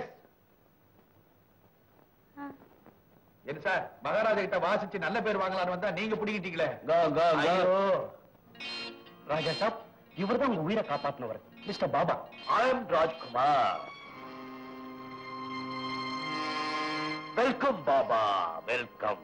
என்ன சார் மகாராஜா கிட்ட வாசிச்சு நல்ல பேர் வாங்கலாம்னு வந்தா நீங்க பிடிக்கிட்டீங்களே கோ கோ ஐயோ. ராஜா சாப் இவர் தான் உங்க உயிரை காப்பாத்தினவர் mister Baba I am Rajkumar welcome Baba welcome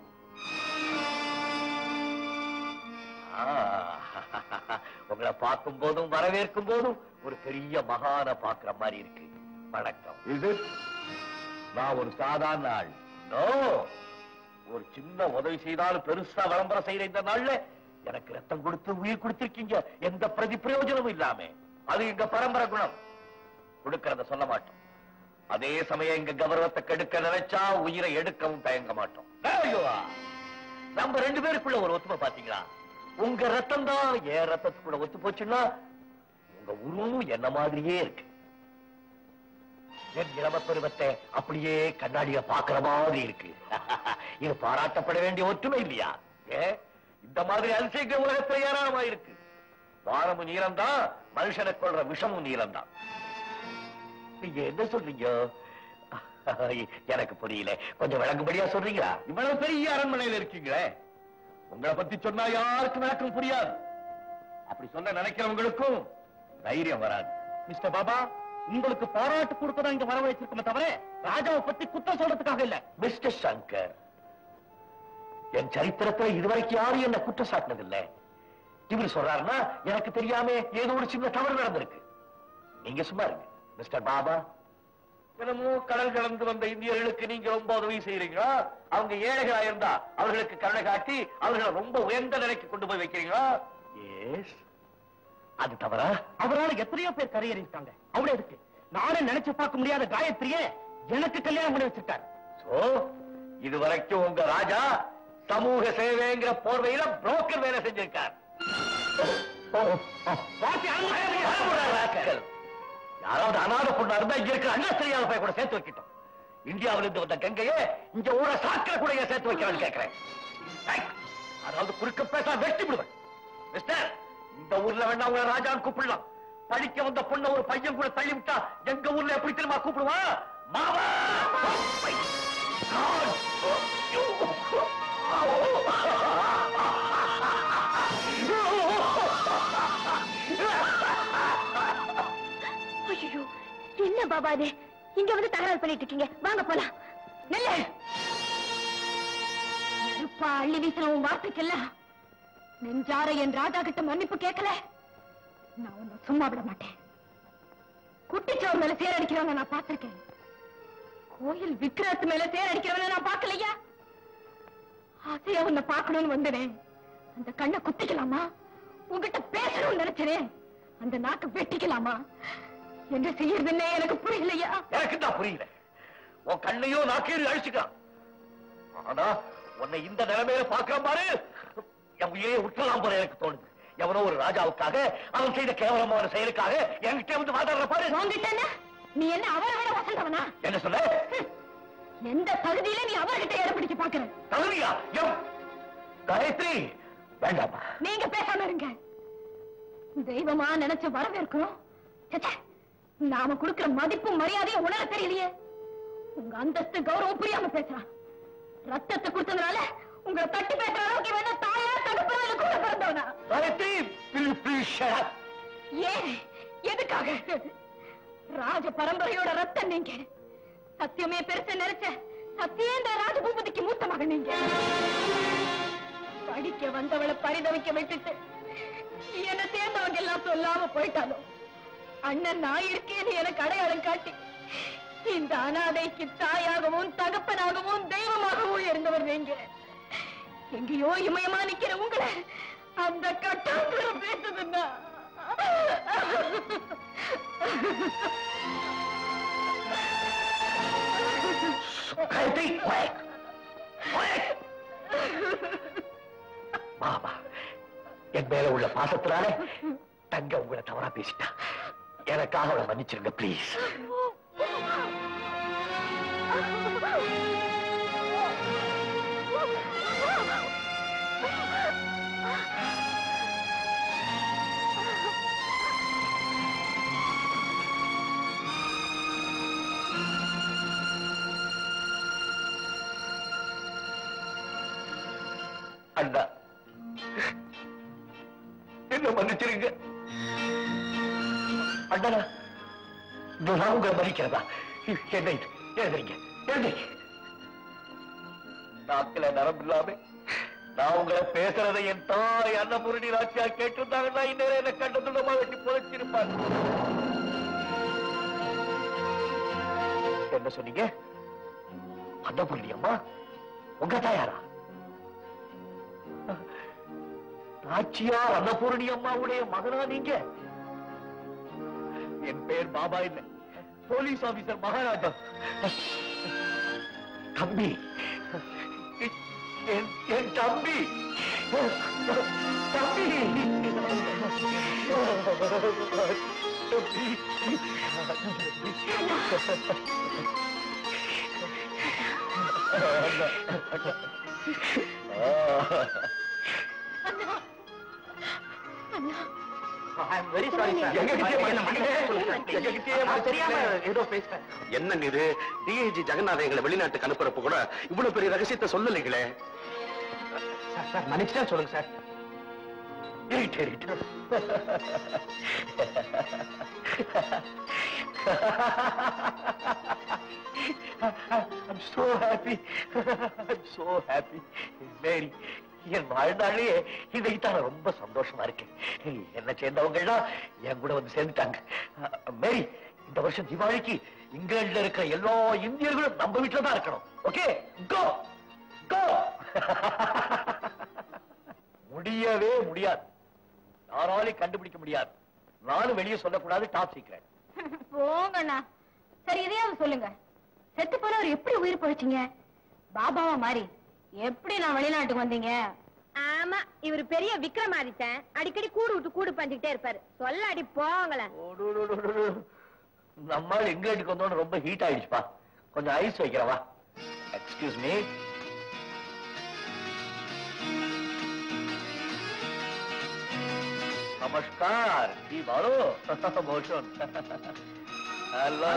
உங்களை பார்க்கும் போதும் வரவேற்கும் போதும் ஒரு பெரிய மகான பாக்குற மாதிரி இருக்கு வணக்கம் Is it? நான் ஒரு சாதாரண ஆள் நோ ஒரு சின்ன உதவி செய்தாலும் பெருசா விளம்பரம் செய்யற இந்த நாள்ல எனக்கு ரத்தம் கொடுத்து உயிர் கொடுத்திருக்கீங்க எந்த பிரதி பிரயோஜனமும் இல்லாம அது எங்க பரம்பரை குணம் கொடுக்கறத சொல்ல மாட்டோம் அதே சமயம் எங்க கௌரவத்தை கெடுக்க நினைச்சா உயிரை எடுக்கவும் தயங்க மாட்டோம் There you are. நம்ம ரெண்டு பேருக்குள்ள ஒரு ஒத்துமை பாத்தீங்களா உங்க ரத்தம் தான் என் ரத்தத்துக்குள்ள ஒத்து போச்சுன்னா உங்க உருவம் என்ன மாதிரியே இருக்கு என் இளம பருவத்தை அப்படியே கண்ணாடிய பாக்குற மாதிரி இருக்கு இது பாராட்டப்பட வேண்டிய ஒற்றுமை இல்லையா ஏ இந்த மாதிரி அதிசயங்கள் உலகத்துல ஏராளமா இருக்கு வானமும் நீளம்தான் மனுஷனை கொள்ற விஷமும் நீளம்தான் நீங்க என்ன சொல்றீங்க எனக்கு புரியல கொஞ்சம் விளங்கும்படியா சொல்றீங்களா இவ்வளவு பெரிய அரண்மனையில இருக்கீங்களே உங்களை பத்தி சொன்னா யாருக்கும் விளக்கம் புரியாது அப்படி சொல்ல நினைக்கிறவங்களுக்கும் தைரியம் வராது மிஸ்டர் பாபா உங்களுக்கு பாராட்டு கொடுக்கதான் இங்க வரவழைச்சிருக்கோமே தவிர ராஜாவை பத்தி குத்தம் சொல்றதுக்காக இல்ல மிஸ்டர் சங்கர் என் சரித்திரத்துல இதுவரைக்கும் யாரும் என்ன குற்றம் சாட்டினது இல்ல இவர் சொல்றாருன்னா எனக்கு தெரியாம ஏதோ ஒரு சின்ன தவறு நடந்திருக்கு நீங்க சும்மா இருங்க மிஸ்டர் பாபா என்னமோ கடல் கடந்து வந்த இந்தியர்களுக்கு நீங்க ரொம்ப உதவி செய்யறீங்களா அவங்க ஏழைகளா இருந்தா அவர்களுக்கு கருணை காட்டி அவர்களை ரொம்ப உயர்ந்த நிலைக்கு கொண்டு போய் வைக்கிறீங்களா எஸ் அது தவறா அவரால எத்தனையோ பேர் கரையறிஞ்சிட்டாங்க அவ்வளவு இருக்கு நானே நினைச்சு பார்க்க முடியாத காயத்ரியே எனக்கு கல்யாணம் பண்ணி வச்சிருக்காரு சோ இது வரைக்கும் உங்க ராஜா சமூக சேவைங்கிற போர்வையில புரோக்கர் வேலை செஞ்சிருக்கார் பாத்தி, அனுமதி ராஸ்கல். யாராவது அநாத பொண்ணா இருந்தா இங்க இருக்கிற அண்ணா தெரியாத போய் கூட சேர்த்து வைக்கட்டும் இந்தியாவில இருந்து வந்த கங்கையே இங்க ஊர சாக்கரை கூட ஏன் சேர்த்து வைக்கிறான்னு கேட்கிறேன் ஐ, அதாவது குறுக்க பேச வெட்டி விடுவேன் மிஸ்டர் இந்த ஊர்ல வேணா உங்களை ராஜான்னு கூப்பிடலாம் படிக்க வந்த பொண்ண ஒரு பையன் கூட தள்ளி விட்டா எங்க ஊர்ல எப்படி தெரியுமா கூப்பிடுவான் மாமா ஐயோ என்ன பாபா இது இங்க வந்து தகராறு பண்ணிட்டு இருக்கீங்க வாங்க போலாம் நெல்லு நெருப்பா அள்ளி வீசின உன் வார்த்தைக்கெல்லாம் நெஞ்சார என் ராஜா கிட்ட மன்னிப்பு கேட்கல நான் உன்னை சும்மா விட மாட்டேன் குட்டிச்சோர் மேல சேர் அடிக்கிறவங்க நான் பார்த்திருக்கேன் கோயில் விக்கிரத்து மேல சேர் அடிக்கிறவன நான் பார்க்கலையா ஆசையா உன்னை பார்க்கணும்னு வந்தனேன் அந்த கண்ணை குத்திக்கலாமா உன்கிட்ட பேசணும்னு நினைச்சனேன் அந்த நாக்கு வெட்டிக்கலாமா என்ன செய்யறதுன்னே எனக்கு புரியலையா எனக்கு தான் புரியல உன் கண்ணையும் நாக்கையும் அழிச்சுக்கலாம் ஆனா உன்னை இந்த நிலைமையில பார்க்கலாம் பாரு என் உயிரை விட்டுலாம் போல எனக்கு தோணுது எவனோ ஒரு ராஜாவுக்காக அவன் செய்த கேவலமான செயலுக்காக என்கிட்ட வந்து வாதாடுற பாரு உன்கிட்ட என்ன? நீ என்ன அவரை விட வசந்தவனா என்ன சொல்ல எந்த தகுதியில நீ அவர்கிட்ட இடம் பிடிக்க பாக்குற தகுதியா எம் காயத்ரி வேண்டாமா நீங்க பேசாம இருங்க தெய்வமா நினைச்சு வரவேற்கணும் ச்சே, நாம கொடுக்கிற மதிப்பும் மரியாதையும் உணர தெரியலையே உங்க அந்தஸ்து கௌரவம் புரியாம பேசுறான் ரத்தத்தை கொடுத்ததுனால உங்களை தட்டி பேசுற அளவுக்கு வேணா தாயா தடுப்பா இல்ல கூட பிறந்தவனா Gayathri please please shut up ஏன் எதுக்காக ராஜ பரம்பரையோட ரத்தம் நீங்க சத்தியமே பெருசு நினைச்ச சத்தியேந்திர ராஜபூபதிக்கு மூத்த மகன் நீங்க படிக்க வந்தவளை பரிதவிக்க விட்டுட்டு நீ என்ன சேர்ந்தவங்க எல்லாம் சொல்லாம போயிட்டாலும் அண்ணன் நான் இருக்கேன்னு எனக்கு அடையாளம் காட்டி இந்த அனாதைக்கு தாயாகவும் தகப்பனாகவும் தெய்வமாகவும் இருந்தவர் நீங்க எங்கேயோ இமயமா நிக்கிற உங்களை அந்த கட்டாந்திர பேசுதுன்னா காயத்ரி quiet. Quiet. மாமா என் மேல உள்ள பாசத்தினால தங்க உங்களை தவறா பேசிட்டா எனக்காக அவளை மன்னிச்சிருங்க ப்ளீஸ் அண்ணா என்ன மன்னிச்சிருங்க அண்ணா நான் உங்களை மதிக்கிறதா என்ன இது எழுதுறீங்க எழுதுறீங்க நாக்கில நரம்பு இல்லாம நான் உங்களை பேசுறதை என் தாய் அன்னபூரணி ராட்சியா கேட்டிருந்தாங்கன்னா இந்நேரம் என்ன கண்டதுடமா வெட்டி புதைச்சிருப்பாங்க என்ன சொன்னீங்க அன்னபூரணி அம்மா உங்க தாயாரா நாச்சியார் அன்னபூரணி அம்மாவுடைய மகனா நீங்க என் பேர் பாபா இல்ல போலீஸ் ஆபீசர் மகாராஜா தம்பி என் என் தம்பி தம்பி என்னங்க இது டிஐஜி ஜெகநாதன் எங்களை வெளிநாட்டுக்கு அனுப்புறப்ப கூட இவ்வளவு பெரிய ரகசியத்தை சொல்லலைங்களே சார் மன்னிச்சுட்டா சொல்லுங்க sir I'm so happy. I'm so happy. Mary, என் வாழ்நாளே இதைத்தான் நான் ரொம்ப சந்தோஷமா இருக்கேன் என்ன சேர்ந்தவங்க எல்லாம் என் கூட வந்து சேர்ந்துட்டாங்க மேரி இந்த வருஷம் தீபாவளிக்கு இங்கிலாந்துல இருக்கிற எல்லா இந்தியர்களும் நம்ம வீட்டுல தான் இருக்கணும் ஓகே கோ கோ முடியவே முடியாது யாராலையும் கண்டுபிடிக்க முடியாது நானும் வெளியே சொல்லக்கூடாது டாப் சீக்ரெட் போங்கண்ணா சரி இதையாவது சொல்லுங்க செத்து போனவர் எப்படி உயிர் பழிச்சீங்க பாபாவா மாதிரி எப்படி நான் வெளிநாட்டுக்கு வந்தீங்க ஆமா இவர் பெரிய விக்ரமாதித்தன் அடிக்கடி கூடு விட்டு கூடு பண்ணிக்கிட்டே இருப்பாரு சொல்லாடி போங்களேன் நம்மால் இங்கிலாந்துக்கு வந்தோன்னு ரொம்ப ஹீட் ஆயிடுச்சுப்பா கொஞ்சம் ஐஸ் வைக்கிறவா எக்ஸ்கியூஸ் மீ நமஸ்கார் ஜி பாலு மோஷன் ஹலோ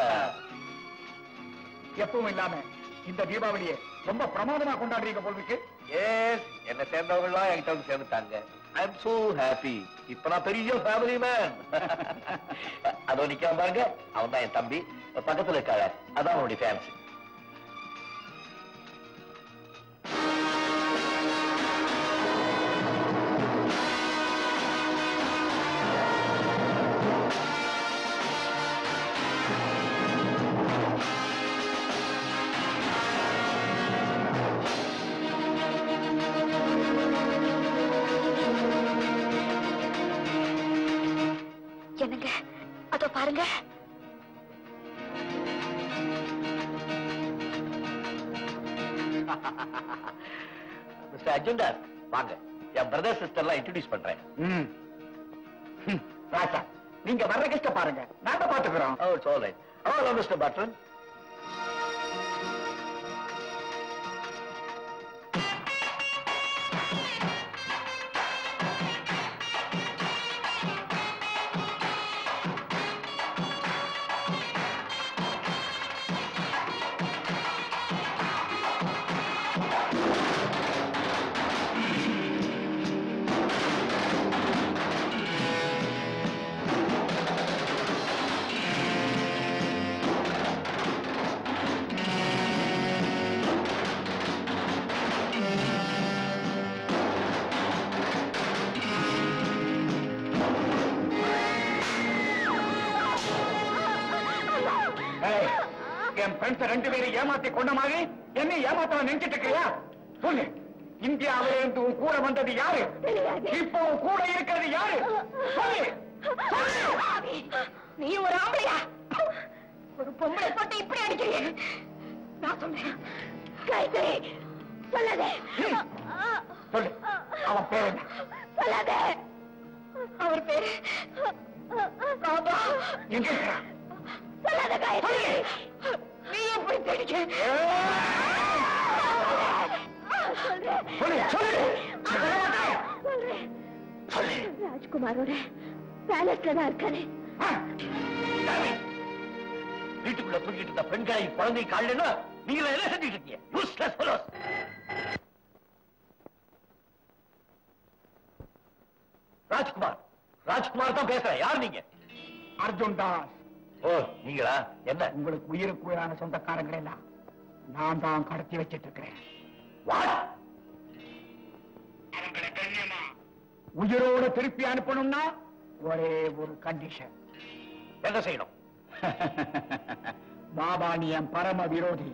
எப்பவும் இல்லாம இந்த தீபாவளியை ரொம்ப பிரமாதமா கொண்டாடுறீங்க போல் இருக்கு எஸ் என்ன சேர்ந்தவங்க எல்லாம் என்கிட்ட வந்து சேர்ந்துட்டாங்க ஐ எம் சோ ஹாப்பி இப்ப நான் பெரிய ஃபேமிலி மேன் அதோ நிக்காம பாருங்க அவன் தான் என் தம்பி பக்கத்துல இருக்காள அதான் அவனுடைய ஃபேன்ஸ் என்னங்க அதோ பாருங்க மிஸ்டர் அர்ஜுன்டா வாங்க என் பிரதர் சிஸ்டர் எல்லாம் இன்ட்ரோடியூஸ் பண்றேன் ம். ம். ராஜா நீங்க வர்ற கஷ்ட பாருங்க நாங்க பாத்துக்கிறோம் oh it's all right hello mister button ஏய், என் ஃப்ரெண்ட்ஸ் ரெண்டு பேரும் ஏமாத்தி கொண்ட மாதிரி என்ன ஏமாத்த நினைச்சிட்டு இருக்கியா சொல்லு இந்தியாவில இருந்து உன் கூட வந்தது யாரு இப்போ உன் கூட இருக்கிறது யாரு சொல்லு நீ ஒரு ஆம்பளையா ஒரு பொம்பளை போட்டு இப்படி அடிக்கிறீங்க நான் சொல்றேன் கைதை சொல்லாதே சொல்லு அவன் பேர் என்ன சொல்லாதே அவர் பேரு பாபா எங்க இருக்கிறான் சொல்லாத கைதை நீ எப்படி தெரிஞ்ச சொல்றேன் சொல்லு சொல்லு சொல்றேன் சொல்லு ராஜ்குமாரோட பேலஸ்ல தான் இருக்காரு வீட்டுக்குள்ள தூங்கிட்டு இருந்த பெண்களை குழந்தை காலையில நீங்க என்ன செஞ்சுட்டு இருக்கீங்க Useless fellows. ராஜ்குமார் ராஜ்குமார் தான் பேசுறேன் யார் நீங்க அர்ஜுன் தாஸ் ஓ நீங்களா என்ன உங்களுக்கு உயிருக்கு உயிரான சொந்தக்காரங்களை எல்லாம் நான் தான் கடத்தி வச்சிட்டு இருக்கிறேன் வாட் அவங்களை கண்ணியமா உயிரோட திருப்பி அனுப்பணும்னா ஒரே ஒரு கண்டிஷன் என்ன செய்யணும் பாபா நீ என் பரம விரோதி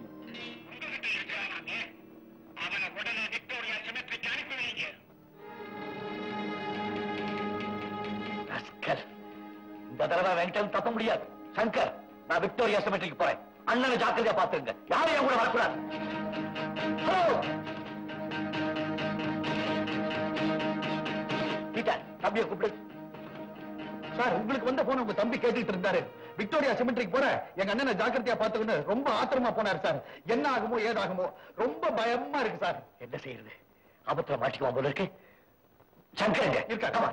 ராஸ்கல். இந்த தடவை வெங்கடம் தப்ப முடியாது சங்கர் நான் விக்டோரியா செமெட்ரிக்கு போறேன் அண்ணனை ஜாக்கிரதையா பாத்துருங்க யாரும் என் கூட வரக்கூடாது ஹலோ பீட்டர் தம்பியை கூப்பிடு சார் உங்களுக்கு வந்த போன உங்க தம்பி கேட்டுட்டு இருந்தாரு விக்டோரியா சிமெண்ட்ரிக்கு போற எங்க அண்ணனை ஜாக்கிரதையா பாத்துக்கணும் ரொம்ப ஆத்திரமா போனார் சார் என்ன ஆகுமோ ஏதாகுமோ ரொம்ப பயமா இருக்கு சார் என்ன செய்யறது ஆபத்துல மாட்டிக்குவான் போல இருக்கு சங்கரங்க இருக்கா கமா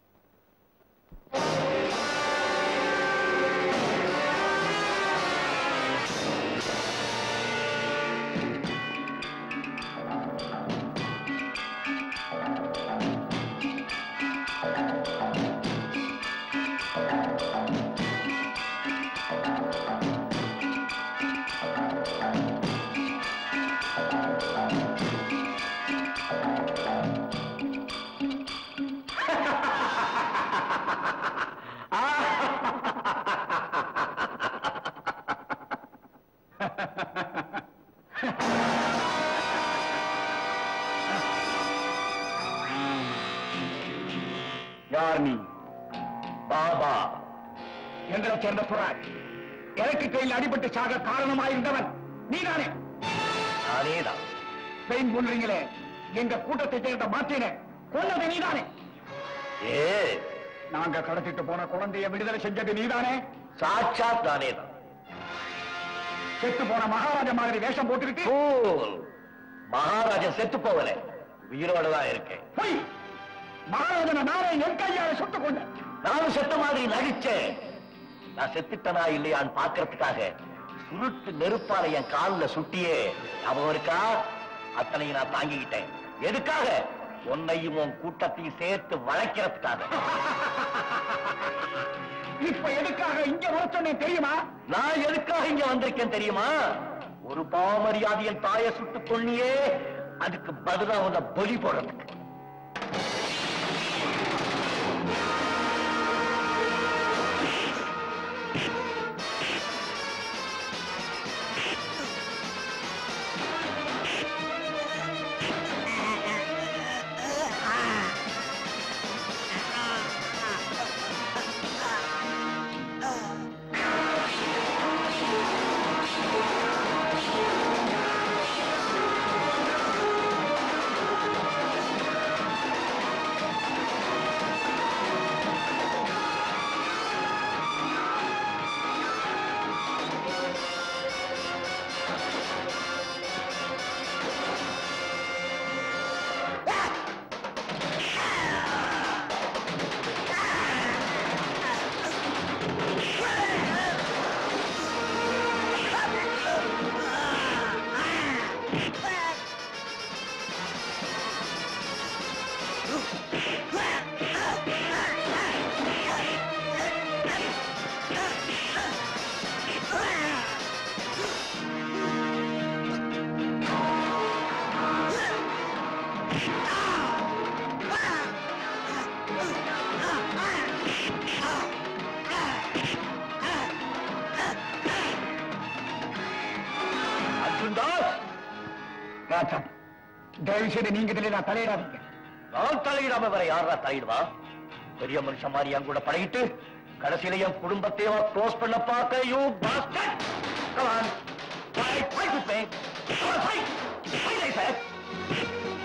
யார் நீ பாபா எங்களை சேர்ந்த சுராஜ் எனக்கு கையில் அடிபட்டு சாக காரணமாயிருந்தவன் நீதானே அதேதான் பெயின் பண்றீங்களே எங்க கூட்டத்தை சேர்ந்த மாற்றின கொன்னது நீதானே ஏ நாங்க கடத்திட்டு போன குழந்தைய விடுதலை செஞ்சது நீதானே சாட்சாத் நானே தான் செத்து போன மகாராஜா மாதிரி வேஷம் போட்டுக்கிட்டு Fool. மகாராஜன் செத்து போகல உயிரோட தான் இருக்கேன் பொய் மகாராஜனை நானே என் கையால சுட்டுக் கொண்டேன் நானும் செத்த மாதிரி நடிச்சேன் நான் செத்துட்டனா இல்லையான்னு பாக்குறதுக்காக சுருட்டு நெருப்பால என் கால்ல சுட்டியே ஞாபகம் இருக்கா அத்தனையும் நான் தாங்கிக்கிட்டேன் எதுக்காக உன்னையும் உன் கூட்டத்தையும் சேர்த்து வளைக்கிறதுக்காக இப்ப எதுக்காக இங்க வர சொன்னேன் தெரியுமா நான் எதுக்காக இங்க வந்திருக்கேன் தெரியுமா ஒரு பாவமரியாதையின் தாயை சுட்டுக் கொள்ளியே அதுக்கு பதிலா உன்னை பலி போடுறதுக்கு அர்ஜுன் தாஸ் ராஜா தயவு செய்து நீங்க இதில் நான் தலையிடாதீங்க நான் தலையிடாம வேற யாரா தலையிடுவா பெரிய மனுஷன் மாதிரி என் கூட பழகிட்டு கடைசியில என் குடும்பத்தையும் க்ளோஸ் பண்ண பார்க்க you bastard come on Fight, fight with me. Come on, fight. Fight, I said.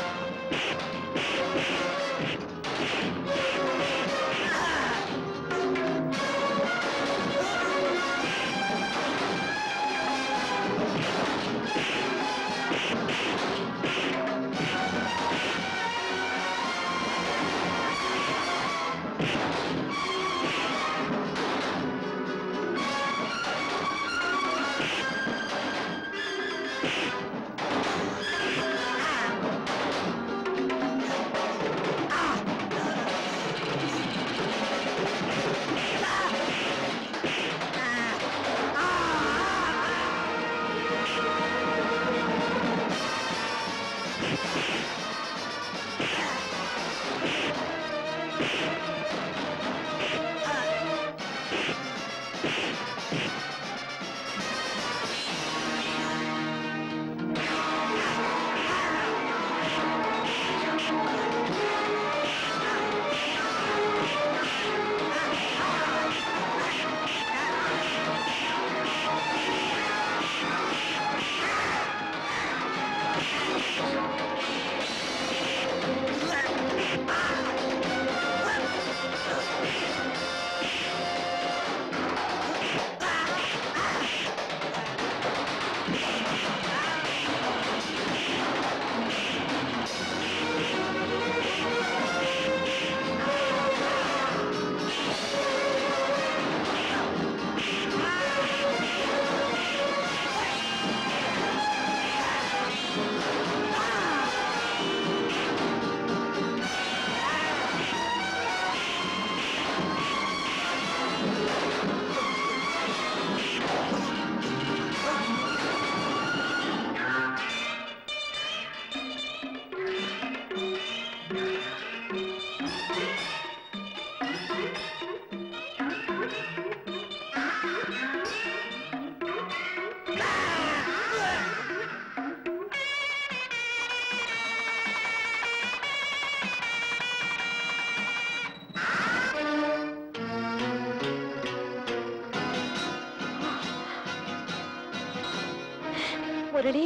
Murali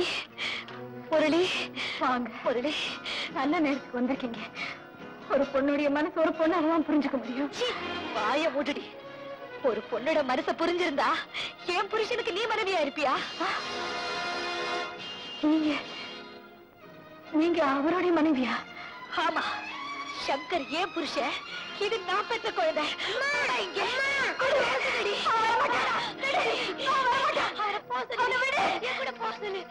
Murali வாங்க முரளி நல்ல நேரத்துக்கு வந்திருக்கீங்க ஒரு பொண்ணுடைய மனசு ஒரு பொண்ணால தான் புரிஞ்சுக்க முடியும் வாய மூடுடி ஒரு பொண்ணோட மனசை புரிஞ்சிருந்தா என் புருஷனுக்கு நீ மனைவியா இருப்பியா நீங்க நீங்க அவருடைய மனைவியா ஆமா சங்கர் ஏன் புருஷன் இது நான் பெற்ற குழந்தை வாடா இங்க. கொடு, வாசலடி. அவன் வரமாட்டானா? நடடி. அவன் வரமாட்டான். அவனை போ சொல்லு. அவனை விடு. என் கூட போ சொல்லு.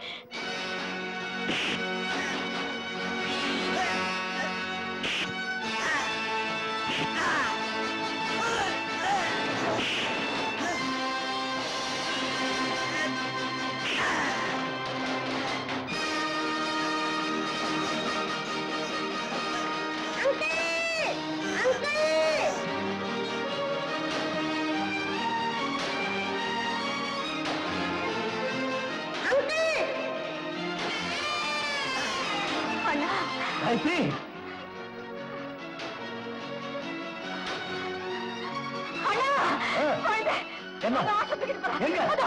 அண்ணா காயத்ரி அண்ணா ஆ. குழந்தை. என்ன? நான் ஆஸ்பத்திரிக்கு போறேன். எங்க? அதோ.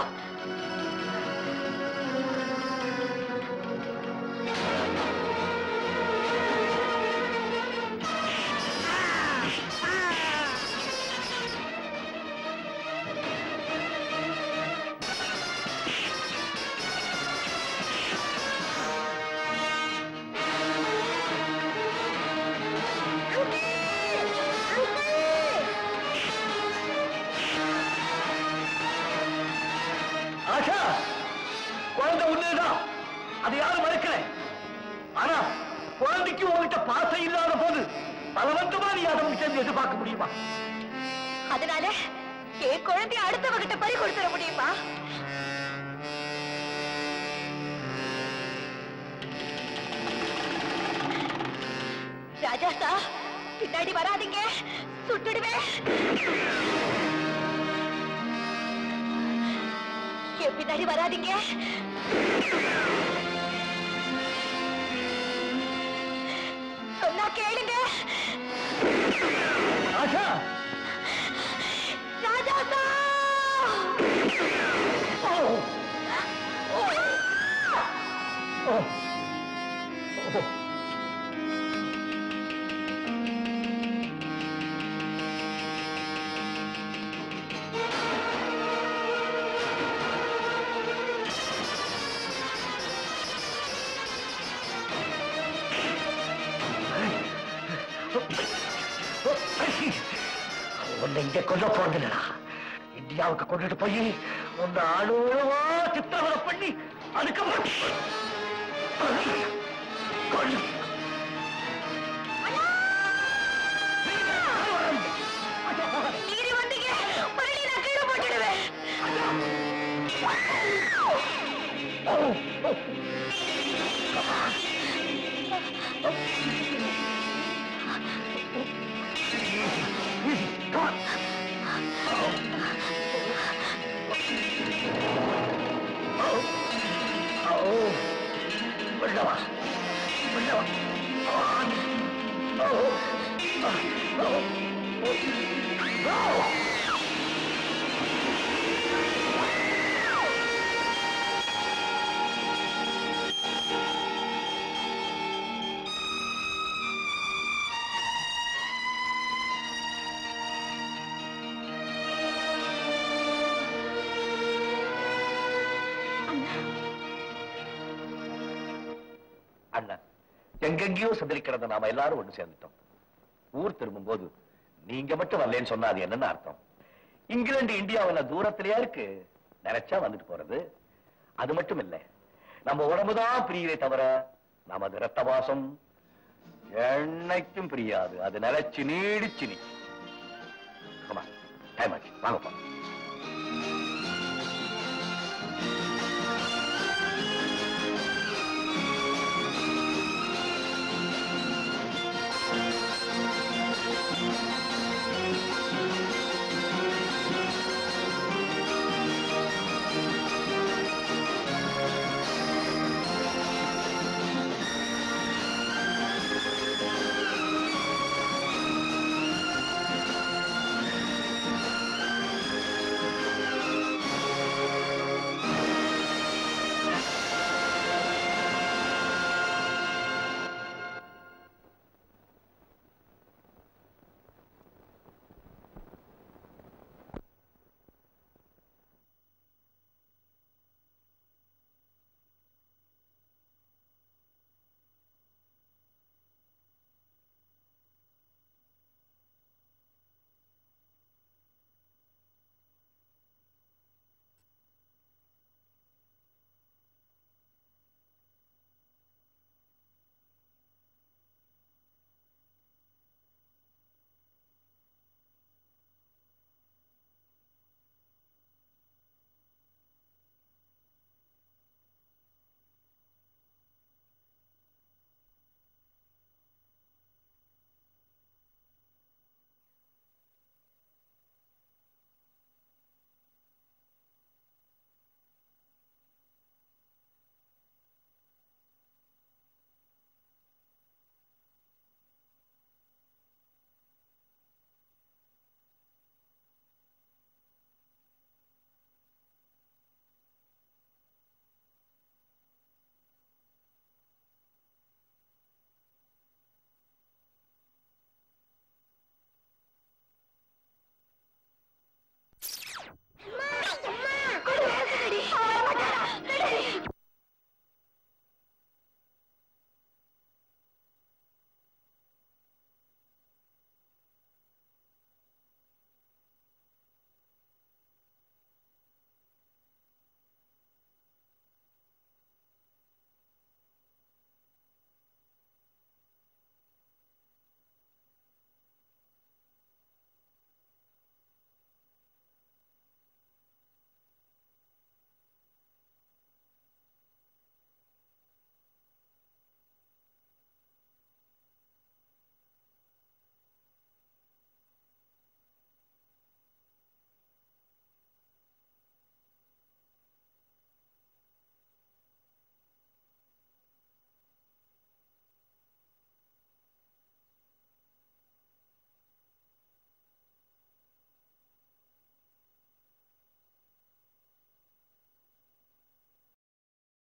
ஆஷா குழந்தை உண்மைதான் அது யாரும் மறுக்கல ஆனா குழந்தைக்கு உங்ககிட்ட பாசம் இல்லாத போது பலவந்தமா நீ அதை முடிச்சு எதிர்பார்க்க முடியுமா அதனால என் குழந்தைய அடுத்தவகிட்ட பறி கொடுத்துட முடியுமா ராஜாசா பின்னாடி வராதீங்க சுட்டுடுவேன் என் பின்னாடி வராதீங்க சொன்னா கேளுங்க ஆஷா ராஜாசா ஓ உன்னை இங்க கொல்ல போறதில்லடா இந்தியாவுக்கு கொண்டுட்டு போய் உன்னை அணுவா சித்திரவதை பண்ணி அதுக்கப்புறம் கொல்லு. மீறி வந்தீங்க மறுபடியும் நான் கீழே போட்டுடுவேன் உள்ளவா உள்ளவா அண்ணா எங்கெங்கேயோ சிதறி கிடந்த நாம எல்லாரும் ஒண்ணு சேர்ந்துட்டோம் ஊர் திரும்பும் போது நீங்க மட்டும் வரலன்னு சொன்னா அது என்னன்னு அர்த்தம் இங்கிலாந்து இந்தியாவுல தூரத்திலேயா இருக்கு நினைச்சா வந்துட்டு போறது அது மட்டும் இல்ல நம்ம உடம்புதான் பிரியவே தவிர நமது ரத்த வாசம் என்னைக்கும் பிரியாது அது நிலைச்சு நீடிச்சு நிற்கும் டைம் ஆச்சு வாங்க போலாம்